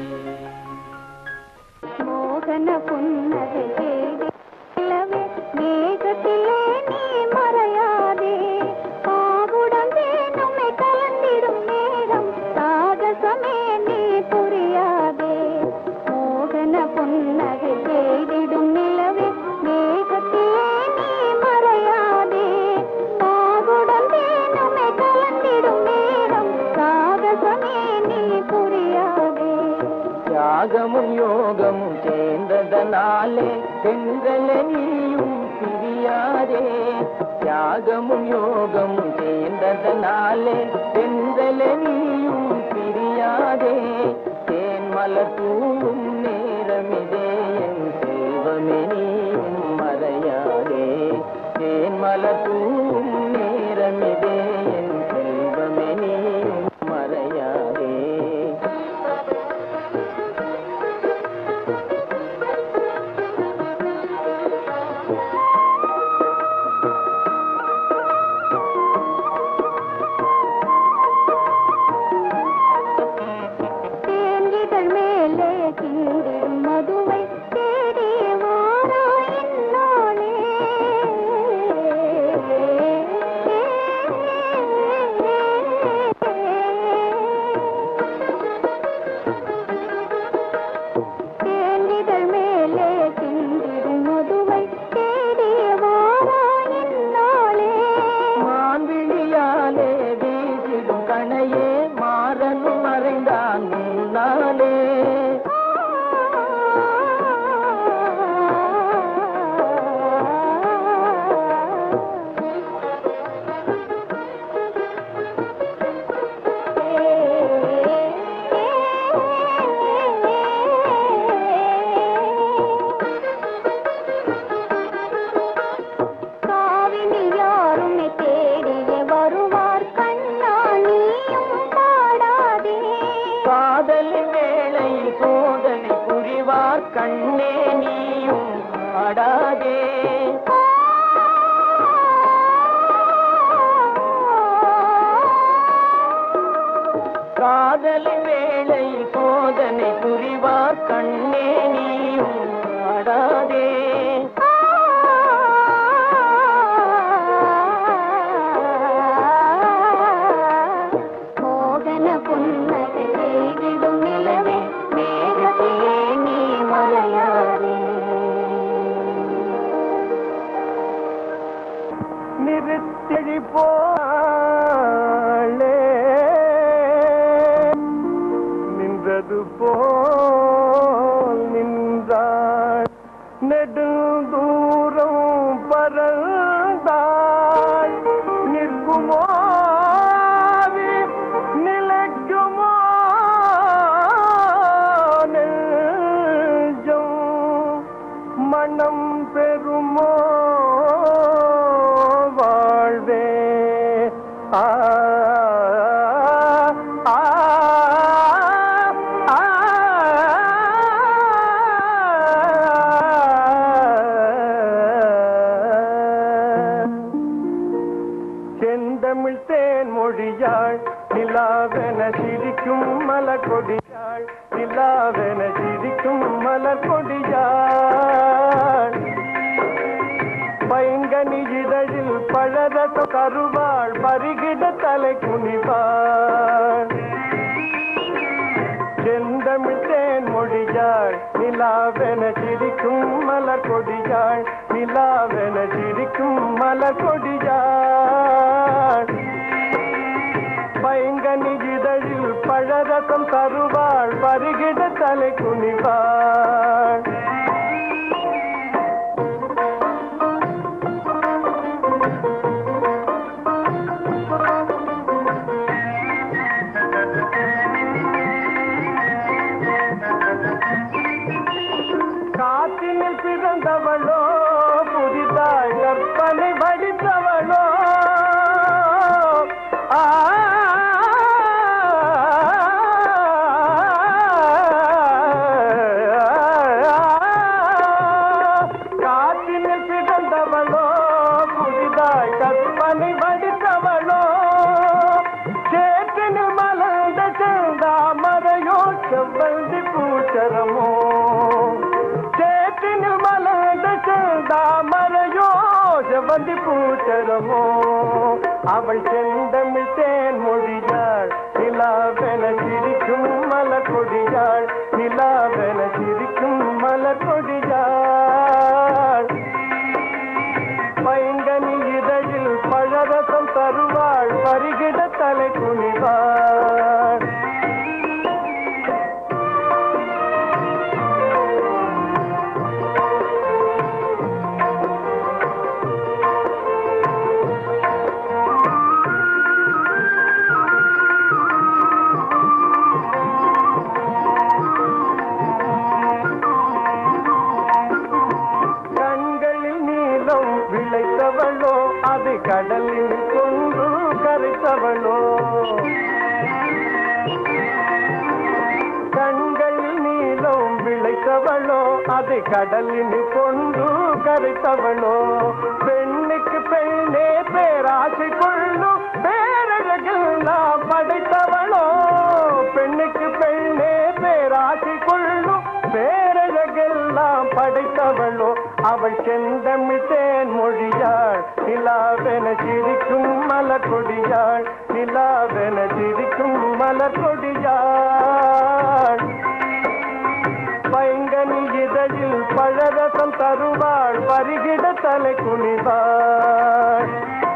மோகன புன்னகை தேடி நிலவே மேகத்திலே நீ மறையாதே பாவுடன் நம்மை கலந்திடும் நேரம் சாகசமே நீ புரியாதே மோகன புன்னகை தேடிடும் நிலவே மேகத்திலே நீ மறையாதே பாவுடன் நம்மை கலந்திடும் நேரம் சாகசமே நீ புரியாதே தியாகமும் யோகமும் சேர்ந்ததனாலே தென்றல நீயும் பிரியாதே தியாகமும் யோகமும் சேர்ந்ததனாலே தென்றல நீயும் பிரியாதே தேன் மலர் தூவும் நேரமிதே என் செல்வமே நீயும் மறையாதே தேன் மலர் தூவும் நேரமிதே என் செல்வமே நீயும் மறையாதே காதலின் வேளையில் சோதனை புரிவார் கண்ணே நீயும் ஆடாதே மோகன புன்னகை செய்திடும் நிலவே மேகத்திலே நீ மலையாதே நிறுத்தடி போலே நின்றது போல் நின்றாள் நெடுந்தூரம் பறந்தாள் நிற்குமோ நிலைக்குமோ நெஞ்சம் மனம் பெறுமோ வாழ்வே ஆ ஆ, ஆ, செந்தமிழ் தேன் மொழியாள் நிலாவென சிரிக்கும் மலர் கொடியாள் நிலாவென சிரிக்கும் மலர் கொடியாள் பைங்கனி இதழில் பழரச கருவாள் பருகிட தலை குனிவாள் செந்தமிழ் தேன் மொழியாள் நிலாவென சிரிக்கும் மலர் கொடியாள் நிலாவென சிரிக்கும் மலர் கொடியாள் பைங்கனி இதழில் பழரசம் தருவாள் பருகிட தலை குனிவாள் காற்றினில் பிறந்தவளோ புதிதாய் கற்பனை வடித்தவளோ ஆ காற்றினில் பிறந்தவளோ புதிதாய் கற்பனை வடித்தவளோ சேற்றினில் மலர்ந்த செந்தாமரையோ செவ்வந்தி பூச்சரமோ சேற்றினில் மலர்ந்த செந்தாமரையோ செவ்வந்தி பூச்சரமோ அவள் செந்தமிழ் தேன் மொழியாள் நிலாவென சிரிக்கும் மலர் கொடியாள் நிலாவென சிரிக்கும் மலர் கொடியாள் பைங்கனி இதழில் பழரசம் தருவாள் பருகிட தலை குனிவாள் கண்களில் நீலம் விளைத்தவளோ அது கடலில் கொண்டு கரைத்தவளோ கண்களில் நீலம் விளைத்தவளோ அது கடலில் கொண்டு கரைத்தவளோ பெண்ணுக்கு பெண்ணே பேராசை கொள்ளும் பேரழகெல்லாம் படைத்தவளோ பெண்ணுக்கு பெண்ணே பேராசை கொள்ளும் பேரழகெல்லாம் படைத்தவளோ அவள் செந்தமிழ் தேன் மொழியாள் நிலாவென சிரிக்கும் மலர் கொடியாள் நிலாவென சிரிக்கும் மலர் கொடியாள் பைங்கனி இதழில் பழரசம் தருவாள் பருகிட தலை குனிவாள்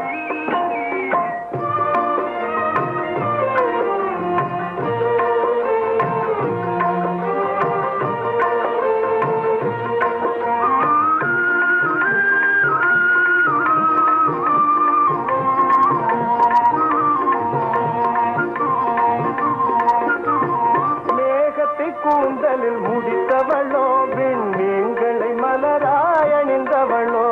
மேகத்தை கூந்தலில் முடித்தவளோ விண்மீன்களை மலராய் அணிந்தவளோ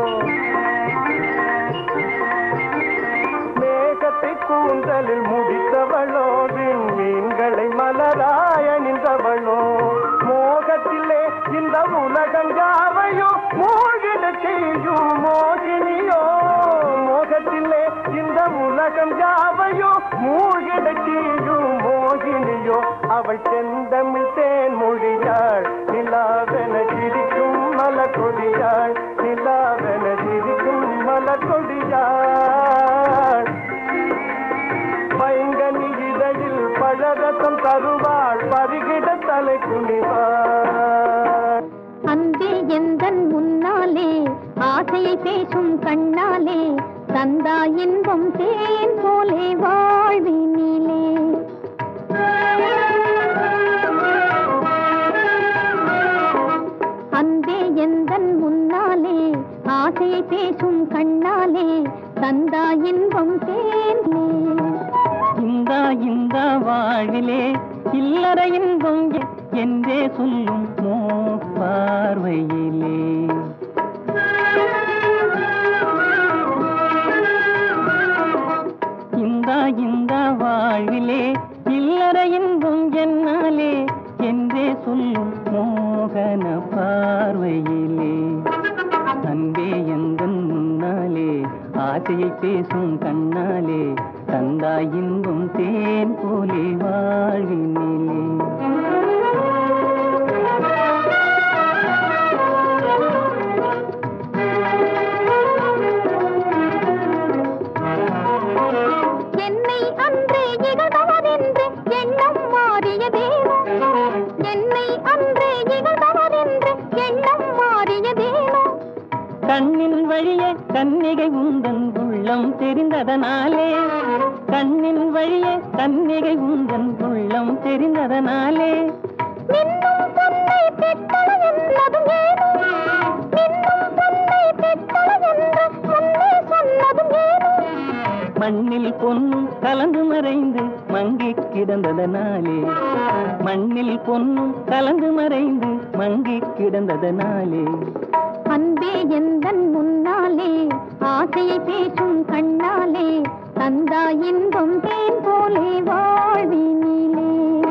மேகத்தை கூந்தலில் முடித்தவளோ விண்மீன்களை மலராய் அணிந்தவளோ மோகத்திலே இந்த உலகம் யாவையோ மூழ்கிட செய்யும் மோகினியோ மோகத்திலே இந்த உலகம் யாவையோ மூழ்கிட செய்யும் மோகினி மொழியோ அவள் செந்தமிழ் தேன் மொழியாள் நிலாவென சிரிக்கும் மலர் கொடியாள் நிலாவென சிரிக்கும் மலர் கொடியாள் பைங்கனி இதழில் பழரசம் தருவாள் பருகிட தலை குனிவாள் அன்பே எந்தன் முன்னாலே ஆசையை பேசும் கண்ணாலே தந்தா இன்பம் தேன் போலே வாழ்வினிலே அன்பே எந்தன் முன்னாலே ஆசையை பேசும் கண்ணாலே தந்தா இன்பம் தேனே இந்த இந்த வாழ்விலே இல்லற இன்பம் எ- என்றே சொல்லும் மோ பார்வையிலே இந்த இந்த வாழ்விலே இல்லற இன்பம் என்னாலே என்றே சொல்லும் மோகன பார்வையிலே அன்பே எந்தன் முன்னாலே ஆசையை பேசும் கண்ணாலே தந்தாய் இன்பம் தேன் போலே வாழ்வினிலே என்னை அன்றே இகழ்பவரென்று எண்ணம் மாறியதேனோ என்னை அன்றே இகழ்பவரென்று எண்ணம் மாறியதேனோ கண்ணின் வழியே கன்னிகை உந்தன் உள்ளம் தெரிந்ததனாலே கண்ணின் வழியே கன்னிகை உந்தன் உள்ளம் தெரிந்ததனாலே நின்னும் பொன்னை பெற்றள என்னதும் ஏனோ நின்னும் பொன்னை பெற்றள என்று முன்னே சொன்னதும் ஏனோ மண்ணில் பொன்னும் கலந்து மறைந்து மங்கி கிடந்ததனாலே மண்ணில் பொன்னும் கலந்து மறைந்து மங்கி கிடந்ததனாலே அன்பே எந்தன் முன்னாலே ஆசையை பேசும் கண்ணாலே தந்தா இன்பம் தேன் போலே வாழ்வினிலே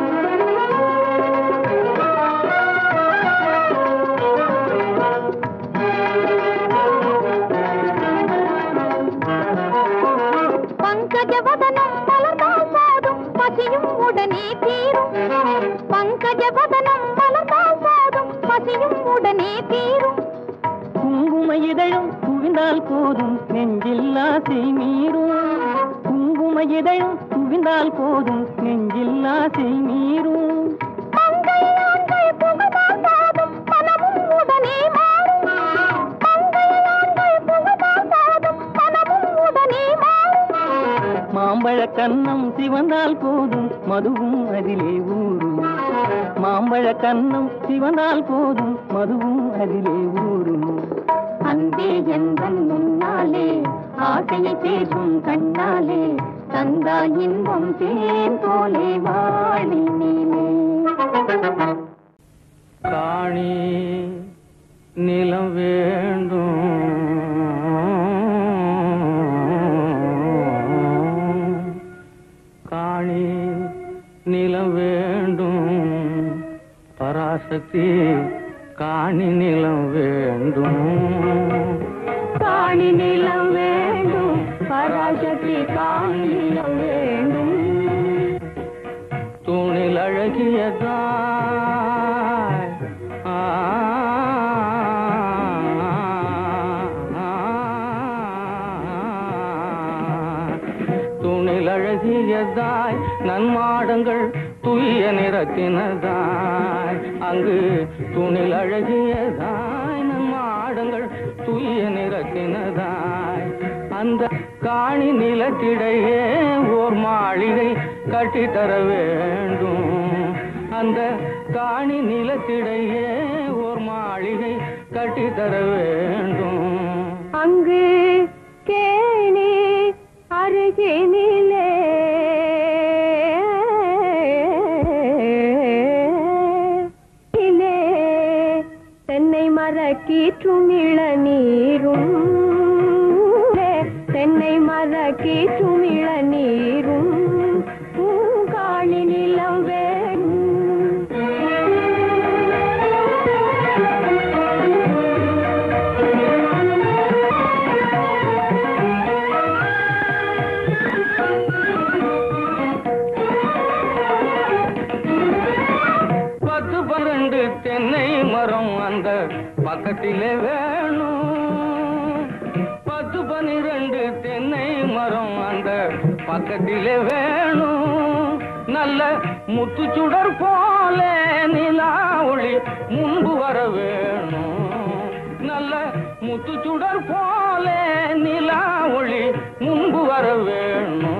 பங்கஜவதனம் மலர்ந்தால் போதும் பசியும் உடனே தீரும் பங்கஜவதனம் மலர்ந்தால் போதும் பசியும் உடனே தீரும் குங்கும இதழும் குவிந்தால் போதும் நெஞ்சில் ஆசை மீறும் குங்கும இதழும் குவிந்தால் போதும் நெஞ்சில் ஆசை மீறும் மங்கை ஆண்கள் புகழால் போதும் மனமும் உடனே மாறும் மங்கை ஆண்கள் புகழால் போதும் மனமும் உடனே மாறும் மாம்பழ கன்னம் சிவந்தால் போதும் மதுவும் அதிலே ஊறும் மாம்பழ கன்னம் சிவந்தால் போதும் மதுவும் அதிலே ஊறும் அன்பே எந்தன் முன்னாலே ஆசையை பேசும் கண்ணாலே தந்தா இன்பம் தேன் போலே வாழினிலே காணி நிலம் வேண்டும் காணி நிலம் வேண்டும் பராசக்தி காணி நிலம் வேண்டும் காணி நிலம் வேண்டும் பராசக்தி காணி நிலம் வேண்டும் தூணில் அழகியதாய் ஆ, தூணில் அழகியதாய் நன்மாடங்கள் துய்ய நிறத்தினதாய் அங்கு தூணில் அழகியதாய் நன்மாடங்கள் துய்ய நிறத்தினதாய் அந்த காணி நிலத்திடையே ஓர் மாளிகை கட்டித்தர வேண்டும் அந்த காணி நிலத்திடையே ஓர் மாளிகை கட்டித்தர வேண்டும் அங்கு கேணி அருகினிலே இலே தென்னை மரக்கீற்றும் இளநீரும் தென்னை மரக்கீற்றும் இளநீரும் காணி நிலம் பக்கத்திலே வேணும் பத்து பனிரெண்டு தென்னை மரம் அந்த பக்கத்திலே வேணும் நல்ல முத்து சுடர் போல நிலா ஒளி முன்பு வர வேணும் நல்ல முத்து சுடர் போல நிலா ஒளி முன்பு வர வேணும்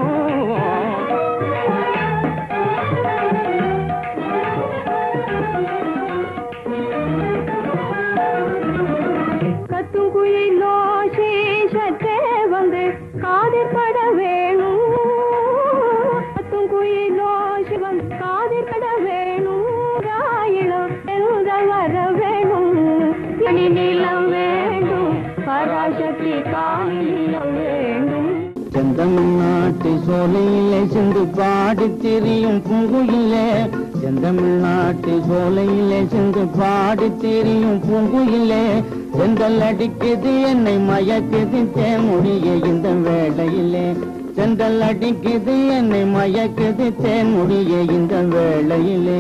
கத்தும் குயிலோ சேஷத்தே வந்து காதில் பட வேணும் கத்தும் குயிலோ சிவன் காதில் பட வேணும் ராயிடம் எழுத வர வேணும் மணி நிலம் வேண்டும் பராசக்தி காணிலம் வேண்டும் செந்தமிழ்நாட்டு சோலையிலே சென்று பாடி திரியும் பூங்குயிலே செந்தமிழ்நாட்டு சோலையிலே சென்று பாடி திரியும் பூங்குயிலே செந்தல் அடிக்குது என்னை மயக்குது தேன்மொழிய இந்த வேளையிலே செந்தல் அடிக்குது என்னை மயக்குது தேன்மொழிய இந்த வேளையிலே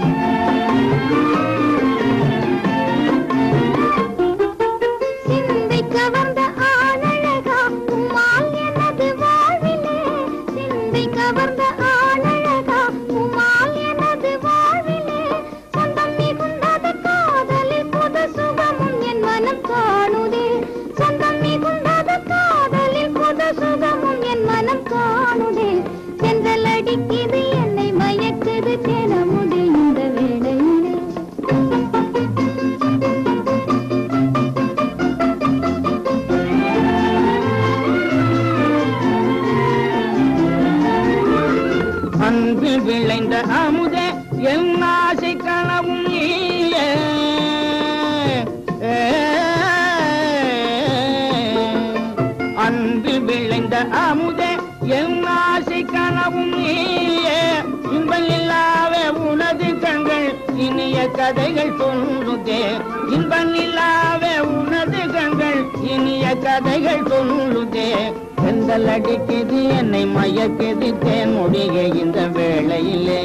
சிந்தை கவர்ந்த ஆனழகா உம்மால் எனது வாழ்விலே சிந்தை கவர்ந்த ஆனழகா உம்மால் எனது வாழ்விலே சொந்தம் மிகுந்தது காதலில் புது சுகமும் என் மனம் காணுதே சொந்தம் மிகுந்தது காதலில் புது சுகமும் என் மனம் காணுதே சென்றல் அடிக்குது என்னை மயக்குது தினமுதே இந்த வேளையிலே அன்பில் விளைந்த அமுதே என் ஆசை கனவும் நீயே அன்பில் விளைந்த அமுதே என் ஆசை கனவும் நீயே இன்பம் இல்லாவே உனது கண்கள் இனிய கதைகள் சொல்லுதே இன்பம் இல்லாவே உனது கண்கள் இனிய கதைகள் சொல்லுதே செந்தல் அடிக்குது என்னை மயக்குது தேன் முடிக இந்த வேளையிலே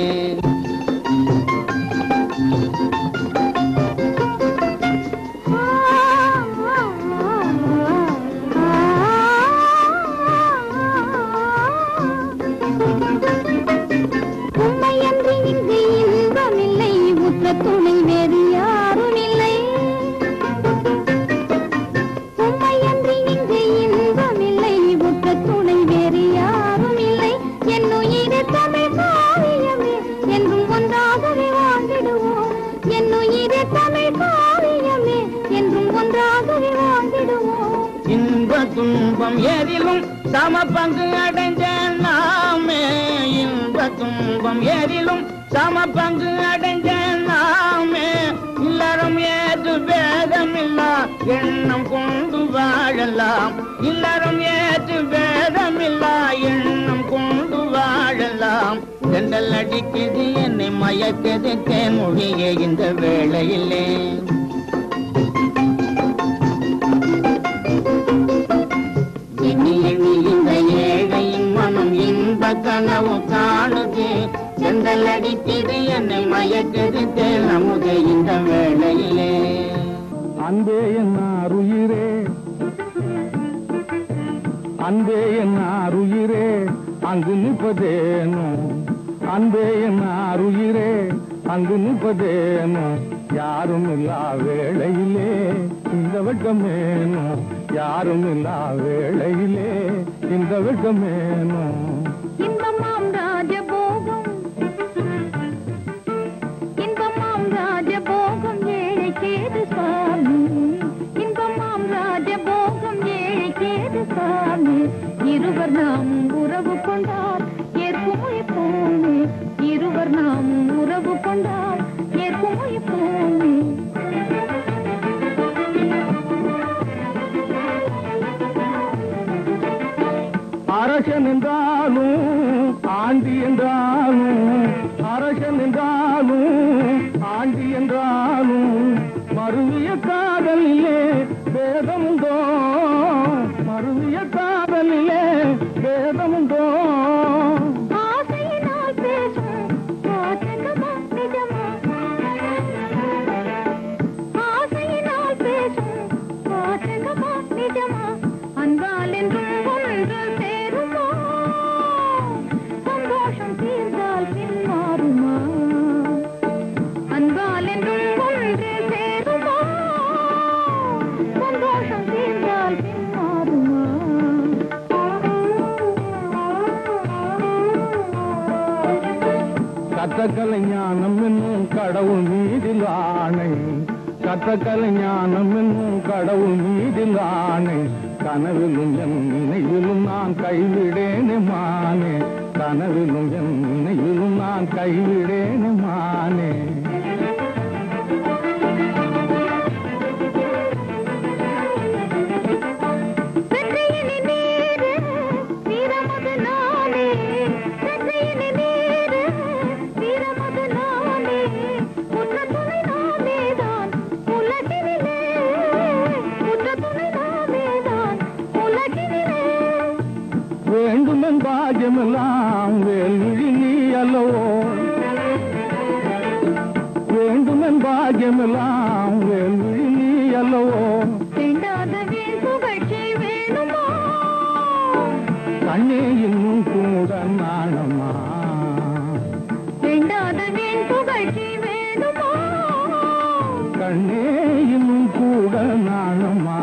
உண்மையன்றி இங்கு இன்பமில்லை உற்ற துணை வேறு யாரும் இல்லை உண்மையன்றி இங்கு இன்பமில்லை உற்ற துணை வேறு யாரும் இல்லை என் உயிரே தமிழ் காவியமே என்றும் ஒன்றாகவே வாழ்ந்திடுவோம் என் உயிரே தமிழ் காவியமே என்றும் ஒன்றாகவே வாழ்ந்திடுவோம் இன்ப துன்பம் எதிலும் சம பங்கு அடைஞ்ச நாமே இன்ப துன்பம் எதிலும் சம பங்கு அடைஞ்ச நாமே இல்லறம் ஏது பேதமில்லா எண்ணம் கொண்டு வாழலாம் இல்லறம் ஏது பேதமில்லா எண்ணம் கொண்டு வாழலாம் செண்டல் அடிக்குது என்னை மயக்குது தேன்மொழியே இந்த வேளையிலே எண்ணி எண்ணி இந்த ஏழையின் மனம் இன்ப கனவு காணுது செந்தல் அடிக்குது என்னை மயக்குது தேனமுத இந்த வேளையிலே அன்பே என் அருயிரே அன்பே என் அருயிரே அங்கு நிற்பதேனோ அன்பே என் அருயிரே அங்கு நிற்பதேனோ யாரும் இல்லா வேளையிலே இந்த வெட்கமேனோ யாரும் இல்லா வேளையிலே இந்த வெட்கமேனோ இன்பமாம் ராஜபோகம் இன்பமாம் ராஜபோகம் ஏழைக்கேது சுவாமி இன்பமாம் ராஜபோகம் ஏழைக்கேது சுவாமி இருவர் நாம் உறவு கொண்டால் ஏற்கும் எப்போமே இருவர் நாம் உறவு கொண்டால் ஏற்கும் எப்போமே அரசன் என்றாலும் ஆண்டி என்றாலும் அரசன் என்றாலும் ஆண்டி என்றாலும் மருவிய காதலிலே வேதமுண்டோ மருவிய காதலிலே வேதமுண்டோ ஆசையினால் பேசும் வாசகமா நிஜமா ஆசையினால் கத்தக்கலை ஞானம் என்னும் கடவுள் மீதில் ஆணை கத்தக்கலை ஞானம் என்னும் கடவுள் மீதில் ஆணை கனவிலும் என் நினைவிலும் நான் கைவிடேனே மானே கனவிலும் என் நினைவிலும் நான் கைவிடேனே மானே வெற்றியினி நீரு வீரமது நானே வெற்றியினி நீரு வீரமது நானே உற்ற துணை நாமேதான் உலகினிலே உற்ற துணை நாமேதான் உலகினிலே வேண்டுமென் பாஜமெல்லாம் வேல்விழி நீ அல்லவோ வேண்டுமென் பாஜமெல்லாம் வேல்விழி நீ அல்லவோ வேண்டாத வீண் புகழ்ச்சி வேணுமா கண்ணே இன்னும் கூட நாணமா வேண்டாத வீண் புகழ்ச்சி வேணுமா கண்ணே இன்னும் கூட நாணமா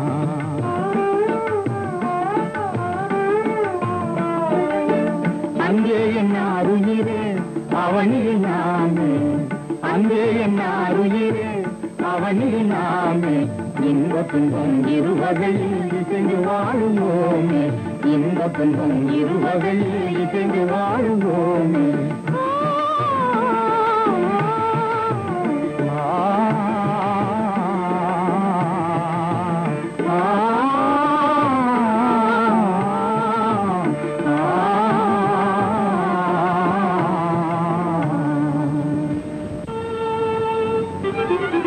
அங்கே என் அருகிலே அவனில் நாமே அங்கே என் அருகிலே அவனில் நாமே இன்ப துன்பம் இருவகையில் இசைந்து வாழுவோமே இன்ப துன்பம் இருவகையில் இசைந்து வாழுவோமே ஆ